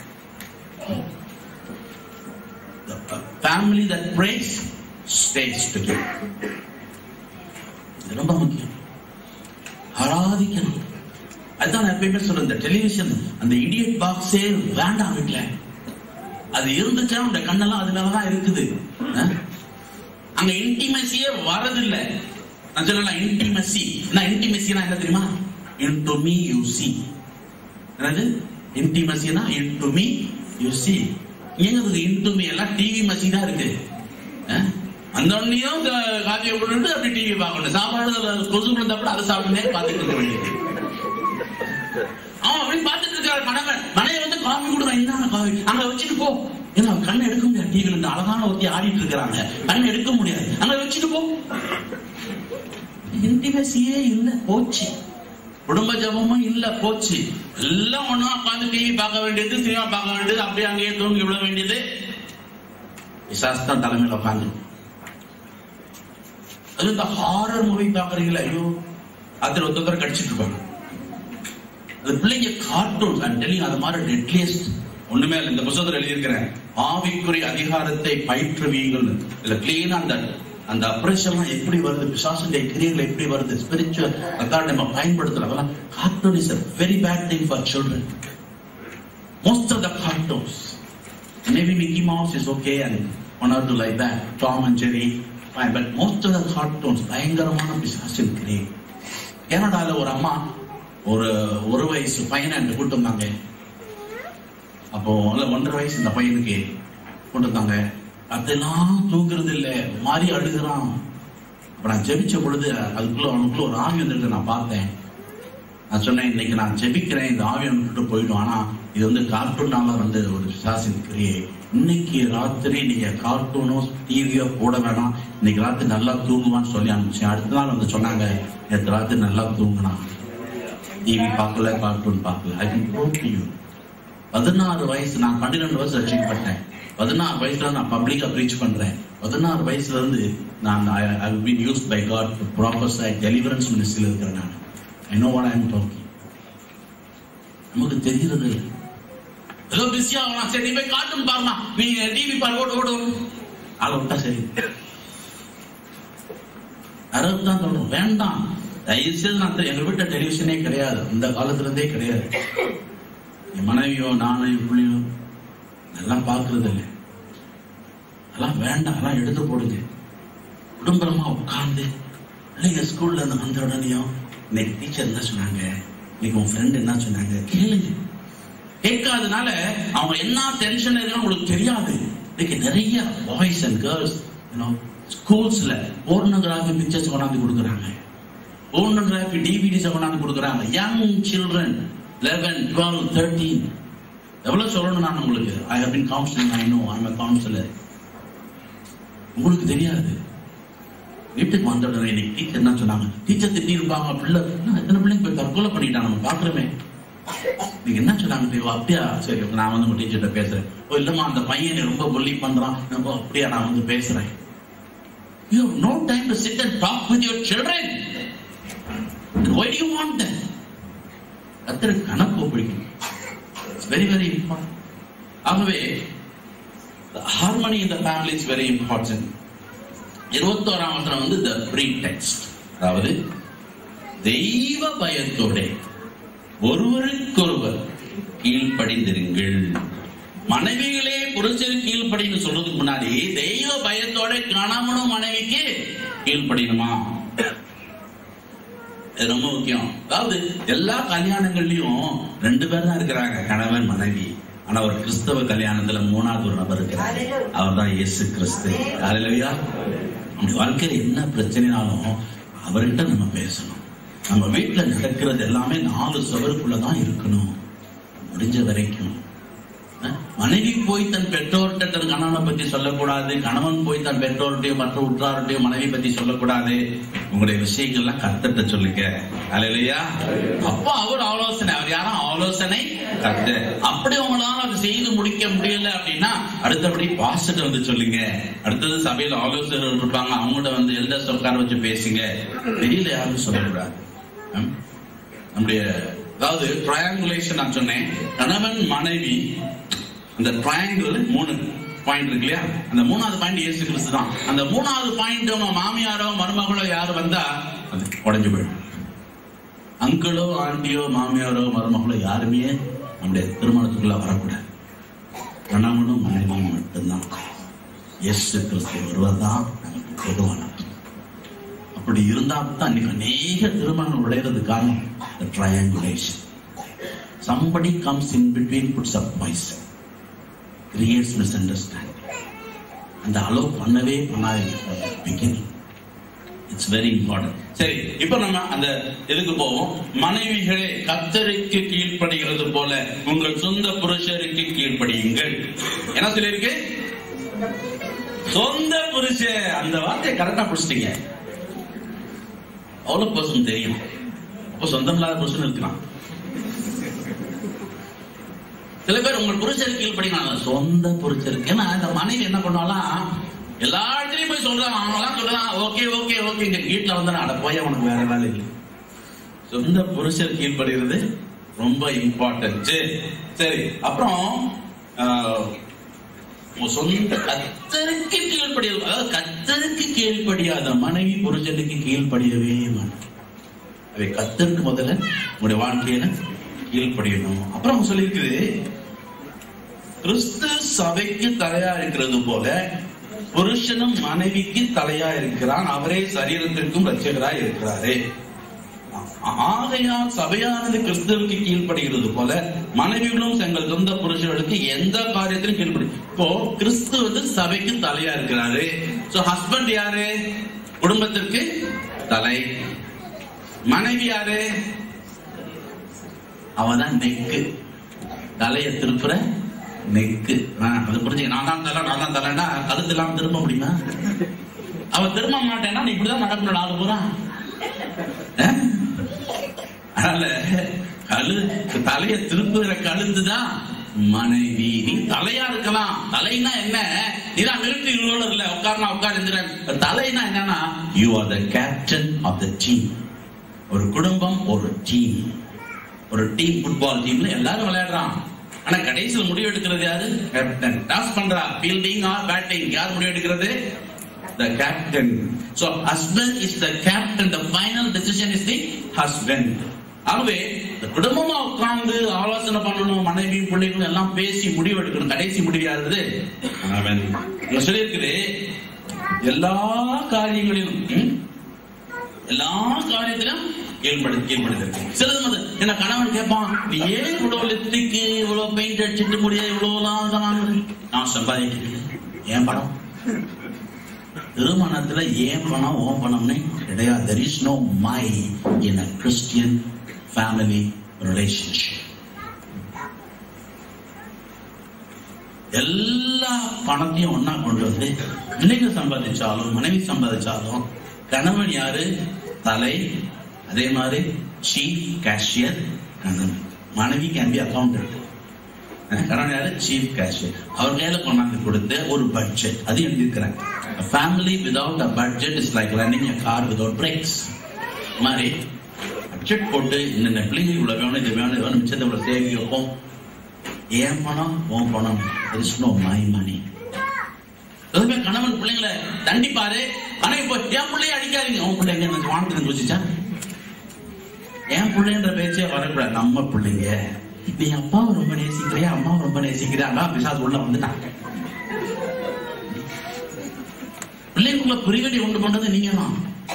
family that prays stays together இது ரொம்ப முக்கியம் ஆராதிக்கணும் அதுதான் நான் எப்பயுமே சொல்றேன் இந்த டெலிவிஷன் அந்த இடியட் பாக்ஸே வேண்டாம் வீட்டுல அது இருந்துச்சா அந்த கண்ணெல்லாம் அதனாலதான் இருக்குது அஹ்? அங்க இன்டிமசியே வரதில்லை நான் சொல்லலாம் இன்டிமசி நான் இன்டிமசினா என்ன தெரியுமா இன்டு மீ யூ சி என்னது இன்டிமசினா இன்டு மீ யூ சி எங்க இருக்குது இன்டு மீ எல்லாம் டிவி மசி தான் இருக்கு அஹ்? அந்த ஒன்னையும் காஃபியை போட்டுட்டு அப்படி டிவி பார்க்கணும் சாப்பாடு கொசு விழுந்தப்பட அதை சாப்பிட்டுனே பார்த்துட்டு இருக்க வேண்டியது அவன் அப்படி பார்த்துட்டு இருக்கிற கணவன் மனைவி வந்து காஃபி கொடுக்குறான் இந்தாங்க காஃபி அங்க வச்சுட்டு போ ஏன்னா கண்ணை எடுக்க முடியாது டிவில இந்த அழகான ஒருத்தி ஆடிட்டு இருக்கிறாங்க கண்ணை எடுக்க முடியாது அங்க வச்சுட்டு போ இன்டிமேசியே இல்ல போச்சு குடும்ப ஜபமும் இல்ல போச்சு எல்லாம் ஒண்ணா உட்காந்து டிவி பார்க்க வேண்டியது சினிமா பார்க்க வேண்டியது அப்படியே அங்கேயே தூங்கி விட வேண்டியது விசாஸ்தான் தலைமையில் உட்காந்து அது இந்த ஹாரர் மூவி பாக்குறீங்களா ஐயோ அதுல ஒருத்தர் கடிச்சிட்டு இருப்பாங்க அது பிள்ளைங்க கார்ட்டூன் நான் டெல்லிங் அது மாதிரி டெட்லியஸ்ட் ஒண்ணுமே இல்லை இந்த புத்தகத்தில் எழுதியிருக்கிறேன் ஆவிக்குரிய அதிகாரத்தை பயிற்றுவீங்கள் இதுல கிளீனா அந்த அந்த அப்ரேஷன்லாம் எப்படி வருது பிசாசுடைய கிரியைகள் எப்படி வருது ஸ்பிரிச்சுவல் அதான் நம்ம பயன்படுத்தலாம் cartoon is a very bad thing for children most of the cartoons maybe Mickey Mouse is okay and one or two like that Tom and Jerry fine but most of the cartoons பயங்கரமான பிசாசின் கிரியை கனடால ஒரு அம்மா ஒரு ஒரு வயசு பையனை அங்க கூட்டு வந்தாங்க அப்போ இல்ல ஒன்றரை வயசு இந்த பையனுக்கு கொண்டு வந்தாங்க அதெல்லாம் தூங்குறது இல்ல மாறி அழுகுறான் அப்ப நான் ஜெபிச்ச பொழுது அதுக்குள்ள அவனுக்குள்ள ஒரு ஆவி வந்துருக்கு நான் பார்த்தேன் நான் சொன்னேன் இன்னைக்கு நான் ஜெபிக்கிறேன் இந்த ஆவி விட்டு போயிடும் ஆனா இது வந்து கார்ட்டூனால வந்து ஒரு பிசாசின் கிரியை இன்னைக்கு ராத்திரி நீங்க கார்ட்டூனோ டிவியோ போட வேணாம் இன்னைக்கு ராத்திரி நல்லா தூங்குவான்னு சொல்லி அனுப்பிச்சேன் அடுத்த நாள் வந்து சொன்னாங்க நேற்று ராத்திரி நல்லா தூங்குனான் டிவி பார்க்கல கார்ட்டூன் பார்க்கல I can prove to you பதினாறு வயசு நான் பன்னிரெண்டு வயசு ரசிக்கப்பட்டேன் பதினாறு வயசுல நான் பப்ளிக்கா ப்ரீச் பண்றேன் பதினாறு வயசுல இருந்து நான் I been use by God proper deliverance மினிஸ்ட்ரியில் இருக்கிறேன் நான் I know what I am talking நமக்கு தெரிகிறது இல்லை. ஏதோ பிஸியா ஆகலாம் சரி நீ போய் காட்டும் பாருமா நீ டிவி பாரு ஓடு ஓடு ஓடு. ஆளை விட்டா சரி அறுபது தான் தோணும் வேண்டாம் தயவுசெய்து நான் தெ- எங்க வீட்டுல டெலிவிஷனே கிடையாது இந்த காலத்துல இருந்தே கிடையாது என் மனைவியோ நானோ என் பிள்ளையோ அதெல்லாம் பார்க்கறது இல்லை அதெல்லாம் வேண்டாம் அதெல்லாம் எடுத்து போடுங்க குடும்பமா உட்கார்ந்து பிள்ளைங்க ஸ்கூல்ல இருந்து வந்த உடனேயும் இன்னைக்கு டீச்சர் என்ன சொன்னாங்க இன்னைக்கு உன் ஃப்ரெண்ட் என்ன சொன்னாங்க கேளுங்க கேட்காதனால அவங்க என்ன டென்ஷன் இருக்குன்னு உங்களுக்கு தெரியாது இன்னைக்கு நிறைய பாய்ஸ் அண்ட் கேர்ள்ஸ் ஸ்கூல்ஸ்ல போர்னோகிராஃபி பிக்சர்ஸ் கொண்டாந்து கொடுக்குறாங்க போர்னோகிராஃபி டிவிடிஸ் கொண்டாந்து கொடுக்குறாங்க young children eleven twelve thirteen எவ்வளவு சொல்லணும் நான் உங்களுக்கு I have been counselling I know I am counsellor உங்களுக்கு தெரியாது வீட்டுக்கு வந்த உடனே இன்னைக்கு டீச்சர் என்ன சொன்னாங்க டீச்சர் திட்டி இருப்பாங்க பிள்ளை என்ன, எத்தனை பிள்ளைங்க போய் தற்கொலை பண்ணிட்டாங்க நம்ம பாக்குறோமே நீங்க என்ன சொன்னாங்க தெரியுமா அப்படியா சரி அப்ப நான் வந்து உங்க டீச்சர்கிட்ட பேசுறேன் ஓ இல்லம்மா அந்த பையனை ரொம்ப புள்ளி பண்றான் நம்ம அப்படியா நான் வந்து பேசுறேன் You have no time to sit and talk with your children. Why do you want them? கத்தருக்கு கணக்கு பிடிக்கும் இட்ஸ் வெரி வெரி இம்பார்ட்டன்ட் ஆகவே harmony in the family is very important இருபத்தோராம் வசனம் வந்து த ப்ரீ டெக்ஸ்ட் அதாவது தெய்வ பயத்தோட ஒருவருக்கொருவர் கீழ்ப்படிந்திருங்கள் மனைவிகளே புருஷர் கீழ்ப்படின்னு சொல்றதுக்கு முன்னாடி தெய்வ பயத்தோட கணவனும் மனைவிக்கு கீழ்ப்படியணுமா இது ரொம்ப முக்கியம் அதாவது எல்லா கல்யாணங்கள்லயும் ரெண்டு பேர் தான் இருக்கிறாங்க கணவன் மனைவி ஆனா ஒரு கிறிஸ்தவ கல்யாணத்துல மூணாவது ஒரு நபர் இருக்கிறார் அவர் தான் இயேசு கிறிஸ்து அல்லையா நம்ம வாழ்க்கையில என்ன பிரச்சனைனாலும் அவர்கிட்ட நம்ம பேசணும் நம்ம வீட்டுல நடக்கிறது எல்லாமே நாலு சுவருக்குள்ளதான் இருக்கணும் முடிஞ்ச வரைக்கும் அஹ், மனைவி போய் தன் பெற்றோர்கிட்ட தன் கணவனை பத்தி சொல்லக்கூடாது கணவன் போய் தன் பெற்றோர்கிட்டயோ மற்ற உற்றார்கிட்டயோ மனைவி பத்தி சொல்லக்கூடாது உங்களுடைய விஷயங்கள்லாம் கத்துட்ட சொல்லுங்க அல்லையா அப்போ அவர் ஆலோசனை அவர் யாரும் ஆலோசனை கத்து அப்படி உங்களால அது செய்து முடிக்க முடியல அப்படின்னா அடுத்தபடி பாஸ்டர் வந்து சொல்லுங்க அடுத்தது சபையில ஆலோசகர்கள் இருப்பாங்க அவங்கள்ட்ட வந்து எல்டர்ஸ் உட்கார வச்சு பேசுங்க வெளியில யாரும் சொல்லக்கூடாது ஹம்? நம்முடைய அதாவது ட்ரையாங்குலேஷன் நான் சொன்னேன் கணவன் மனைவி அந்த ட்ரையாங்கிள் மூணு பாயிண்ட் இருக்கு இல்லையா அந்த மூணாவது பாயிண்ட் இயேசு கிறிஸ்து தான் அந்த மூணாவது பாயிண்ட் உங்க மாமியாரோ மருமகளோ யாரு வந்தா அது உடஞ்சு போயிடும் அங்கிளோ ஆண்டியோ மாமியாரோ மருமகளோ யாருமே நம்முடைய திருமணத்துக்குள்ள வரக்கூடாது கணவனும் மனைவியும் மட்டும்தான் இயேசு கிறிஸ்து ஒருவர் தான் நமக்கு பொதுவானவர் அப்படி இருந்தா தான் இன்னைக்கு அநேக திருமணம் உடையறது காரணம் triangulation somebody comes in between puts up voice creates misunderstanding அந்த அலோ பண்ணவே பண்ணாதீங்க பிகினிங் இட்ஸ் வெரி இம்பார்ட்டன்ட் சரி இப்போ நம்ம அந்த இதுக்கு போவோம் மனைவிகளே கத்தருக்கு கீழ்ப்படுகிறது போல உங்கள் சொந்த புருஷருக்கு கீழ்ப்படியுங்கள் என்ன சொல்லியிருக்கு சொந்த புருஷன் அந்த வார்த்தையை கரெக்டா புடிச்சிட்டீங்க அவ்வளவு பர்சன் தெரியும் அப்ப சொந்தம் இல்லாத புருஷன் இருக்கலாம் சில பேர் உங்கள் புருஷருக்கு கீழ்ப்படிங்க சொந்த புருஷருக்கு ஏன்னா இந்த மனைவி என்ன பண்ணாலாம் எல்லா இடத்துலயும் போய் சொல்றாங்க அவங்க எல்லாம் சொல்றாங்க ஓகே ஓகே ஓகே இங்க வீட்டுல வந்து அட போய் அவனுக்கு வேற வேலை இல்லை சொந்த புருஷர் கீழ்ப்படுகிறது ரொம்ப இம்பார்ட்டன்ட் சரி அப்புறம் ஆஹ், உங்க சொந்த கத்தருக்கு கீழ்ப்படியாது அதாவது கத்தருக்கு கீழ்ப்படியாத மனைவி புருஷனுக்கு கீழ்ப்படியவே மாட்டான் அவை கத்தருக்கு முதல்ல உங்களுடைய வாழ்க்கையில கீழ்ப்படியணும் அப்புறம் அவங்க சொல்லியிருக்குது கிறிஸ்து சபைக்கு தலையா இருக்கிறது போல புருஷனும் மனைவிக்கு தலையா இருக்கிறான் அவரே சரீரத்திற்கும் ரட்சகராய் இருக்கிறாரே ஆகையால் சபையானது கிறிஸ்துவுக்கு கீழ்ப்படுகிறது போல மனைவிகளும் தங்கள் சொந்த புருஷர்களுக்கு எந்த காரியத்திலும் கீழ்ப்படி இப்போ கிறிஸ்து வந்து சபைக்கு தலையா இருக்கிறாரு சோ ஹஸ்பண்ட் யாரு குடும்பத்திற்கு தலை மனைவி யாரு அவதான் நெக்கு தலையை திருப்புற நெக்கு ஆ, அது புரிஞ்சுக்க நான் தான் தலை நான் தான் தலைன்னா கழுத்து இல்லாம திரும்ப முடியுமா அவ திரும்ப மாட்டேன்னா நீ இப்படிதான் நடக்கணும் நாலு பூரா ஆ? அதனால கழு தலைய திருப்புகிற கழுத்து தான் மனைவி நீ தலையா இருக்கலாம் தலைனா என்ன நீதான் மிலிட்டரி ரூலர் இல்ல உட்கார்னா உட்கார் தலைனா என்னன்னா you are the captain of the team ஒரு குடும்பம் ஒரு டீம் ஒரு டீம் ஃபுட்பால் டீம்ல எல்லாரும் விளையாடுறான் ஆனா கடைசியில் முடிவு எடுக்கிறது யாரு கேப்டன் டாஸ் பண்றா ஃபீல்டிங் ஆர் பேட்டிங் யார் முடிவு எடுக்கிறது the captain so husband is the captain the final decision is the husband ஆகவே இந்த குடும்பமா உட்கார்ந்து ஆலோசனை பண்ணணும் மனைவி பிள்ளைகளும் எல்லாம் பேசி முடிவு எடுக்கணும் கடைசி முடிவு யாருது அவன் இங்க சொல்லியிருக்குது எல்லா காரியங்களிலும் ம், எல்லா காரியத்திலும் கீழ்படு கீழ்படுத்திருக்கு சிலது வந்து என்ன கணவன் கேட்பான் நீ ஏன் இவ்வளவு லிப்டிக்கு இவ்வளவு பெயிண்ட் அடிச்சிட்டு முடிய இவ்வளவுலாம் இதை வாங்குற நான் சம்பாதிக்கிறேன் ஏன் படம் திருமணத்துல ஏன் பணம் ஓ பணம்னு கிடையாது there is no my in a Christian family relationship எல்லா பணத்தையும் ஒண்ணா கொண்டு வந்து பிள்ளைங்க சம்பாதிச்சாலும் மனைவி சம்பாதிச்சாலும் கணவன் யாரு தலை அதே மாதிரி சீஃப் கேஷியர் கணவன் மனைவி கேன் பி அக்கௌண்டன்ட் கணவன் யாரு சீஃப் கேஷியர் அவர் கையில கொண்டாந்து கொடுத்து ஒரு பட்ஜெட் அது எழுதியிருக்கிறேன் family without a budget is like running a car without brakes மாதிரி பட்ஜெட் போட்டு இன்னென்ன பிள்ளைங்க இவ்வளவு வேணும் இது வேணும் இது வேணும் மிச்சத்தை இவ்வளவு சேவி வைப்போம் ஏன் பணம் உன் பணம் இஸ் நோ மை மணி அதுவே கணவன் பிள்ளைங்களை தண்டிப்பாரு மனைவி போய் என் பிள்ளைய அடிக்காதீங்க உன் பிள்ளைங்க எனக்கு வானத்துல யோசிச்சா என் பிள்ளைன்ற பேச்சே வரக்கூடாது நம்ம பிள்ளைங்க நீ அப்பாவை ரொம்ப நேசிக்கிறியா அம்மாவை ரொம்ப நேசிக்கிறியா அதான் பிசாசு உள்ள வந்துட்டாங்க பிள்ளைங்களுக்குள்ள பிரிகடி உண்டு பண்றது நீங்க தான்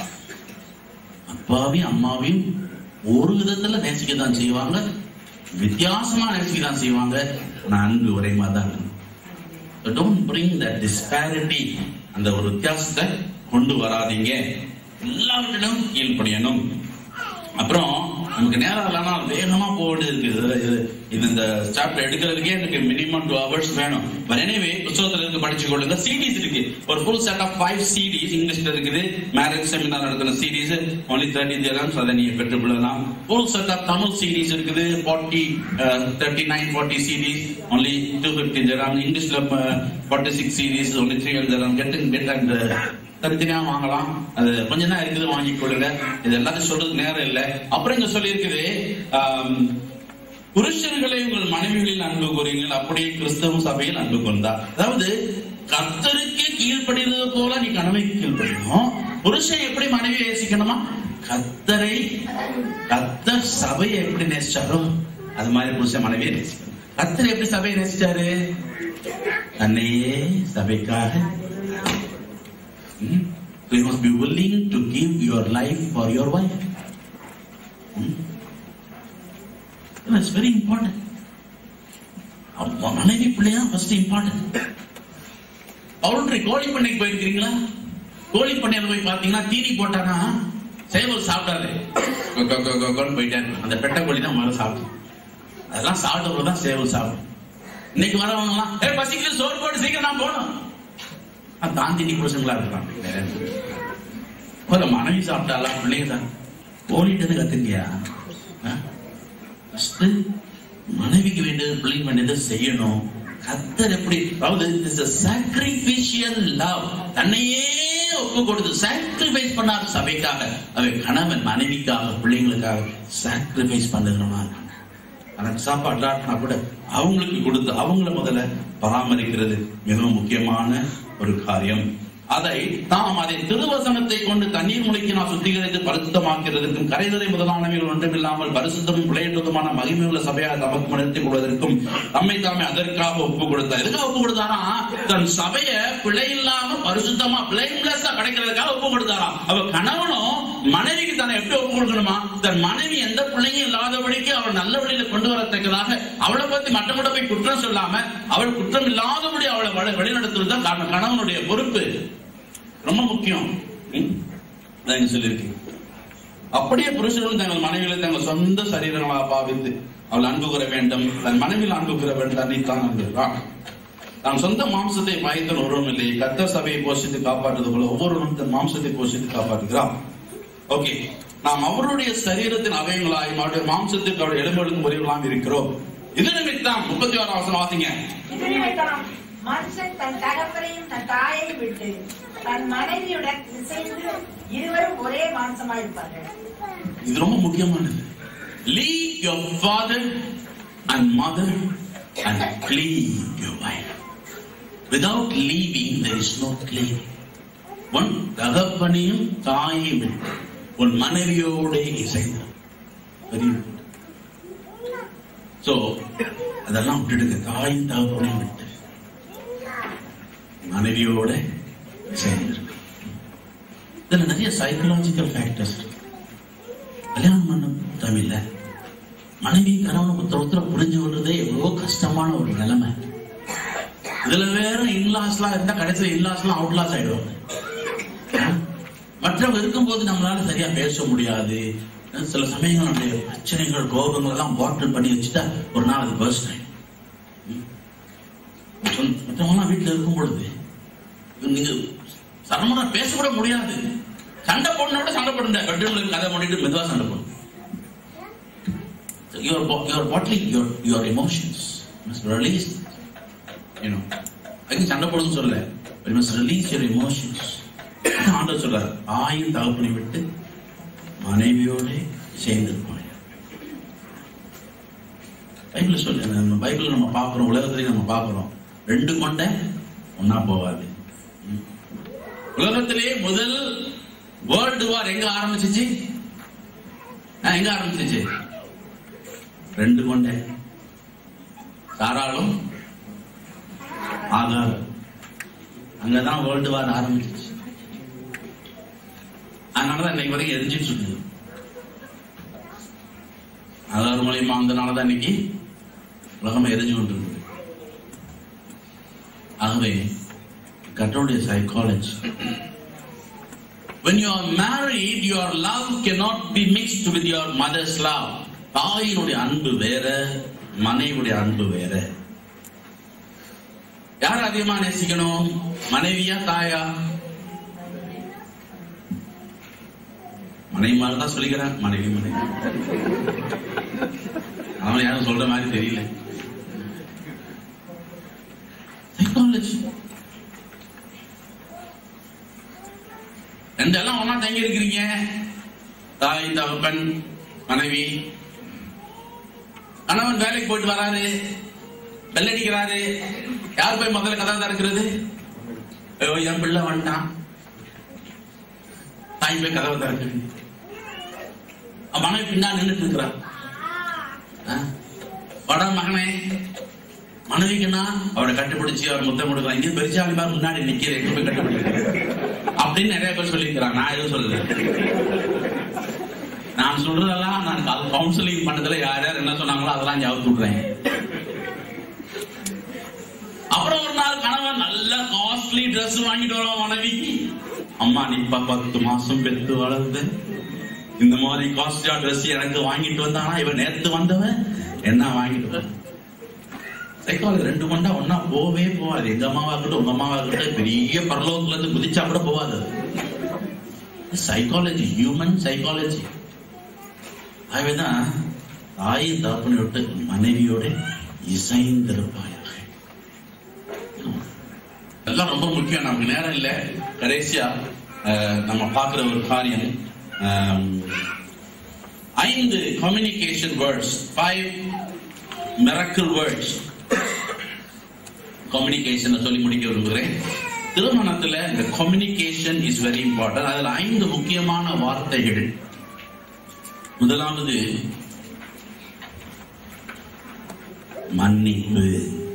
அப்பாவையும் அம்மாவையும் ஒரு விதத்துல நேசிக்க தான் செய்வாங்க வித்தியாசமா நேசிக்க தான் செய்வாங்க நான் அன்பு ஒரே மாதிரி தான் இருக்கும் டோன்ட் பிரிங் த டிஸ்பாரிட்டி அந்த ஒரு வித்தியாசத்தை கொண்டு வராதீங்க எல்லாவற்றிலும் கீழ்ப்படியணும் அப்புறம் நமக்கு நேரம் இல்லைன்னா வேகமா போட்டு இருக்கு இது- இது- இது இந்த சாப்டர் எடுக்கிறதுக்கே எனக்கு மினிமம் டூ ஹவர்ஸ் வேணும் பட் எனவே புத்தகத்துல இருக்கு படிச்சு கொள்ளுங்க சிடிஸ் இருக்கு ஒரு full set of five CDs இங்கிலீஷ்ல இருக்குது மேரேஜ் செமினார் நடத்தின சீரீஸ் ஒன்லி தேர்ட்டி திரம்ஸ் அதை நீங்க பெற்றுக்கொள்ளலாம் full set of Tamil series இருக்குது forty thirty nine forty series only two fifty dirham இங்கிலீஷ்ல forty six series only three hundred dirham get get and தனித்தனியா வாங்கலாம் அது கொஞ்ச தான் இருக்குது வாங்கிக் கொள்ளுங்க இது எல்லாத்தையும் சொல்றதுக்கு நேரம் இல்லை அப்புறம் இங்க சொல்லி இருக்குது புருஷர்களை உங்கள் மனைவிகளில் அன்பு கூறுங்கள் அப்படியே கிறிஸ்தவ சபையில் அன்பு கொண்டார் அதாவது கர்த்தருக்கு கீழ்ப்படுகிறது போல நீ கணவனுக்கு கீழ்ப்படியணும் புருஷன் எப்படி மனைவி நேசிக்கணுமா கர்த்தரை கர்த்தர் சபையை எப்படி நேசிச்சாரோ அது மாதிரி புருஷன் மனைவியை நேசிக்கணும் கர்த்தர் எப்படி சபையை நேசிச்சாரு தன்னையே சபைக்காக Hmm? So you must be willing to give your life for your wife. Hmm? That's very important. அப்ப மனைவி பிள்ளையா ஃபர்ஸ்ட் இம்பார்ட்டன்ட் பவுல்ட்ரி கோழி பண்ணைக்கு போயிருக்கீங்களா கோழி பண்ணையில போய் பாத்தீங்கன்னா தீனி போட்டானா சேவல் சாப்பிடாது கொ- கொ- கொ- கொ- கொன்னு போயிட்டாரு அந்த பெட்டை கோழி தான் முதல்ல சாப்பிடும் அதெல்லாம் சாப்பிட்டவங்க தான் சேவல் சாப்பிடும் இன்னைக்கு வரவங்கலாம் ஏ பசிக்குது சோறு போட்டு சீக்கிரம் நான் போகணும் தாந்தினி புருஷங்களா இருக்காங்க ஒரு மனைவி சாப்பிட்டாலாம் பிள்ளைங்க தான் ஓடிட்டது கத்துக்கியா ஃபர்ஸ்ட் மனைவிக்கு வேண்டியது பிள்ளைங்க வேண்டியதை செய்யணும் கத்தர் எப்படி அதாவது சாக்ரிபிஷியல் லவ் தன்னையே ஒப்பு கொடுத்து சாக்ரிஃபைஸ் பண்ணார் சபைக்காக அவை கணவன் மனைவிக்காக பிள்ளைங்களுக்காக சாக்ரிஃபைஸ் பண்ணுகிறவனா எனக்கு சாப்பாடு இல்லாட்டினா கூட அவங்களுக்கு கொடுத்து அவங்கள முதல்ல பராமரிக்கிறது மிகவும் முக்கியமான ஒரு காரியம் அதை தாம் அதை திருவசனத்தை கொண்டு தண்ணீர் முளைக்கு நான் சுத்திகரித்து பரிசுத்தமாக்கிறதற்கும் கரைதலை முதலானவைகள் ஒன்றுமில்லாமல் பரிசுத்தமும் பிழையற்றதுமான மகிமையுள்ள சபையாக தமக்கு நடத்திக் கொள்வதற்கும் தம்மை தாமே அதற்காக ஒப்பு கொடுத்தார் எதுக்காக ஒப்பு கொடுத்தாரா தன் சபைய பிழை இல்லாம பரிசுத்தமா பிளைம்லெஸ்ஸா கிடைக்கிறதுக்காக ஒப்பு கொடுத்தாராம் அவ கணவனும் மனைவிக்கு தன்னை எப்படி ஒப்பு கொடுக்கணுமா தன் மனைவி எந்த பிள்ளையும் இல்லாதபடிக்கு அவள் நல்ல வழியில கொண்டு வரத்தக்கதாக அவளை பத்தி மற்றவங்கள போய் குற்றம் சொல்லாம அவள் குற்றம் இல்லாதபடி அவளை வழி- வழிநடத்துவது தான் காரணம் கணவனுடைய பொறுப்பு ரொம்ப முக்கியம் ம்? நான் இங்க சொல்லியிருக்கேன் அப்படியே புருஷர்கள் தங்கள் மனைவிகளை தங்கள் சொந்த சரீரங்களாக பாவித்து அவள் அன்பு கூற வேண்டும் தன் மனைவியில் அன்பு கூற வேண்டும் தன்னைத்தான் அன்புகிறான் நாம் சொந்த மாம்சத்தை பாய்த்தல் ஒருவரும் இல்லை கத்தர் சபையை போஷித்து காப்பாற்றுவது போல ஒவ்வொருவரும் தன் மாம்சத்தை போஷித்து காப்பாற்றுகிறான் ஓகே நாம் அவருடைய சரீரத்தின் அவயங்களாய் அவருடைய மாம்சத்திற்கு அவருடைய எலும்புகளுக்கும் உரியவர்களாம் இருக்கிறோம் இது நிமித்தம் முப்பத்தி ஆறாம் வசனம் வாசிங்க இது நிமித்தம் மனுஷன் தன் தகப்பனையும் தன் தாயையும் விட்டு தன் மனைவியுடன் இசைந்து இருவரும் ஒரே மாம்சமாயிருப்பார்கள் இது ரொம்ப முக்கியமானது leave your father and mother and cleave your wife without leaving there is no cleave உன் தகப்பனையும் தாயையும் விட்டு உன் மனைவியோட இசைந்து வெரி சோ அதெல்லாம் விட்டுடுங்க தாயும் தகப்பனையும் விட்டு மனைவியோட சேர்ந்து இதுல நிறைய சைக்கலாஜிக்கல் ஃபேக்டர்ஸ் இருக்கு கல்யாணம் பண்ண தமிழ்ல மனைவி கணவன் ஒருத்தர் ஒருத்தர் புரிஞ்சு கொள்றதே எவ்வளவு கஷ்டமான ஒரு நிலைமை இதுல வேற இன்லாஸ்லாம் இருந்தா கடைசியில இன்லாஸ்லாம் அவுட்லாஸ் ஆயிடுவாங்க மற்றவங்க இருக்கும்போது நம்மளால சரியா பேச முடியாது சில சமயங்கள் நம்முடைய பிரச்சனைகள் கோபங்கள் எல்லாம் பாட்டில் பண்ணி வச்சுட்டா ஒரு நாள் அது பர்ஸ்ட் ஆயிடும் மற்றவங்கலாம் வீட்டுல இருக்கும் பொழுது நீங்க சரமணா பேச கூட முடியாது சண்டை போடணும் விட சண்டை போடுங்க பெட்ரூம்ல கதை பண்ணிட்டு மெதுவா சண்டை போடும் your your bottling your your emotions must release you know அதுக்கு சண்டை போடுன்னு சொல்லல you must release your emotions ஆண்டவர் சொல்றாரு ஆயும் தகப்பனை விட்டு மனைவியோட சேர்ந்திருப்பாங்க பைபிள் சொல்லு நம்ம பைபிள் நம்ம பார்க்கிறோம் உலகத்திலேயே நம்ம பார்க்கிறோம் ரெண்டு கொண்ட ஒன்னா போகாது ம். உலகத்திலே முதல் வேர்ல்டு வார் எங்க ஆரம்பிச்சிச்சு ஆ, எங்க ஆரம்பிச்சிச்சு ரெண்டு கொண்ட தாராளம் ஆகாரம் அங்கதான் வேர்ல்டு வார் ஆரம்பிச்சிச்சு அதனாலதான் இன்னைக்கு வரைக்கும் எரிஞ்சிட்டு இருக்குது ஆதார் மூலியமா அந்தனாலதான் இன்னைக்கு உலகமா எரிஞ்சு கொண்டிருக்கு ஆகவே கத்தருடைய psychology when you are married your love cannot be mixed with your mother's love தாயினுடைய அன்பு வேற மனைவியுடைய அன்பு வேற யார் அதிகமா நேசிக்கணும் மனைவியா தாயா மனைவி மாதிரி தான் சொல்லிக்கிறேன் மனைவி மனைவி அவன் யாரும் சொல்ற மாதிரி தெரியல சைக்காலஜி ரெண்டு எல்லாம் ஒன்னா தங்கி இருக்கிறீங்க தாய் தகப்பன் மனைவி கணவன் வேலைக்கு போயிட்டு வராரு bell அடிக்கிறாரு யார் போய் முதல்ல கதை திறக்கிறது ஐயோ என் பிள்ளை வந்துட்டான் தாய் போய் கதவை திறக்கிறது அவன் மனைவி பின்னா நின்றுட்டு இருக்கிறா ஆ? வாடா மகனே மனைவிக்குன்னா அவரை கட்டுப்பிடிச்சு அவர் முத்தம் கொடுக்கலாம் இங்க பெருசாலி மாதிரி முன்னாடி நிக்கிற எங்க போய் கட்டுப்பிடிக்கிறேன் அப்படின்னு நிறைய பேர் சொல்லியிருக்கிறாங்க நான் எதுவும் சொல்லல நான் சொல்றதெல்லாம் நான் கவுன்சிலிங் பண்ணதுல யார் யார் என்ன சொன்னாங்களோ அதெல்லாம் ஞாபகம் விடுறேன் அப்புறம் ஒரு நாள் கணவன் நல்ல காஸ்ட்லி Dress வாங்கிட்டு வரோம் மனைவிக்கு அம்மா நீ இப்ப பத்து மாசம் பெத்து வளர்ந்து இந்த மாதிரி காஸ்ட்லியா Dress எனக்கு வாங்கிட்டு வந்தானா இவன் நேத்து வந்தவன் என்ன வாங்கிட்டு வர சைக்காலஜி ரெண்டு கொண்டா ஒன்னா போவே போகாது எங்க அம்மாவா இருக்கட்டும் உங்க அம்மாவா இருக்கட்டும் பெரிய பரலோகத்துல இருந்து குதிச்சா கூட போகாது சைக்காலஜி ஹியூமன் சைக்காலஜி ஆகவேதான் தாயை தகப்பனை விட்டு மனைவியோட இசைந்திருப்பாயாக எல்லாம் ரொம்ப முக்கியம் நமக்கு நேரம் இல்ல கடைசியா அஹ், நம்ம பார்க்கிற ஒரு காரியம் ஆம், ஐந்து communication words five miracle words communication சொல்லி முடிக்க விரும்புகிறேன் திருமணத்துல இந்த கம்யூனிகேஷன் இஸ் வெரி இம்பார்ட்டன்ட் அதுல ஐந்து முக்கியமான வார்த்தைகள் முதலாவது மன்னிப்பு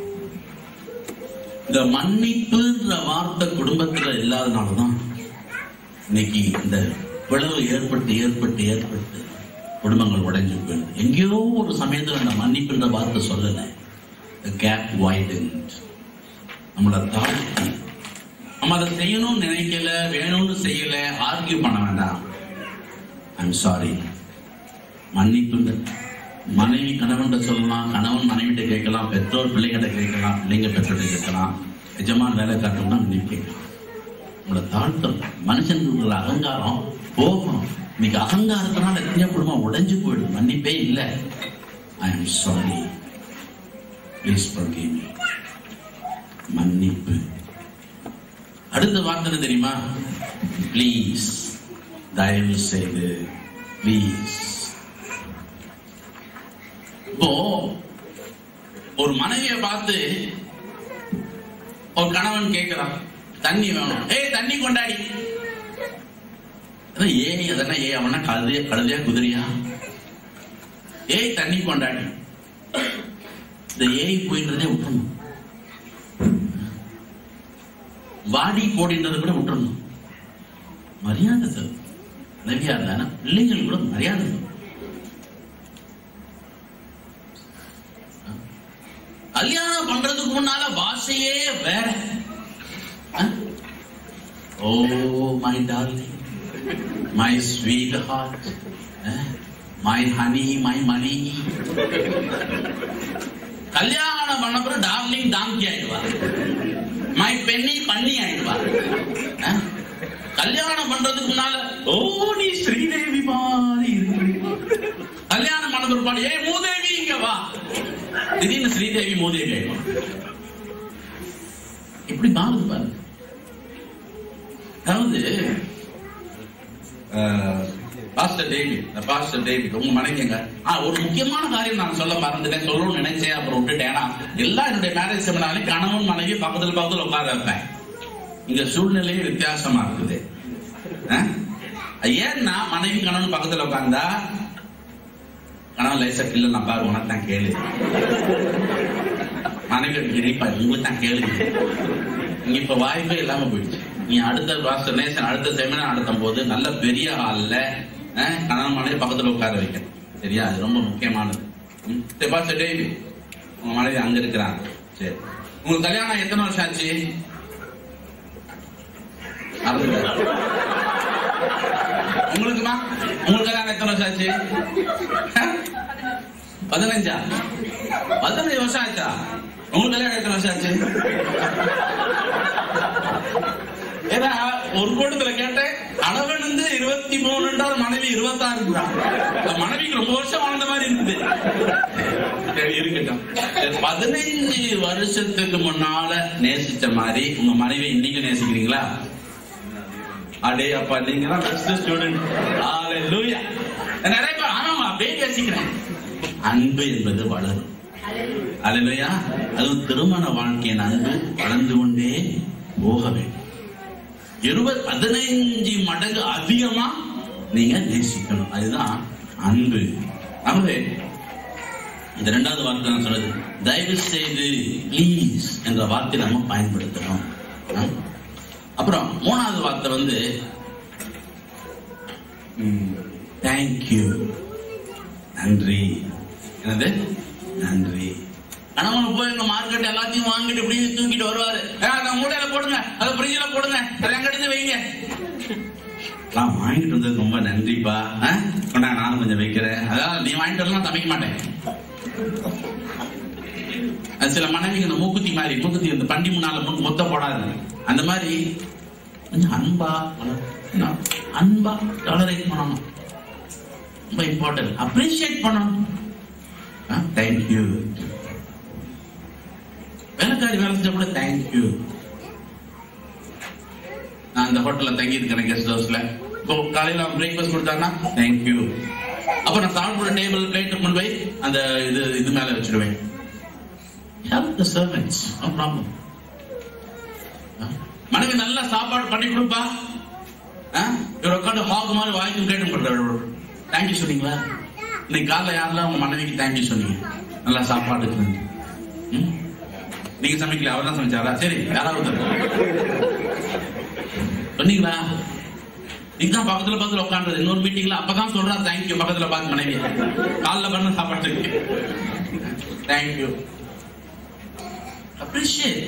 இந்த மன்னிப்புன்ற வார்த்தை குடும்பத்துல இல்லாதனாலதான் இன்னைக்கு இந்த பிளவு ஏற்பட்டு ஏற்பட்டு ஏற்பட்டு குடும்பங்கள் உடைஞ்சு போயிடுது எங்கேயோ ஒரு சமயத்துல அந்த மன்னிப்புன்ற வார்த்தை சொல்லல கேப் வைடன்ட் நம்மளை தாழ்த்தி நம்ம அதை செய்யணும்னு நினைக்கல வேணும்னு செய்யல ஆர்கியூ பண்ண வேண்டாம் ஐம் சாரி மன்னிப்புங்க மனைவி கணவன் சொல்லலாம் கணவன் மனைவிட்ட கேட்கலாம் பெற்றோர் பிள்ளைகிட்ட கேட்கலாம் பிள்ளைங்க பெற்றோர்கிட்ட கேட்கலாம் எஜமான் வேலை காட்டணும்னா மன்னிப்பு கேட்கலாம் உங்களை தாழ்த்தம் மனுஷனுக்கு இருக்கிற அகங்காரம் போகும் இன்னைக்கு அகங்காரத்தினால எத்தனையோ குடும்பம் உடைஞ்சு போயிடும் மன்னிப்பே இல்லை I am sorry please forgive me மன்னிப்பு அடுத்த வார்த்தை என்ன தெரியுமா ப்ளீஸ் தயவு செய்து ப்ளீஸ் இப்போ ஒரு மனைவிய பார்த்து ஒரு கணவன் கேட்கிறான் தண்ணி வேணும் ஏய் தண்ணி கொண்டாடி அதான் ஏய் அதெல்லாம் ஏய் அவனா கழுதையா கழுதையா குதிரையா ஏய் தண்ணி கொண்டாடி இந்த ஏய் போயின்றதே விட்டுறணும் வாடி போடின்றதை கூட விட்டுறணும் மரியாதை சார் மரியாதை ஆனா பிள்ளைங்களுக்கு கூட மரியாதை தரும். கல்யாணம் பண்றதுக்கு முன்னால பாஷையே வேற oh my darling my sweetheart my honey my money கல்யாணம் பண்ண பிறகு டார்லிங் டாங்கி ஆயிடுவார் மை பெண்ணி பண்ணி ஆயிடுவார் அஹ்? கல்யாணம் பண்றதுக்கு முன்னால ஓ நீ ஸ்ரீதேவி மாதிரி இருக்கு கல்யாணம் பண்ண பிற்பாடு ஏய் மூதேவி இங்க வா திடீர்னு ஸ்ரீதேவி மூதேவி ஆயிடுவான் இப்படி மாறுது பாருங்க அதாவது பாஸ்டர் டேவிட் பாஸ்டர் டேவிட் உங்க மனைவிங்க ஆ ஒரு முக்கியமான காரியம் நான் சொல்ல மறந்துட்டேன் சொல்லணும்னு நினைச்சேன் அப்புறம் விட்டுட்டேன் நான் எல்லா என்னுடைய மேரேஜ் செமினாலையும் கணவன் மனைவி பக்கத்துல பக்கத்துல உட்கார வைப்பேன் இங்க சூழ்நிலையே வித்தியாசமா இருக்குது அஹ்? ஏன்னா மனைவி கணவன் பக்கத்துல உட்கார்ந்தா கணவன் லைசா கில்ல நான் பாரு உனக்கு தான் கேளு மனைவி கிரிப்பா உங்களுக்கு தான் கேளு இங்க இப்ப வாய்ப்பே இல்லாம போயிடுச்சு நீ அடுத்த பாஸ்டர் நேசன் அடுத்த செமினார் நடத்தும் போது நல்ல பெரிய ஹால்ல கணவன் மனைவி பக்கத்துல உட்கார வைக்க சரியா அது ரொம்ப முக்கியமானது ம்? சரி பாஸ்டர் டேவி உங்க மனைவி அங்க இருக்கிறாங்க சரி உங்களுக்கு கல்யாணம் எத்தனை வருஷம் ஆச்சு அறுபது. உங்களுக்குமா உங்களுக்கு கல்யாணம் எத்தனை வருஷம் ஆச்சு பதினஞ்சா பதினஞ்சு வருஷம் ஆச்சா உங்களுக்கு கல்யாணம் எத்தனை வருஷம் ஆச்சு ஏன்னா ஒரு கூட்டத்துல கேட்டேன் கணவன் வந்து இருபத்தி மூணுன்றார் மனைவி இருபத்தாறு மனைவிக்கு ரொம்ப வருஷம் வாழ்ந்த மாதிரி இருக்குது சரி, இருக்கட்டும் சரி, பதினைஞ்சு வருஷத்துக்கு முன்னால நேசிச்ச மாதிரி உங்க மனைவி இன்னைக்கு நேசிக்கிறீங்களா அடே அப்பா நீங்க தான் பெஸ்ட் ஸ்டூடெண்ட் ஹalleluya நிறைய பேர் ஆமாமா அப்படியே நேசிக்கிறேன் அன்பு என்பது வளரும் ஹalleluya அதுவும் திருமண வாழ்க்கையின் அன்பு வளர்ந்து கொண்டே போக வேண்டும் இருபது பதினைஞ்சு மடங்கு அதிகமா நீங்க நேசிக்கணும் அதுதான் அன்பு ஆகவே இந்த ரெண்டாவது வார்த்தை நான் சொல்றது தயவு செய்து ப்ளீஸ் என்ற வார்த்தை நம்ம பயன்படுத்தணும் ஆ? அப்புறம் மூணாவது வார்த்தை வந்து தேங்க்யூ நன்றி என்னது நன்றி கணவன் போய் எங்க மார்க்கெட் எல்லாத்தையும் வாங்கிட்டு இப்படி தூக்கிட்டு வருவாரு "ஆ, நான் மூட்டையில போடுங்க அதை ஃப்ரிட்ஜில போடுங்க அதை எங்க எடுத்து வைங்க நான் வாங்கிட்டு வந்தது ரொம்ப நன்றிப்பா ஆ? கொண்டாங்க நானும் கொஞ்சம் வைக்கிறேன் அதாவது நீ வாங்கிட்டு வரலாம் சமைக்க மாட்டேன் அது சில மனைவிங்க இந்த மூக்குத்தி மாதிரி மூக்குத்தி இந்த பண்டி முன்னால மூக்கு மொத்த போடாது அந்த மாதிரி கொஞ்சம் அன்பா வளர்க்கணும். அன்பா டாலரேட் பண்ணணும் ரொம்ப இம்பார்ட்டன்ட் அப்ரிஷியேட் பண்ணணும் தேங்க்யூ வேலைக்காரி வேலை செஞ்ச கூட தேங்க்யூ நான் அந்த ஹோட்டல்ல தங்கி இருக்கிறேன் கெஸ்ட் ஹவுஸ்ல இப்போ காலையில பிரேக்ஃபாஸ்ட் கொடுத்தாங்கன்னா தேங்க்யூ அப்ப நான் சாப்பிடுற டேபிள் பிளேட் கொண்டு போய் அந்த இது இது மேல வச்சிடுவேன் help the servants no problem மனைவி நல்லா சாப்பாடு பண்ணி கொடுப்பா ஆ? இவர் உட்காந்து ஹாக் மாதிரி வாய்க்கும் கேட்டு பண்றாரு தேங்க்யூ சொன்னீங்களா இன்னைக்கு காலைல யாரெல்லாம் உங்க மனைவிக்கு தேங்க்யூ சொன்னீங்க நல்லா சாப்பாடுக்கு ம்? நீங்க சமைக்கல அவர் தான் சமைச்சாரா சரி யாராவது ஒருத்தர். சொன்னீங்களா நீங்க தான் பக்கத்துல பக்கத்துல உட்காந்துறது இன்னொரு மீட்டிங்ல அப்பதான் சொல்றா தேங்க்யூ பக்கத்துல பார்த்து மனைவி காலைல பண்ண சாப்பாட்டுக்கு தேங்க்யூ அப்ரிஷியேட்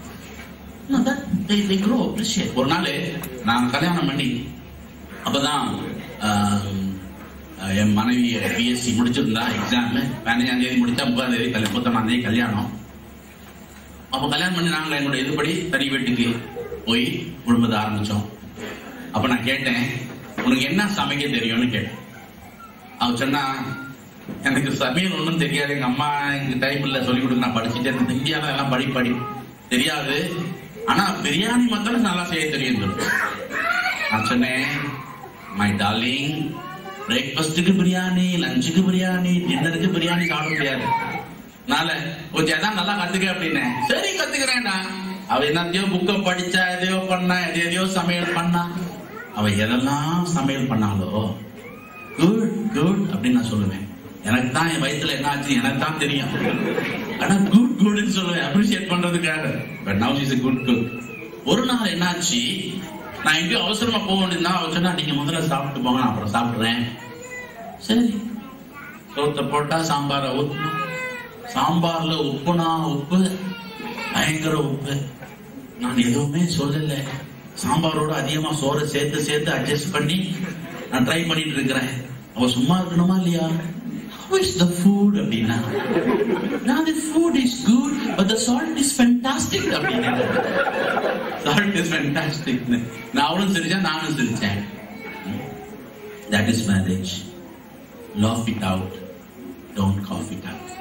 அப்ரிஷியேட் ஒரு நாள் நான் கல்யாணம் பண்ணி அப்பதான் ஆம், என் மனைவி பிஎஸ்சி முடிச்சிருந்தா எக்ஸாம் பதினஞ்சாம் தேதி முடிச்சா முப்பதாம் தேதி கல்யாணம் முப்பத்தொன்னாம் தேதி கல்யாணம் அப்ப கல்யாணம் பண்ணி நாங்க என்னோட இதுபடி தனி வீட்டுக்கு போய் குடும்பத்தை ஆரம்பிச்சோம் அப்ப நான் கேட்டேன் உனக்கு என்ன சமைக்க தெரியும்னு கேட்டேன் அவ சொன்னா எனக்கு சமையல் ஒண்ணும் தெரியாது எங்க அம்மா எங்க டைம் இல்ல சொல்லி கொடுக்க நான் படிச்சுட்டே இருந்தேன் இந்தியாவில எல்லாம் படி படி தெரியாது ஆனா பிரியாணி மாத்திரம் நல்லா செய்ய தெரியும் சொல்லு. நான் சொன்னேன் மை டார்லிங் பிரேக்ஃபாஸ்ட்டுக்கு பிரியாணி லஞ்சுக்கு பிரியாணி டின்னருக்கு பிரியாணி சாப்பிட முடியாது அதனால கொஞ்சம் எதாவது நல்லா கத்துக்க அப்படின்னேன் சரி கத்துக்கிறேன்டா அவ என்னத்தையோ புக்க படிச்சா எதையோ பண்ணா எதை எதையோ சமையல் பண்ணா அவ எதெல்லாம் சமையல் பண்ணாலோ குட் குட் அப்படின்னு நான் சொல்லுவேன் எனக்கு தான் என் வயித்துல என்ன ஆச்சு எனக்கு தான் தெரியும் ஆனா குட் குட்னு சொல்லுவேன் அப்ரிஷியேட் பண்றதுக்காக but now is good good ஒரு நாள் என்னாச்சு நான் எங்கேயோ அவசரமா போக வேண்டியதுதான் அவ சொன்னா நீங்க முதல்ல சாப்பிட்டு போங்க நான் அப்புறம் சாப்பிடுறேன் சரி சோத்தை போட்டா சாம்பாரை ஊத்தணும் சாம்பார்ல உப்புனா உப்பு பயங்கர உப்பு நான் எதுவுமே சொல்லல சாம்பாரோட அதிகமா சோறை சேர்த்து சேர்த்து அட்ஜஸ்ட் பண்ணி நான் ட்ரை பண்ணிட்டு இருக்கிறேன் அவ சும்மா இருக்கணுமா இல்லையா How is the food அப்படின்னா நான் the food is good but the salt is fantastic அப்படின்னா salt is fantastic நான் அவளும் சிரிச்சேன் நானும் சிரிச்சேன் that is marriage laugh it out don't cough it out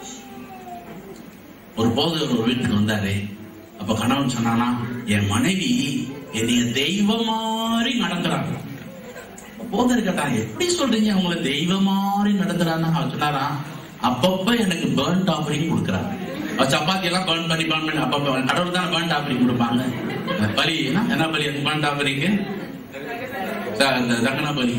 ஒரு போதவர் ஒரு வீட்டுக்கு வந்தாரு அப்ப கணவன் சொன்னானா என் மனைவி என்னைய தெய்வம் மாதிரி நடத்துறாங்க போதர் கேட்டாங்க எப்படி சொல்றீங்க உங்களை தெய்வம் மாதிரி நடத்துறான்னு அவர் சொன்னாரா அப்பப்ப எனக்கு பேர்ன்ட் ஆஃபரிங் கொடுக்குறாங்க அவர் சப்பாத்தி எல்லாம் பேர்ன் பண்ணி பேர்ன் பண்ணி அப்பப்ப கடவுள் தான் பேர்ன்ட் ஆஃபரிங் கொடுப்பாங்க பலி என்ன என்ன பலி அது பேர்ன்ட் ஆஃபரிங் தக்கன பலி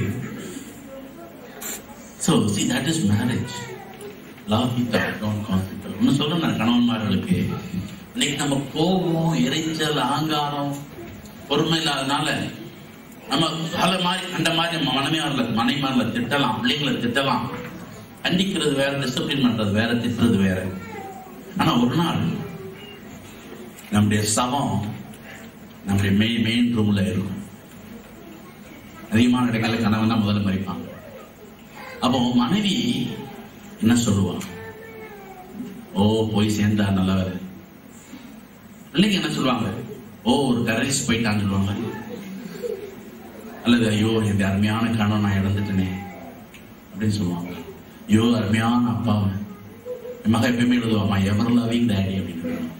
So, see, that is marriage. Love it out, don't conflict out. இன்னும் சொல்றேன் நான் கணவன்மார்களுக்கு இன்னைக்கு நம்ம கோபம் எரிச்சல் அகங்காரம் பொறுமை இல்லாதனால நம்ம பல மாதிரி அந்த மாதிரி நம்ம மனைவியார்ல மனைமார்ல திட்டலாம் பிள்ளைங்களை திட்டலாம் கண்டிக்கிறது வேற டிசிப்ளின் பண்றது வேற திட்டுறது வேற ஆனா ஒரு நாள் நம்முடைய சவம் நம்முடைய மெயின் மெயின் ரூம்ல இருக்கும் அதிகமான இடங்களில் கணவன் தான் முதல்ல மறிப்பாங்க அப்போ மனைவி என்ன சொல்லுவா ஓ போய் சேர்ந்தா நல்லவர் பிள்ளைங்க என்ன சொல்லுவாங்க ஓ ஒரு டெரரிஸ்ட் போயிட்டான்னு சொல்லுவாங்க அல்லது ஐயோ இந்த அருமையான கணவன் நான் இழந்துட்டேனே அப்படின்னு சொல்லுவாங்க ஐயோ அருமையான அப்பாவை என் மக எப்பயுமே எழுதுவாமா எவர் லவிங் டேடி அப்படின்னு எழுதுவாங்க.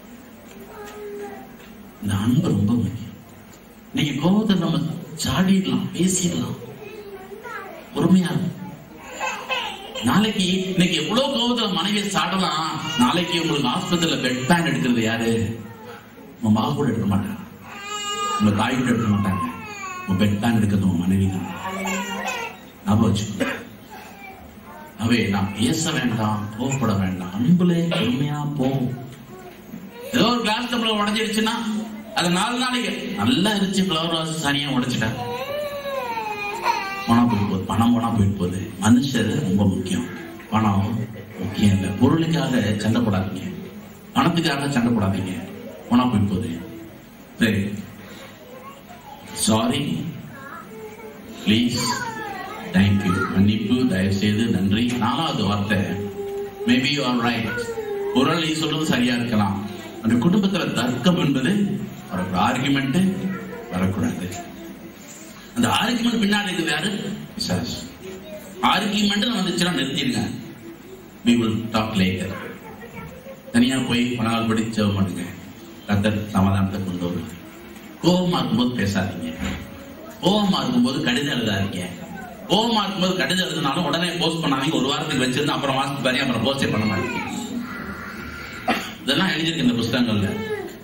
இந்த அன்பு ரொம்ப முக்கியம் இன்னைக்கு கோபத்தை நம்ம சாடிடலாம் பேசிடலாம் பொறுமையா இருக்கும். நாளைக்கு இன்னைக்கு எவ்வளவு கோபத்துல மனைவியை சாடலாம் நாளைக்கு உங்களுக்கு ஆஸ்பத்திரியில பெட் பேன் எடுக்கிறது யாரு உங்க மக கூட எடுக்க மாட்டாங்க உங்க தாய் கூட எடுக்க மாட்டாங்க உங்க பெட் பேன் எடுக்கிறது உங்க மனைவி தான் ஞாபகம் வச்சுக்கோ அவே நான் பேச வேண்டாம் கோவப்பட வேண்டாம் அன்புலே பொறுமையா போ ஏதோ ஒரு கிளாஸ் டம்ளர் உடஞ்சிருச்சுன்னா அது நாலு நாளைக்கு நல்லா இருந்துச்சு ஃபிளவர் வாஸ் தனியா உடைச்சிட்டேன் போனா போயிட்டு போகுது பணம் போனா போயிட்டு போகுது மனுஷர் ரொம்ப முக்கியம் பணம் முக்கியம் இல்லை பொருளுக்காக சண்டை போடாதீங்க பணத்துக்காக சண்டை போடாதீங்க போனா போயிட்டு போகுது சரி சாரி ப்ளீஸ் தேங்க்யூ மன்னிப்பு தயவு செய்து நன்றி நாலாவது வார்த்தை மேபி யூ ஆர் ரைட் குரல் நீ சொல்றது சரியா இருக்கலாம் அந்த குடும்பத்துல தர்க்கம் என்பது வரக்கூடாது ஆர்குமெண்ட் வரக்கூடாது அந்த ஆர்குமெண்ட் பின்னாடி இருக்குது யாரு பிசாஸ் ஆர்குமெண்ட் வந்துச்சுன்னா நிறுத்திடுங்க we will talk later தனியா போய் பணால் படி ஜெபம் பண்ணுங்க கத்தர் சமாதானத்தை கொண்டு வருவார் கோபமா இருக்கும்போது பேசாதீங்க கோபமா இருக்கும்போது கடிதம் எழுதாதீங்க கோபமா இருக்கும்போது கடிதம் எழுதினாலும் உடனே போஸ்ட் பண்ணாதீங்க ஒரு வாரத்துக்கு வச்சிருந்து அப்புறம் மாசத்துக்கு பாருங்க அப்புறம் போஸ்டே பண்ண மாட்டீங்க இதெல்லாம் எழுதியிருக்கு இந்த புஸ்தகங்கள்ல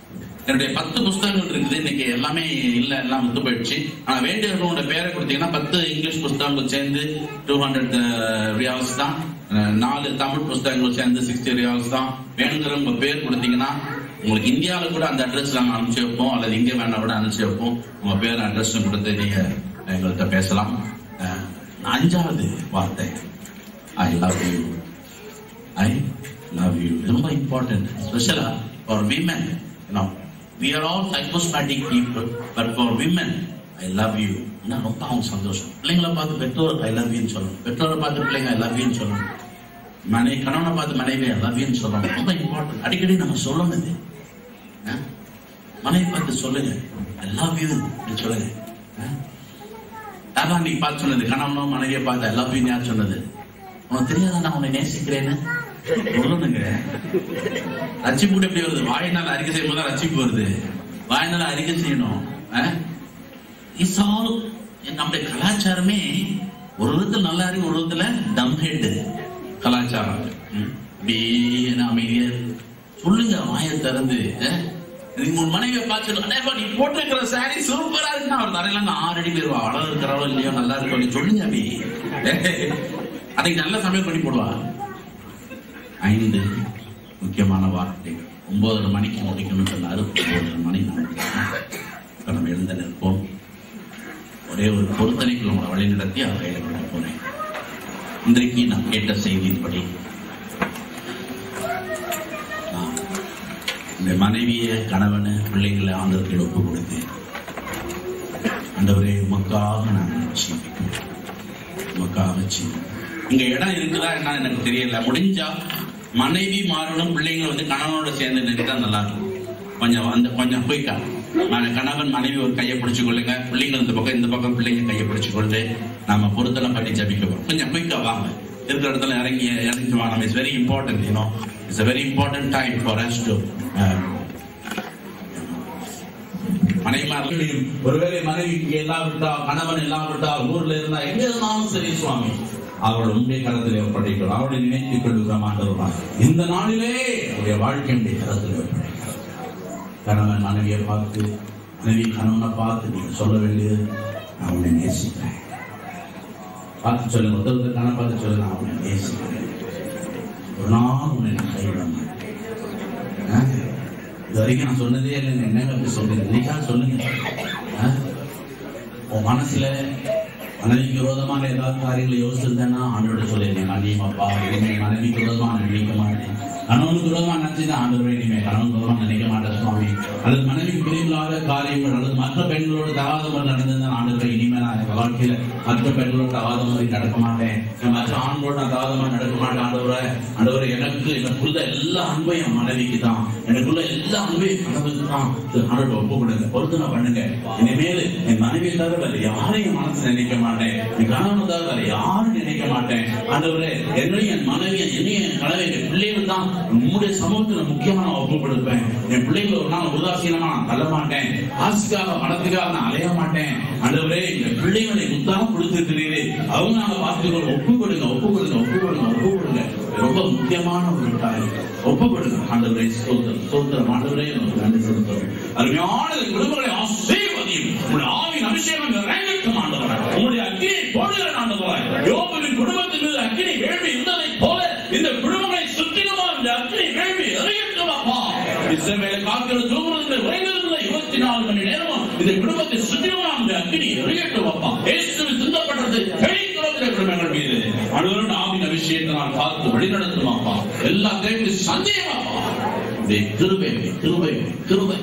என்னுடைய பத்து புஸ்தகங்கள் இருக்குது இன்னைக்கு எல்லாமே இல்ல எல்லாம் வித்து போயிடுச்சு ஆனா வேண்டியவர்களோட பேரை கொடுத்தீங்கன்னா பத்து இங்கிலீஷ் புஸ்தகங்கள் சேர்ந்து டூ ஹண்ட்ரட் ரியால்ஸ் தான் அஹ், நாலு தமிழ் புஸ்தகங்கள் சேர்ந்து சிக்ஸ்டி ரியால்ஸ் தான் வேணுங்கிறவங்க பேர் கொடுத்தீங்கன்னா உங்களுக்கு இந்தியாவில கூட அந்த அட்ரஸ் நாங்க அனுப்பிச்சு வைப்போம் அல்லது இங்க வேணா கூட அனுப்பிச்சு வைப்போம் உங்க பேர் அட்ரஸ் கொடுத்து நீங்க எங்கள்கிட்ட பேசலாம் அஹ், அஞ்சாவது வார்த்தை I love you I love you ரொம்ப இம்பார்ட்டன்ட் ஸ்பெஷலா for women no we are all psychosomatic people but for women I love you ரொம்ப அவங்க சந்தோஷம் பிள்ளைங்களை பார்த்து பெற்றோர் ஐ லவ் யூன்னு சொல்லணும் பெற்றோரை பார்த்து பிள்ளைங்க ஐ லவ் யூன்னு சொல்லணும் மனைவி கணவனை பார்த்து மனைவி ஐ லவ் யூன்னு சொல்லணும் ரொம்ப இம்பார்ட்டன்ட் அடிக்கடி நம்ம சொல்லணும் இது ஆ? மனைவி பார்த்து சொல்லுங்க ஐ லவ் யூ சொல்லுங்க ஆ? அதான் நீ பார்த்து சொன்னது கணவனோ மனைவியை பார்த்து ஐ லவ் யூ யார் சொன்னது உனக்கு தெரியாதா நான் உன்னை நேசிக்கிறேன்னு சொல்லணுங்க ரச்சிப்பு கூட எப்படி வருது வாயினால் அறிக்கை செய்யும் போது ரச்சிப்பு வருது வாயினால் அறிக்கை செய்யணும் இஸ் ஆல் நம்முடைய கலாச்சாரமே ஒரு விதத்துல நல்லா இருக்கு ஒரு விதத்துல டம் ஹெட் கலாச்சாரம் ம். அப்படியே நான் அமைதியா இரு. சொல்லுங்க வாயை திறந்து அஹ்? நீங்க உன் மனைவியை பார்த்து அண்ணே, பா, நீ போட்டிருக்கிற சாரி சூப்பரா இருக்கு அவர் தரையில ஆறு அடி போயிருவா அழகு இருக்கிறாளோ இல்லையோ நல்லா இருக்கோ நீ சொல்லுங்க அப்படி அன்னைக்கு நல்ல சமையல் பண்ணி போடுவா ஐந்து முக்கியமான வார்த்தை ஒன்பதரை மணிக்கு முடிக்கணும்னு சொன்னாரு ஒன்பதரை மணி நமக்கு இப்ப நம்ம எழுந்த நிற்போம் ஒரே ஒரு பொருத்தனைக்குள்ள உங்களை வழி நடத்தி அவர் கையில கொடுக்க போறேன் இன்றைக்கு நான் கேட்ட செய்தியின்படி நான் இந்த மனைவிய கணவனை பிள்ளைங்களை ஆண்டவர்கள் ஒப்பு கொடுத்தேன் ஆண்டவரே உமக்காக நான் ஜீவிக்கிறேன் உமக்காக ஜீவிக்கிறேன் இங்க இடம் இருக்குதா என்ன எனக்கு தெரியல முடிஞ்சா மனைவி மாறணும் பிள்ளைங்க வந்து கணவனோட சேர்ந்து நிறுத்தா நல்லா இருக்கும் கொஞ்சம் அந்த கொஞ்சம் குயிக்கா மன- கணவன் மனைவி ஒரு கையை பிடிச்சு கொள்ளுங்க பிள்ளைங்க இந்த பக்கம் இந்த பக்கம் பிள்ளைங்க கையை பிடிச்சு கொண்டு நாம பொருத்தனை பண்ணி ஜபிக்க போறோம் கொஞ்சம் குயிக்கா வாங்க இருக்கிற இடத்துல இறங்கி இறங்கி வாங்க it's very important you know it's very important time for us to மனைவிமார்கள் ஒருவேளை மனைவிக்கு இல்லாவிட்டால் கணவன் இல்லாவிட்டால் ஊர்ல இருந்தா எங்க இருந்தாலும் சரி சுவாமி அவள் உண்மை கரத்தில் ஒப்படைக்கிறோம் அவளை நினைத்துக் கொள்ளுகிற மாண்டவர்கள் இந்த நாளிலே அவருடைய வாழ்க்கையுடைய கரத்தில் ஒப்படைக்கிறோம் கணவன் மனைவியை பார்த்து மனைவி கணவனை பார்த்து நீங்க சொல்ல வேண்டியது நான் உன்னை நேசிக்கிறேன் பார்த்து சொல்லுங்க ஒருத்தர் கணவன் பார்த்து சொல்லுங்க நான் உன்னை நேசிக்கிறேன் ஒரு நாள் உன்னை நான் கைவிட மாட்டேன் ஆ? இது வரைக்கும் நான் சொன்னதே இல்லை என்னங்க அப்படி சொல்றீங்க இன்னைக்கா சொல்லுங்க ஆ? உன் மனசுல மனைவிக்கு விரோதமான ஏதாவது காரியங்களை யோசிச்சிருந்தேன்னா ஆண்டோட சொல்லியிருந்தேன் கண்டிப்பாப்பா இனிமே மனைவிக்கு விரோதமா நான் நினைக்க மாட்டேன் கணவனுக்கு விரோதமா நினைச்சுதான் ஆண்டவரே இனிமே கணவனுக்கு விரோதமா நினைக்க மாட்டேன் சுவாமி அல்லது மனைவிக்கு பிரிவில்லாத காரியங்கள் அல்லது மற்ற பெண்களோடு தகாதம் நடந்திருந்தா ஆண்டவரை இனிமே நான் என் வாழ்க்கையில மற்ற பெண்களோட தகாதம் மாதிரி நடக்க மாட்டேன் நான் மற்ற ஆண்களோட நான் தகாதமா நடக்க மாட்டேன் ஆண்டவரை ஆண்டவரை எனக்கு எனக்குள்ள எல்லா அன்பையும் என் மனைவிக்கு தான் எனக்குள்ள எல்லா அன்பையும் கணவனுக்கு தான் ஆண்டோட ஒப்பு கொடுங்க பொருத்தனை பண்ணுங்க இனிமேல் என் மனைவியை தவிர வேற யாரையும் என் மனசு நினைக்க மாட்டேன் என் கணவனை தவிர வேற யாரும் நினைக்க மாட்டேன் ஆண்டவரே என்னையும் என் மனைவியை என்னையும் என் கணவன் என் பிள்ளைகள் தான் உங்களுடைய சமூகத்துல முக்கியமா நான் ஒப்பு கொடுப்பேன் என் பிள்ளைகளை ஒரு நாள் உதாசீனமா நான் தள்ள மாட்டேன் ஆசைக்காக பணத்துக்காக நான் அலைய மாட்டேன் ஆண்டவரே இந்த பிள்ளைகளை முத்தாம கொடுத்துருக்கிறீரே அவங்க நாங்க பார்த்துக்கிறோம் ஒப்பு கொடுங்க ஒப்பு கொடுங்க ஒப்பு கொடுங்க ஒப்பு கொடுங்க ரொம்ப முக்கியமான ஒரு காரியம் ஒப்பு கொடுங்க ஆண்டவரே ஸ்தோத்திரம் ஸ்தோத்திரம் ஆண்டவரே உங்களுக்கு நன்றி செலுத்துறோம் அருமையான இந்த குடும்பங்களை ஆசீர்வதியும் உங்களுடைய ஆவின் அபிஷேகம் இறங்கட்டும் ஆண்டவரே உங்களுடைய அக்கினை போடுகிற ஆண்டவரே யோபுவின் குடும்பத்தின் மீது அக்கினை வேள்வி இருந்ததை போல இந்த குடும்பங்களை சுற்றிலுமா இந்த அக்கினை வேள்வி இறங்கட்டும் அப்பா இஸ்ரவேலை காக்கிற தூங்குறது உறைவதில்லை இருபத்தி நாலு மணி நேரமும் இந்த குடும்பத்தை சுற்றிலுமா இந்த அக்கினி இறங்கட்டும் அப்பா இயேசுவில் சிந்தப்பட்டது வெளிக்கிறோம் குடும்பங்கள் மீது அனுவரோட ஆவின் அபிஷேகத்தை நான் பார்த்து வழிநடத்தணும் அப்பா எல்லா தேவைக்கு சந்தேகம் அப்பா இந்த கிருபை கிருபை கிருபை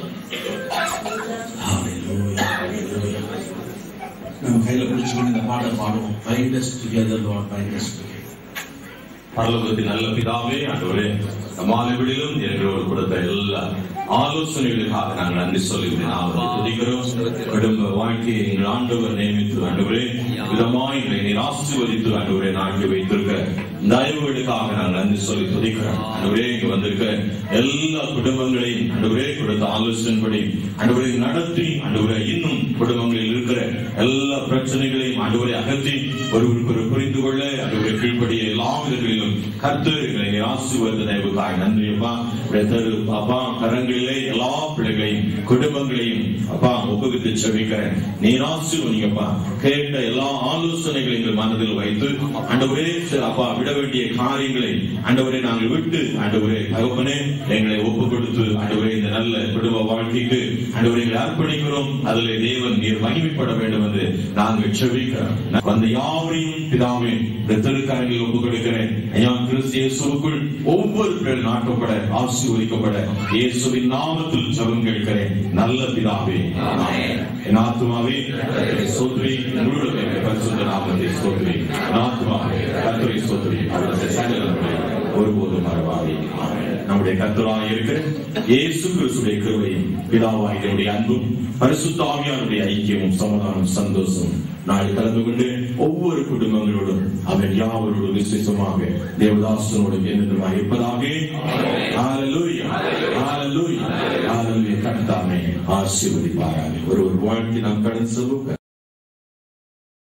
Hallelujah, hallelujah. நம்ம கையில பிடிச்சுக்கொண்டு இந்த பாட்டை பாடுவோம் Bind us together, Lord, bind us together. பரலோகத்தின் நல்ல பிதாவே ஆண்டவரே மாலைவிடிலும் எங்களோடு கொடுத்த எல்லா ஆலோசனைகளுக்காக நாங்கள் நன்றி சொல்லுகிறேன் அவரை துதிக்கிறோம் குடும்ப வாழ்க்கையை எங்கள் ஆண்டவர் நியமித்து ஆண்டவரே விதமாய் எங்களை நீர் ஆசீர்வதித்து ஆண்டவரே நாங்கள் வைத்திருக்க தயவுகளுக்காக நாங்கள் நன்றி சொல்லி துதிக்கிறோம் ஆண்டவரே இங்க வந்திருக்க எல்லா குடும்பங்களையும் ஆண்டவரே கொடுத்த ஆலோசனைப்படி ஆண்டவரை நடத்தி ஆண்டவரே இன்னும் குடும்பங்களில் இருக்கிற எல்லா பிரச்சனைகளையும் எல்லாவற்றையும் ஆண்டவரை அகற்றி ஒருவருக்கு ஒரு புரிந்து கொள்ள ஆண்டவரை கீழ்ப்படிய எல்லா விதங்களிலும் கர்த்தர் எங்களை ஆசீர்வாத தயவுக்காய் நன்றி அப்பா உடைய தெரு அப்பா கரங்களிலே எல்லா பிள்ளைகளையும் குடும்பங்களையும் அப்பா ஒப்புவித்து செவிக்கிறேன் நீர் ஆசீர்வதிங்கப்பா கேட்ட எல்லா ஆலோசனைகளையும் எங்கள் மனதில் வைத்து ஆண்டவரே அப்பா விட வேண்டிய காரியங்களை ஆண்டவரை நாங்கள் விட்டு ஆண்டவரே தகப்பனே எங்களை ஒப்பு கொடுத்து ஆண்டவரே இந்த நல்ல குடும்ப வாழ்க்கைக்கு ஆண்டவரை எங்களை அர்ப்பணிக்கிறோம் அதிலே தேவன் நீர் மகிமைப்பட வேண்டும் என்று நாங்கள் செவிக்கிறோம் வந்த யாவரையும் பிதாவே இந்த திருக்கரங்களில் ஒப்பு கொடுக்கிறேன் ஐயா கிறிஸ்து இயேசுவுக்குள் ஒவ்வொரு பேர் நாட்டப்பட ஆசீர்வதிக்கப்பட இயேசுவின் நாமத்தில் ஜெபம் கேட்கிறேன் நல்ல பிதாவே என் ஆத்மாவே கர்த்தரை ஸ்தோத்திரி முழுவதும் என் பரிசுத்த நாமத்தை ஸ்தோத்திரி என் ஆத்மாவே கர்த்தரை ஸ்தோத்திரி அவருடைய சகலங்களை ஒருபோதும் மறவாதே நம்முடைய கர்த்தராய் இருக்கிற இயேசு கிறிஸ்துடைய கிருபையும் பிதாவாய் என்னுடைய அன்பும் பரிசுத்த ஆவியாருடைய ஐக்கியமும் சமாதானம் சந்தோஷம் நாளை கலந்து கொண்டு ஒவ்வொரு குடும்பங்களோடும் அவர் யாவரோடும் விசேஷமாக தேவதாசனோடும் என்னென்றுமா இருப்பதாக ஹalleluya ஹalleluya ஹalleluya கர்த்தாவே ஆசீர்வதிப்பாராக ஒரு ஒரு வாழ்க்கை நாம் கடந்து செல்வோம்